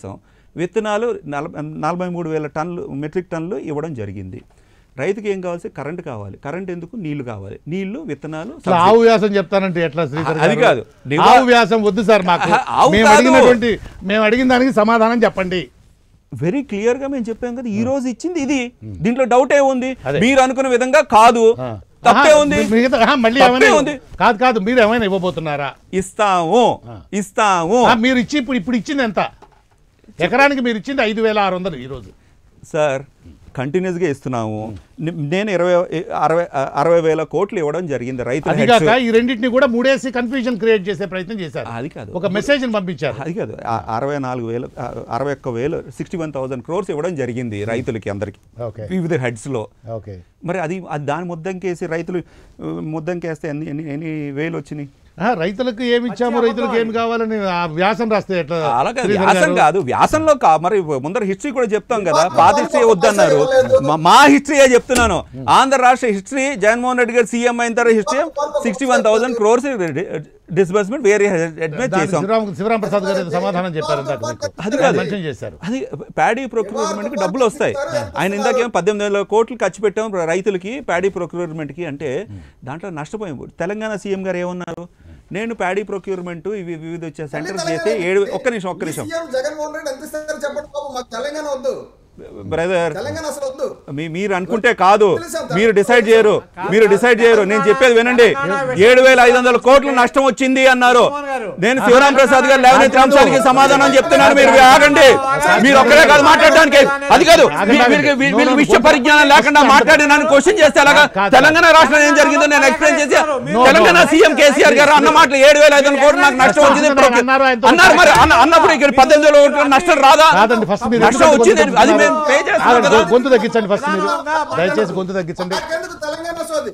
Speaker 6: విత్తనాలు నలభై నలభై మూడు వేల టన్నులు మెట్రిక్ టన్నులు ఇవ్వడం జరిగింది రైతుకి ఏం కావాల్సి కరెంట్ కావాలి కరెంట్ ఎందుకు నీళ్లు కావాలి నీళ్లు విత్తనాలు
Speaker 1: అసలు ఆవు వ్యాసం చెప్తానంటే ఎట్లా శ్రీధర్
Speaker 6: అది
Speaker 1: గారు?
Speaker 6: కాదు. నివా-
Speaker 1: ఆవు వ్యాసం వద్దు సార్ మాకు
Speaker 6: ఆవు
Speaker 1: మేము
Speaker 6: కాదు.
Speaker 1: అడిగినటువంటి మేము అడిగిన దానికి సమాధానం చెప్పండి
Speaker 6: వెరీ క్లియర్ గా మేము చెప్పాం కదా ఈ రోజు ఇచ్చింది ఇది దీంట్లో డౌట్ ఏ ఉంది
Speaker 1: అదే.
Speaker 6: మీరు అనుకున్న విధంగా కాదు
Speaker 1: ఆ.
Speaker 6: తప్పే
Speaker 1: ఆహా,
Speaker 6: ఉంది
Speaker 1: మిగతా ఆహా, మళ్ళీ
Speaker 6: తప్పే
Speaker 1: ఏమైనా
Speaker 6: ఉంది.
Speaker 1: కాదు కాదు మీరు ఏమైనా ఇవ్వబోతున్నారా
Speaker 6: ఇస్తాము ఇస్తాము
Speaker 1: ఆ, మీరు ఇచ్చి ఇప్పుడు ఇప్పుడు ఇచ్చింది ఎంత ఎకరానికి మీరు ఇచ్చింది ఐదు వేల ఆరు వందలు ఈరోజు
Speaker 6: సార్ కంటిన్యూస్గా ఇస్తున్నాము ని- నేను ఇరవై అరవై అరవై వేల కోట్లు ఇవ్వడం జరిగింది రైతుల
Speaker 1: అది
Speaker 6: heads.
Speaker 1: కాక ఈ రెండింటిని కూడా మూడేసి కన్ఫ్యూజన్ క్రియేట్ చేసే ప్రయత్నం చేశారు
Speaker 6: అది కాదు
Speaker 1: ఒక మెసేజ్ పంపించారు
Speaker 6: అది కాదు ఆ- అరవై నాలుగు వేలు ఆ, అరవై ఒక్క వేలు సిక్స్టీ వన్ థౌసండ్ క్రోర్స్ ఇవ్వడం జరిగింది రైతులకి అందరికి
Speaker 1: ఓకే
Speaker 6: వివిధ హెడ్స్లో
Speaker 1: ఓకే
Speaker 6: మరి అది అది దాని ముద్దంకేసి రైతులు ఆ, ముద్దంకేస్తే ఎన్ని ఎన్ని ఎన్ని వేలు వచ్చినాయి
Speaker 1: ఆ, రైతులకు ఏమి ఇచ్చాము రైతులకు ఏమి కావాలని ఆ వ్యాసం రాస్తే ఎట్లా
Speaker 6: అలాగే
Speaker 1: శ్రీధర్
Speaker 6: వ్యాసం
Speaker 1: గారు?
Speaker 6: కాదు వ్యాసంలో కా మరి ముందర హిస్టరీ కూడా చెప్తాం కదా పాత హిస్టరీ వద్దన్నారు మా- మా హిస్టరీయే చెప్తున్నాను ఆంధ్ర రాష్ట్ర హిస్టరీ జగన్మోహన్ రెడ్డి గారు సీఎం అయిన తర్వాత history sixty one thousand crores disbursement వేరే అడ్మిట్
Speaker 1: దానికి
Speaker 6: చేసాం
Speaker 1: శివరామ్ శివరామ్ ప్రసాద్ గారు ఏదో సమాధానం చెప్పారు ఇందాక మీకు.
Speaker 6: అది కాదు.
Speaker 1: మెన్షన్ చేశారు
Speaker 6: అది ప్యాడీ ప్రొక్యూర్మెంట్కి డబ్బులు వస్తాయి ఆయన ఇందాకేమో పద్దెనిమిది వేల కోట్లు ఖర్చు పెట్టాం రైతులకి ప్యాడీ ప్రొక్యూర్మెంట్కి అంటే దాంట్లో నష్టపోయాం తెలంగాణ సీఎం గారు ఏమన్నారు నేను ప్యాడీ ప్రొక్యూర్మెంట్ ఇవి వివిధ వచ్చే సెంటర్స్ చేస్తే ఏడు ఒక్క నిమిషం ఒక్క నిమిషం
Speaker 2: సీఎం జగన్మోహన్ రెడ్డి ఎంత ఇస్తారో చెప్పండి బాబు మాకు తెలంగాణ వద్దు
Speaker 6: బ్రదర్
Speaker 2: తెలంగాణ అసలు వద్దు
Speaker 6: మీ మీరు అనుకుంటే కాదు మీరు డిసైడ్ చేయరు మీరు డిసైడ్ చేయరు నేను చెప్పేది వినండి ఏడు వేల ఐదు వందల కోట్ల నష్టం వచ్చింది అన్నారు నేను శివరాం ప్రసాద్ గారు లేవనెత్తిన అంశానికి సమాధానం చెప్తున్నాను మీరు ఆగండి మీరు ఒక్కడే కాదు మాట్లాడడానికి అది కాదు వీ- వీరికి వీ- వీళ్ళకి విషయ పరిజ్ఞానం లేకుండా మాట్లాడి నన్ను క్వశ్చన్ చేస్తే అలాగా తెలంగాణ రాష్ట్రం ఏం జరిగిందో నేను ఎక్స్ప్లెయిన్ చేసి తెలంగాణ సీఎం కేసీఆర్ గారు అన్న మాటలు ఏడు వేల ఐదు వందల కోట్లు నాకు నష్టం వచ్చింది
Speaker 1: అన్నారు ఆయనతో.
Speaker 6: అన్నారు మరి అన్న- అన్నప్పుడు ఇక్కడ పద్దెనిమిది వేల కోట్ల నష్టం రాదా
Speaker 1: కాదండి ఫస్ట్ మీరు
Speaker 6: నష్టం
Speaker 1: ఎందుకు
Speaker 6: వచ్చింది
Speaker 1: గొంతు
Speaker 6: అది మేము పే
Speaker 1: తగ్గిస్తున్నారు?
Speaker 6: చేస్తాం
Speaker 1: ఆగండి,
Speaker 6: కదా
Speaker 1: గొంతు తగ్గించండి ఫస్ట్ మీరు దయచేసి గొంతు తగ్గించండి
Speaker 2: నాకెందుకు తెలంగాణ సోది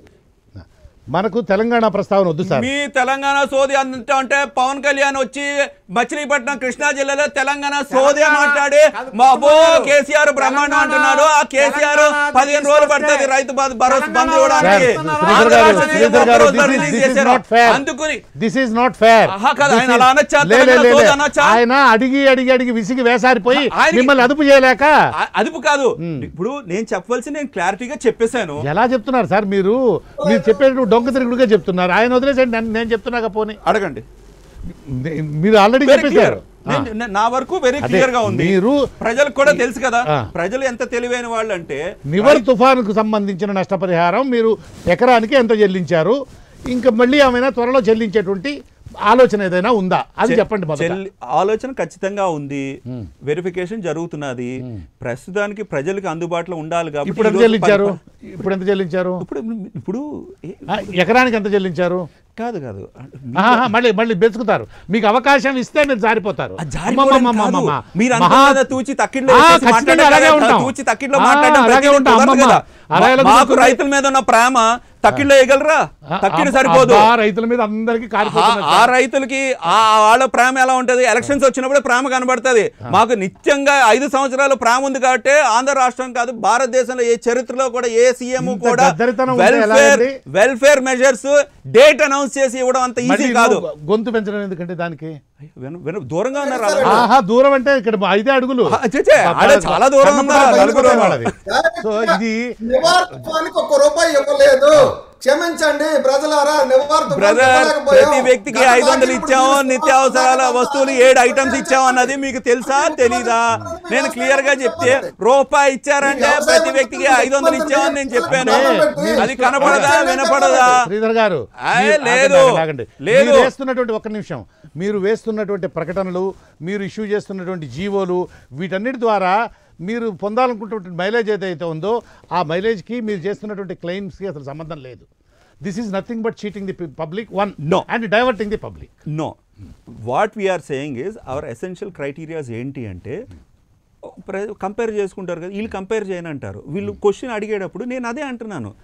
Speaker 1: మనకు తెలంగాణ ప్రస్తావన వద్దు సార్
Speaker 6: మీ తెలంగాణ సోది అంతా అంటే పవన్ కళ్యాణ్ వచ్చి మచిలీపట్నం కృష్ణా జిల్లాలో తెలంగాణ సోదే మాట్లాడి మా అబ్బో కేసీఆర్ బ్రహ్మాండం అంటున్నాడు ఆ కేసీఆర్ పదిహేను రోజులు పడుతుంది రైతు భ- భరోసా బంద్
Speaker 1: సార్
Speaker 6: ఇవ్వడానికి
Speaker 1: శ్రీధర్ గారు
Speaker 6: ఆంధ్ర
Speaker 1: శ్రీధర్ గారు
Speaker 6: రాష్ట్రాన్ని
Speaker 1: దిస్
Speaker 6: రిలీజ్
Speaker 1: ఇస్
Speaker 6: చేశారు.
Speaker 1: నాట్ ఫేర్
Speaker 6: అందుకుని
Speaker 1: దిస్ ఈజ్ నాట్ ఫేర్
Speaker 6: ఆహా కాదు, ఆయన అలా అనొచ్చా?
Speaker 1: లే, లే,
Speaker 6: తెలంగాణ
Speaker 1: లే,
Speaker 6: సోది
Speaker 1: లే.
Speaker 6: అనొచ్చా?
Speaker 1: ఆయన అడిగి అడిగి అడిగి విసిగి వేసారిపోయి
Speaker 6: ఆయనకి-
Speaker 1: మిమ్మల్ని అదుపు చేయలేక
Speaker 6: ఆ- అదుపు కాదు ఇప్పుడు నేను చెప్పవలసి నేను క్లారిటీగా చెప్పేశాను
Speaker 1: ఎలా చెప్తున్నారు సార్ మీరు మీరు చెప్పేటప్పుడు డొంక తిరుగుడుగా చెప్తున్నారు ఆయన వదిలేసండి నేను- నేను చెప్తున్నాక పోనీ
Speaker 6: అడగండి
Speaker 1: నే- మీరు ఆల్రెడీ
Speaker 6: Very clear.
Speaker 1: చెప్పేశారు ఆ.
Speaker 6: నేను- నేను- నా వరకు వెరీ
Speaker 1: అదే,
Speaker 6: క్లియర్ గా ఉంది
Speaker 1: మీరు-
Speaker 6: ప్రజలకు కూడా తెలుసు కదా
Speaker 1: ఆ.
Speaker 6: ప్రజలు ఎంత తెలివైన వాళ్ళు అంటే
Speaker 1: నివర్ తుఫానుకు సంబంధించిన నష్టపరిహారం మీరు ఎకరానికి ఎంత చెల్లించారు ఇంకా మళ్ళీ ఏమైనా త్వరలో చెల్లించేటువంటి ఆలోచన ఏదైనా ఉందా అది
Speaker 6: చె-
Speaker 1: చెప్పండి మొదట
Speaker 6: చెల్లి- ఆలోచన ఖచ్చితంగా ఉంది వెరిఫికేషన్ జరుగుతున్నది ప్రస్తుతానికి ప్రజలకు అందుబాటులో ఉండాలి కాబట్టి
Speaker 1: ఇప్పుడు ఎంత
Speaker 6: ఈ రోజు
Speaker 1: చెల్లించారు
Speaker 6: పరి-
Speaker 1: ఇప్పుడు ఎంత చెల్లించారు
Speaker 6: ఇప్పుడు ఇప్పుడు ఏ-
Speaker 1: ఆ, ఎకరానికి ఎంత చెల్లించారు
Speaker 6: కాదు కాదు
Speaker 1: ఆహా, మళ్ళీ మళ్ళీ బెతుకుతారు మీకు అవకాశం ఇస్తే మీరు జారిపోతారు
Speaker 6: ఆ జారిపోవడం కాదు.
Speaker 1: అమ్మమ్మమ్మమ్మమ్మ.
Speaker 6: మీరు
Speaker 1: మహా-
Speaker 6: అనుకున్నదా తూచి తక్కిట్లో
Speaker 1: ఆ,
Speaker 6: వేసేసి
Speaker 1: ఖచ్చితంగా
Speaker 6: మాట్లాడడం
Speaker 1: అలాగే
Speaker 6: కదా,
Speaker 1: ఉంటాం.
Speaker 6: తూచి తక్కిట్లో
Speaker 1: ఆ,
Speaker 6: మాట్లాడడం
Speaker 1: అలాగే
Speaker 6: ప్రతిదీ
Speaker 1: ఉంటాం
Speaker 6: కుదరదు
Speaker 1: అమ్మమ్మ.
Speaker 6: కదా.
Speaker 1: అలాగే
Speaker 6: మాకు
Speaker 1: కుదురుతుంది.
Speaker 6: రైతుల మీద ఉన్న ప్రేమ తక్కిట్లో వేయగలరా తక్కిడి సరిపోదు
Speaker 1: అబ్బా, రైతుల మీద అందరికి
Speaker 6: ఆ-
Speaker 1: కారిపోతున్నారు
Speaker 6: ఆ రైతులకి ఆ వాళ్ళ ప్రేమ ఎలా ఉంటది ఎలక్షన్స్ వచ్చినప్పుడు ప్రేమ కనబడుతుంది మాకు నిత్యంగా ఐదు సంవత్సరాలు ప్రేమ ఉంది కాబట్టి ఆంధ్ర రాష్ట్రం కాదు భారతదేశంలో ఏ చరిత్రలో కూడా ఏ సీఎం
Speaker 1: ఇంత
Speaker 6: కూడా
Speaker 1: గద్దరితనం ఉంటే
Speaker 6: వెల్ఫేర్
Speaker 1: ఎలాగండి?
Speaker 6: వెల్ఫేర్ మెజర్స్ డేట్ అనౌన్స్ చేసి ఇవ్వడం అంత ఈజీ
Speaker 1: మళ్ళీ
Speaker 6: కాదు
Speaker 1: నువ్వు గొంతు పెంచడం ఎందుకంటే దానికి
Speaker 6: విను- విను- దూరంగా ఉన్నారు వాళ్ళందరూ.
Speaker 1: ఆహా దూరం అంటే ఇక్కడ ఐదే అడుగులు
Speaker 6: ఆ, చే, చే, ఆడ చాలా దూరం
Speaker 1: కన్నప్ప
Speaker 6: ఉన్నారు.
Speaker 1: నలుగురు
Speaker 6: నలుగురు.
Speaker 1: వాళ్ళది. సో ఇది
Speaker 2: నివారణకి ఒక్క రూపాయి ఇవ్వలేదు క్షమించండి ప్రజలారా నివారణ
Speaker 6: బ్రదర్ ప్రతి వ్యక్తికి ఐదు వందలు ఇచ్చాము నిత్యావసరాల వస్తువులు ఏడు ఐటమ్స్ ఇచ్చాము అన్నది మీకు తెలుసా తెలీదా నేను క్లియర్ గా చెప్తే రూపాయి ఇచ్చారంటే ప్రతి వ్యక్తికి ఐదు వందలు ఇచ్చామని నేను చెప్పాను అది కనపడదా వినపడదా
Speaker 1: శ్రీధర్ గారు
Speaker 6: ఆయ్,
Speaker 1: మీరు-
Speaker 6: లేదు.
Speaker 1: ఆగండి, ఆగండి.
Speaker 6: లేదు.
Speaker 1: మీరు వేస్తున్నటువంటి ఒక్క నిమిషం మీరు వేస్తున్నటువంటి ప్రకటనలు మీరు ఇష్యూ చేస్తున్నటువంటి జీవోలు వీటన్నిటి ద్వారా మీరు పొందాలనుకున్నటువంటి మైలేజ్ ఏదైతే ఉందో ఆ మైలేజ్కి మీరు చేస్తున్నటువంటి క్లెయిమ్స్కి అసలు సంబంధం లేదు this is nothing but cheating the public one
Speaker 6: No.
Speaker 1: And diverting the public
Speaker 6: no what we're saying is our essential criterias ఏంటి అంటే కంపేర్ చేసుకుంటారు కదా వీళ్ళు కంపేర్ చేయను అంటారు వీళ్ళు క్వశ్చన్ అడిగేటప్పుడు నేను అదే అంటున్నాను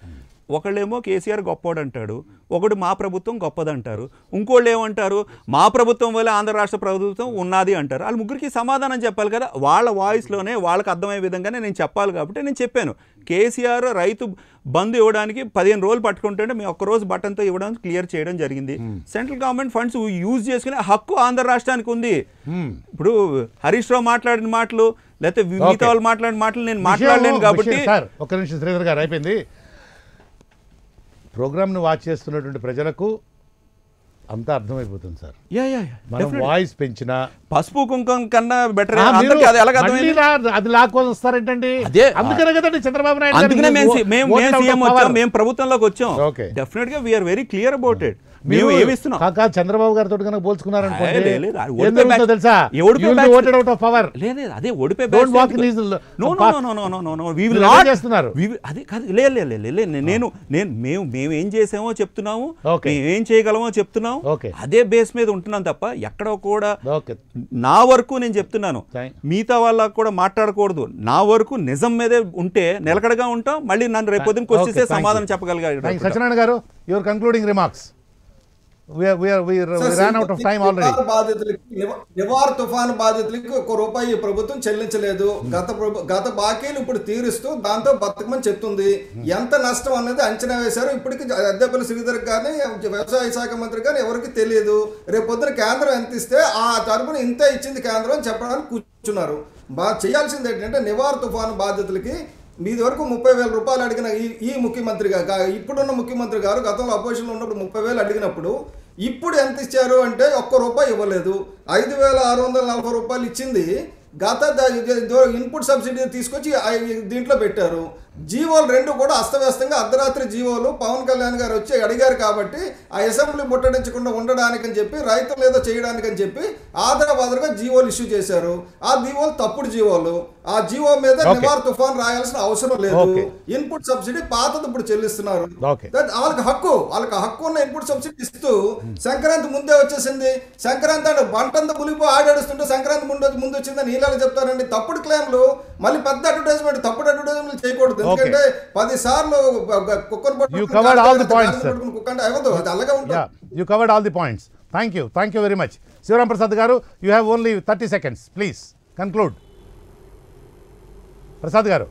Speaker 6: ఒకళ్ళేమో కేసీఆర్ గొప్పోడు అంటాడు ఒకడు మా ప్రభుత్వం గొప్పదంటారు ఇంకోళ్ళు ఏమంటారు మా ప్రభుత్వం వల్ల ఆంధ్ర రాష్ట్ర ప్రభుత్వం ఉన్నది అంటారు వాళ్ళ ముగ్గురికి సమాధానం చెప్పాలి కదా వాళ్ళ వాయిస్లోనే వాళ్ళకి అర్థమయ్యే విధంగానే నేను చెప్పాలి కాబట్టి నేను చెప్పాను కేసీఆర్ రైతు బంద్ ఇవ్వడానికి పదిహేను రోజులు పట్టుకుంటుంటే మేము ఒక్కరోజు బటన్తో ఇవ్వడం క్లియర్ చేయడం జరిగింది సెంట్రల్ గవర్నమెంట్ ఫండ్స్ యూజ్ చేసుకునే హక్కు ఆంధ్ర రాష్ట్రానికి ఉంది ఇప్పుడు హరీష్ రావు మాట్లాడిన మాటలు లేకపోతే మిగతా
Speaker 1: Okay.
Speaker 6: వాళ్ళు మాట్లాడిన మాటలు నేను
Speaker 1: విషయం-
Speaker 6: మాట్లాడలేను కాబట్టి
Speaker 1: విషయం- సార్ ఒక్క నిమిషం శ్రీధర్ గారు అయిపోయింది ప్రోగ్రామ్ను వాచ్ చేస్తున్నటువంటి ప్రజలకు అంతా అర్థమైపోతుంది సార్
Speaker 6: యా యా యా.
Speaker 1: మనం
Speaker 6: Definitely.
Speaker 1: వాయిస్ పెంచినా
Speaker 6: పసుపు కుంకుమ కన్నా బెటర్
Speaker 1: ఆ, మీరు
Speaker 6: అందరికీ అది ఎలాగ
Speaker 1: మళ్ళీ
Speaker 6: అర్థమైంది
Speaker 1: లా- అది లాక్కొని వస్తారేంటండి
Speaker 6: అదే.
Speaker 1: అందుకనే కదండి చంద్రబాబు నాయుడు గారు
Speaker 6: అందుకనే మేము సి- మేము
Speaker 1: voted
Speaker 6: మేము
Speaker 1: out of
Speaker 6: సీఎం
Speaker 1: power.
Speaker 6: వచ్చాం మేము ప్రభుత్వంలోకి వచ్చాం
Speaker 1: Okay.
Speaker 6: డెఫినెట్ గా we are very clear about it
Speaker 1: మీరు
Speaker 6: మేము ఏమిస్తున్నాం
Speaker 1: కాకా చంద్రబాబు గారితో కనుక పోల్చుకున్నారనుకోండి
Speaker 6: ఏ, లేదు, లేదు. అది
Speaker 1: ఏం
Speaker 6: ఓడిపోయి
Speaker 1: జరుగుతుందో
Speaker 6: బ్యాచ్-
Speaker 1: తెలుసా
Speaker 6: ఏ ఓడిపోయి batch-
Speaker 1: voted out of power
Speaker 6: లేదు లేదు, అదే ఓడిపోయి
Speaker 1: Don't walk in his
Speaker 6: no no
Speaker 1: path.
Speaker 6: No no no no no no we
Speaker 1: మీరు
Speaker 6: విల్
Speaker 1: ఎలా
Speaker 6: నాట్
Speaker 1: చేస్తున్నారు?
Speaker 6: అదే కాదు లేదు లేదు లేదు లేదు నేను నేను మేము మేము ఏం చేసామో చెప్తున్నాము
Speaker 1: Okay.
Speaker 6: మేము ఏం చేయగలమో చెప్తున్నాము
Speaker 1: Okay.
Speaker 6: అదే బేస్ మీద ఉంటున్నాం తప్ప ఎక్కడ కూడా
Speaker 1: ఓకే
Speaker 6: నా వరకు నేను చెప్తున్నాను
Speaker 1: Thank-
Speaker 6: మిగతా వాళ్ళకు కూడా మాట్లాడకూడదు నా వరకు నిజం మీదే ఉంటే నిలకడగా ఉంటాం మళ్ళీ నన్ను రేపొద్దున
Speaker 1: Okay,
Speaker 6: క్వశ్చన్
Speaker 1: thank
Speaker 6: సమాధానం
Speaker 1: you. Thank you.
Speaker 6: చెప్పగలిగారు
Speaker 1: సత్యనారాయణ గారు your concluding remarks ran out of time already
Speaker 2: Nivar బాధితులకి నివ- నివార్ తుఫాను బాధితులకి ఒక రూపాయి ఈ ప్రభుత్వం చెల్లించలేదు గత ప్రభు- గత బాకీలు ఇప్పుడు తీరుస్తూ దాంతో బతకమని చెప్తుంది ఎంత నష్టం అనేది అంచనా వేశారు ఇప్పటికి అద్దెపల్లి శ్రీధర్ కానీ వ్యవసాయ శాఖ మంత్రి కానీ ఎవరికి తెలియదు రేపు పొద్దున కేంద్రం ఎంత ఇస్తే ఆ తరపున ఇంతే ఇచ్చింది కేంద్రం అని చెప్పడానికి కూర్చున్నారు బా చేయాల్సింది ఏంటంటే నివార్ తుఫాను బాధితులకి మీది వరకు ముప్పై వేల రూపాయలు అడిగిన ఈ ఈ ముఖ్యమంత్రి గా- గా- ఇప్పుడున్న ముఖ్యమంత్రి గారు గతంలో అపోజిషన్లో ఉన్నప్పుడు ముప్పై వేలు అడిగినప్పుడు ఇప్పుడు ఎంత ఇచ్చారు అంటే ఒక్క రూపాయి ఇవ్వలేదు ఐదు వేల ఆరు వందల నలభై రూపాయలు ఇచ్చింది గత ద- ద- ఇన్పుట్ సబ్సిడీ తీసుకొచ్చి ఆ- దీంట్లో పెట్టారు జీవోలు రెండు కూడా అస్తవ్యస్తంగా అర్ధరాత్రి జీవోలు పవన్ కళ్యాణ్ గారు వచ్చి అడిగారు కాబట్టి ఆ అసెంబ్లీ ముట్టడించకుండా ఉండడానికని చెప్పి రైతులు ఏదో చేయడానికని చెప్పి ఆదరబాదరగా జీవోలు ఇష్యూ చేశారు ఆ జీవోలు తప్పుడు జీవోలు ఆ జీవో మీద
Speaker 1: Okay.
Speaker 2: నివార్ తుఫాన్ రాయాల్సిన అవసరం లేదు
Speaker 1: Okay.
Speaker 2: ఇన్పుట్ సబ్సిడీ పాతది ఇప్పుడు చెల్లిస్తున్నారు
Speaker 1: Okay.
Speaker 2: That వాళ్ళకి హక్కు వాళ్ళకి హక్కు ఉన్న ఇన్పుట్ సబ్సిడీ ఇస్తూ సంక్రాంతి ముందే వచ్చేసింది సంక్రాంతి అంటే బంటంతా మునిగిపో ఆడాడుస్తుంటే సంక్రాంతి ముందు ముందు వచ్చిందని నీళ్ళని చెప్తారండి తప్పుడు క్లెయిమ్లు మళ్ళీ పెద్ద అడ్వర్టైజ్మెంట్ తప్పుడు అడ్వర్టైజ్మెంట్ చేయకూడదు ఎందుకంటే పది సార్లు కుక్కను పట్టుకుని
Speaker 1: You covered all the points,
Speaker 2: గాడిద
Speaker 1: sir.
Speaker 2: పట్టుకుని కుక్క అంటే అవ్వదు అది అలాగే ఉంటుంది
Speaker 1: yeah you covered all the points thank you thank you very much Sivaram Prasad గారు you have only thirty seconds please conclude Prasad గారు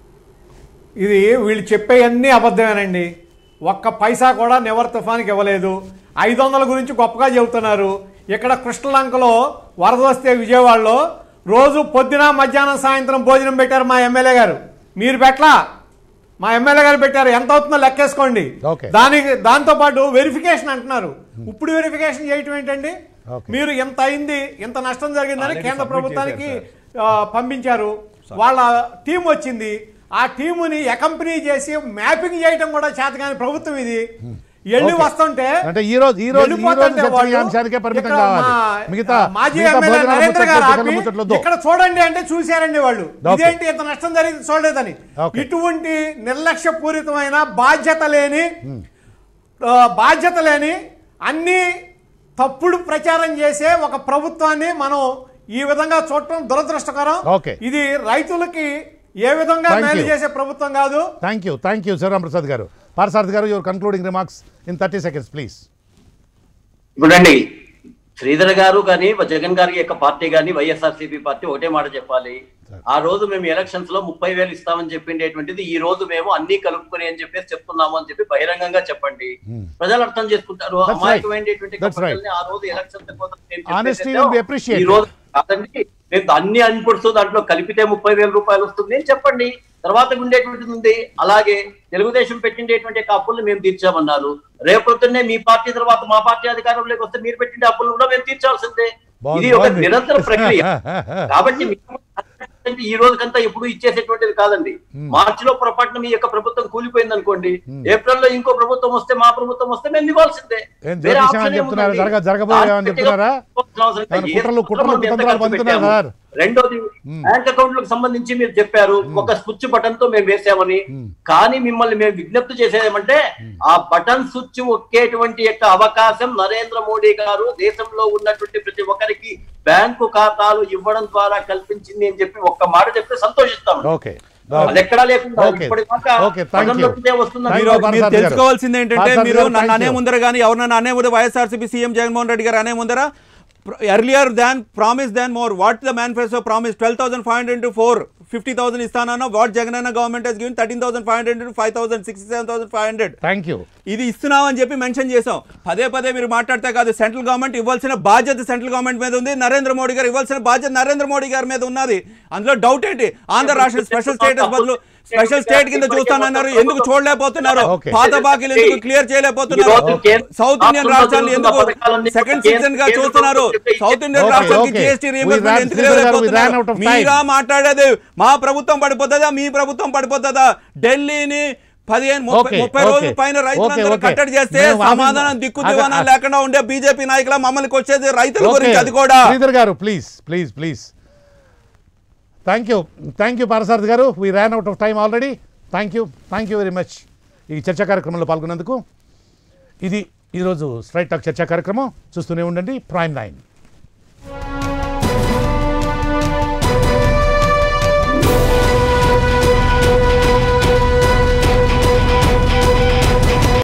Speaker 4: ఇది వీళ్ళు చెప్పే అన్నీ అబద్ధమేనండి ఒక్క పైసా కూడా నివర్ తుఫానికి ఇవ్వలేదు ఐదు వందల గురించి గొప్పగా చెబుతున్నారు ఇక్కడ కృష్ణలంకలో వరద వస్తే విజయవాడలో రోజు పొద్దున మధ్యాహ్నం సాయంత్రం భోజనం పెట్టారు మా ఎమ్మెల్యే గారు మీరు పెట్టలా మా ఎమ్మెల్యే గారు పెట్టారు ఎంత అవుతుందో లెక్కేసుకోండి
Speaker 1: Okay.
Speaker 4: దానికి దాంతో పాటు వెరిఫికేషన్ అంటున్నారు ఇప్పుడు వెరిఫికేషన్ చేయటం ఏంటండి
Speaker 1: Okay.
Speaker 4: మీరు ఇంత అయింది ఇంత నష్టం జరిగిందని
Speaker 6: Already
Speaker 4: కేంద్ర
Speaker 6: submit
Speaker 4: ప్రభుత్వానికి
Speaker 6: చేశారు,
Speaker 4: ఆ, పంపించారు వాళ్ళ టీం వచ్చింది ఆ టీముని అకంపెనీ చేసి మ్యాపింగ్ చేయడం కూడా చేతగాని ప్రభుత్వం ఇది వెళ్ళి
Speaker 1: Okay.
Speaker 4: వస్తుంటే
Speaker 1: అంటే ఈ రోజు ఈ రోజు ఈ రోజు
Speaker 4: వెళ్ళిపోతుంటే వాళ్ళు
Speaker 1: చర్చనీయాంశానికే పరిమితం
Speaker 4: ఇక్కడ
Speaker 1: కావాలి
Speaker 4: మా-
Speaker 1: మిగతా
Speaker 4: మాజీ
Speaker 1: మిగతా
Speaker 4: ఎమ్మెల్యే
Speaker 1: భోజనాల
Speaker 4: నరేంద్ర
Speaker 1: ముచ్చట్లు,
Speaker 4: గారు
Speaker 1: టిఫిన్ల
Speaker 4: ఆపి
Speaker 1: ముచ్చట్లొద్దు.
Speaker 4: ఇక్కడ చూడండి అంటే చూశారండి వాళ్ళు
Speaker 1: Okay.
Speaker 4: ఇదేంటి ఇంత నష్టం జరిగింది చూడలేదని
Speaker 1: Okay.
Speaker 4: ఇటువంటి నిర్లక్ష్యపూరితమైన బాధ్యత లేని ఆ, బాధ్యత లేని అన్ని తప్పుడు ప్రచారం చేసే ఒక ప్రభుత్వాన్ని మనం ఈ విధంగా చూడటం దురదృష్టకరం
Speaker 1: Okay.
Speaker 4: ఇది రైతులకి ఏ విధంగా
Speaker 1: Thank
Speaker 4: మేలు
Speaker 1: you.
Speaker 4: చేసే ప్రభుత్వం కాదు
Speaker 1: thank you thank you Sivaram Prasad గారు పారసారథి గారు your concluding remarks in thirty seconds please
Speaker 5: ఇప్పుడండి శ్రీధర్ గారు కానీ జగన్ గారి యొక్క పార్టీ కానీ వైఎస్ఆర్సీపీ పార్టీ ఒకటే మాట చెప్పాలి ఆ రోజు మేము ఎలక్షన్స్ లో ముప్పై వేలు ఇస్తామని చెప్పిండేటువంటిది ఈ రోజు మేము అన్ని కలుపుకొని అని చెప్పేసి చెప్తున్నాము అని చెప్పి బహిరంగంగా చెప్పండి ప్రజలు అర్థం చేసుకుంటారు
Speaker 1: That's right.
Speaker 5: అమాయకమైనటువంటి
Speaker 1: That's right.
Speaker 5: ప్రజల్ని ఆ రోజు ఎలక్షన్స్ కోసం మేము
Speaker 1: Honesty
Speaker 5: చెప్పేసాం.
Speaker 1: will be appreciated.
Speaker 5: ఈ రోజు కాదండి మేము అన్ని ఇన్పుట్స్ దాంట్లో కలిపితే ముప్పై వేల రూపాయలు వస్తుంది అని చెప్పండి తర్వాత ఉండేటువంటిది ఉంది అలాగే తెలుగుదేశం పెట్టిండేటువంటి యొక్క అప్పుల్ని మేము తీర్చామన్నారు రేపొద్దున్నే మీ పార్టీ తర్వాత మా పార్టీ అధికారంలోకి వస్తే మీరు పెట్టిండే అప్పులు కూడా మేము తీర్చాల్సిందే
Speaker 1: బాగుంది,
Speaker 5: ఇది ఒక
Speaker 1: బాగుంది.
Speaker 5: నిరంతర ప్రక్రియ కాబట్టి మీకు అంటే ఈ రోజుకంతా ఎప్పుడు ఇచ్చేసేటువంటిది కాదండి మార్చిలో పొరపాటున మీ యొక్క ప్రభుత్వం కూలిపోయింది అనుకోండి ఏప్రిల్ లో ఇంకో ప్రభుత్వం వస్తే మా ప్రభుత్వం వస్తే మేము ఇవ్వాల్సిందే
Speaker 1: ఏం
Speaker 5: వేరే
Speaker 1: జ్యోతిష్యం
Speaker 5: ఆప్షన్
Speaker 1: అని చెప్తున్నారా?
Speaker 5: ఏముందండి?
Speaker 1: జరగ- జరగబోయేది ఏమని చెప్తున్నారా?
Speaker 5: అవసరం లేదు.
Speaker 1: ఏమైనా
Speaker 5: ఏ
Speaker 1: కుట్రలు- కుట్రలు
Speaker 5: మనం ఎంత
Speaker 1: కుతంత్రాలు
Speaker 5: ఖర్చు
Speaker 1: పంతున్నారు
Speaker 5: పెట్టాము?
Speaker 1: సార్?
Speaker 5: రెండోది బ్యాంక్ అకౌంట్లకు సంబంధించి మీరు చెప్పారు ఒక స్విచ్ బటన్ తో మేము వేసామని కానీ మిమ్మల్ని మేము విజ్ఞప్తి చేసేదేమంటే ఆ బటన్ స్విచ్ ఒక్కేటువంటి యొక్క అవకాశం నరేంద్ర మోడీ గారు దేశంలో ఉన్నటువంటి ప్రతి ఒక్కరికి బ్యాంకు ఖాతాలు ఇవ్వడం ద్వారా కల్పించింది అని చెప్పి ఒక్క మాట చెప్తే సంతోషిస్తాం
Speaker 1: ఓకే
Speaker 5: అది ఎక్కడా లేకుండా
Speaker 1: Okay.
Speaker 5: ఇప్పటిదాకా
Speaker 1: Okay, thank you.
Speaker 5: ప్రజల్లోకే వస్తున్నది.
Speaker 1: Thank
Speaker 6: మీరు
Speaker 1: you,
Speaker 6: మీరు
Speaker 1: పార్థసారథి గారు.
Speaker 6: తెలుసుకోవాల్సింది ఏంటంటే
Speaker 1: పార్థసారథి
Speaker 6: మీరు
Speaker 1: గారు,
Speaker 6: నన్ను
Speaker 1: thank
Speaker 6: అనే
Speaker 1: you.
Speaker 6: ముందర కానీ ఎవరన్నా అనే ముందర వైఎస్ఆర్సీపీ సీఎం జగన్మోహన్ రెడ్డి గారు అనే ముందర earlier than promise than more what the manifesto promise twelve thousand five hundred to four fifty thousand ఇస్తానన్న వాట్ జగన్ అన్న government he's given thirteen thousand five hundred to five thousand sixty seven thousand five hundred
Speaker 1: thank you
Speaker 6: ఇది ఇస్తున్నాం అని చెప్పి mention చేసాం పదే పదే మీరు మాట్లాడితే కాదు సెంట్రల్ గవర్నమెంట్ ఇవ్వాల్సిన బాధ్యత సెంట్రల్ గవర్నమెంట్ మీద ఉంది నరేంద్ర మోడీ గారు ఇవ్వాల్సిన బాధ్యత నరేంద్ర మోడీ గారి మీద ఉన్నది అందులో డౌట్ ఏంటి ఆంధ్ర రాష్ట్ర స్పెషల్ స్టేటస్ బదులు స్పెషల్ స్టేట్ కింద చూస్తానన్నారు ఎందుకు చూడలేకపోతున్నారు
Speaker 1: Okay.
Speaker 6: పాత బాకీలు ఎందుకు క్లియర్ చేయలేకపోతున్నారు
Speaker 5: ఈ రోజు కేంద్ర
Speaker 6: సౌత్ ఇండియన్
Speaker 5: రాష్ట్రంలో
Speaker 6: రాష్ట్రాలు ఎందుకు
Speaker 5: పథకాలన్నీ
Speaker 6: సెకండ్
Speaker 5: కేంద్ర-
Speaker 6: సీజన్ గా
Speaker 5: కేంద్ర
Speaker 6: చూస్తున్నారు
Speaker 5: ప్రభుత్వం
Speaker 6: సౌత్ ఇండియన్
Speaker 1: Okay,
Speaker 6: రాష్ట్రాలకి
Speaker 1: okay.
Speaker 6: GST
Speaker 1: We
Speaker 6: reimbursement
Speaker 1: ran-
Speaker 6: ఎందుకు
Speaker 1: Sridhar గారు, we ran out
Speaker 6: లేకపోతున్నారు
Speaker 1: of time.
Speaker 6: మీరా మాట్లాడేది మా ప్రభుత్వం పడిపోతుందా మీ ప్రభుత్వం పడిపోతుందా ఢిల్లీని పదిహేను ముప్పై
Speaker 1: Okay,
Speaker 6: ముప్పై
Speaker 1: okay.
Speaker 6: రోజుల పైన రైతులందరూ
Speaker 1: Okay, okay.
Speaker 6: కట్టడి చేస్తే
Speaker 1: మేము ఆమె-
Speaker 6: సమాధానం దిక్కు
Speaker 1: అగ-
Speaker 6: దివాణం లేకుండా ఉండే బీజేపీ నాయకుల మమ్మల్ని వచ్చేది రైతుల గురించి అది కూడా
Speaker 1: శ్రీధర్ గారు please please please thank you thank you Parthasarathy గారు we ran out of time already thank you thank you very much ఈ చర్చా కార్యక్రమంలో పాల్గొన్నందుకు ఇది ఈరోజు స్ట్రైట్ టాక్ చర్చా కార్యక్రమం చూస్తూనే ఉండండి ప్రైమ్ నైన్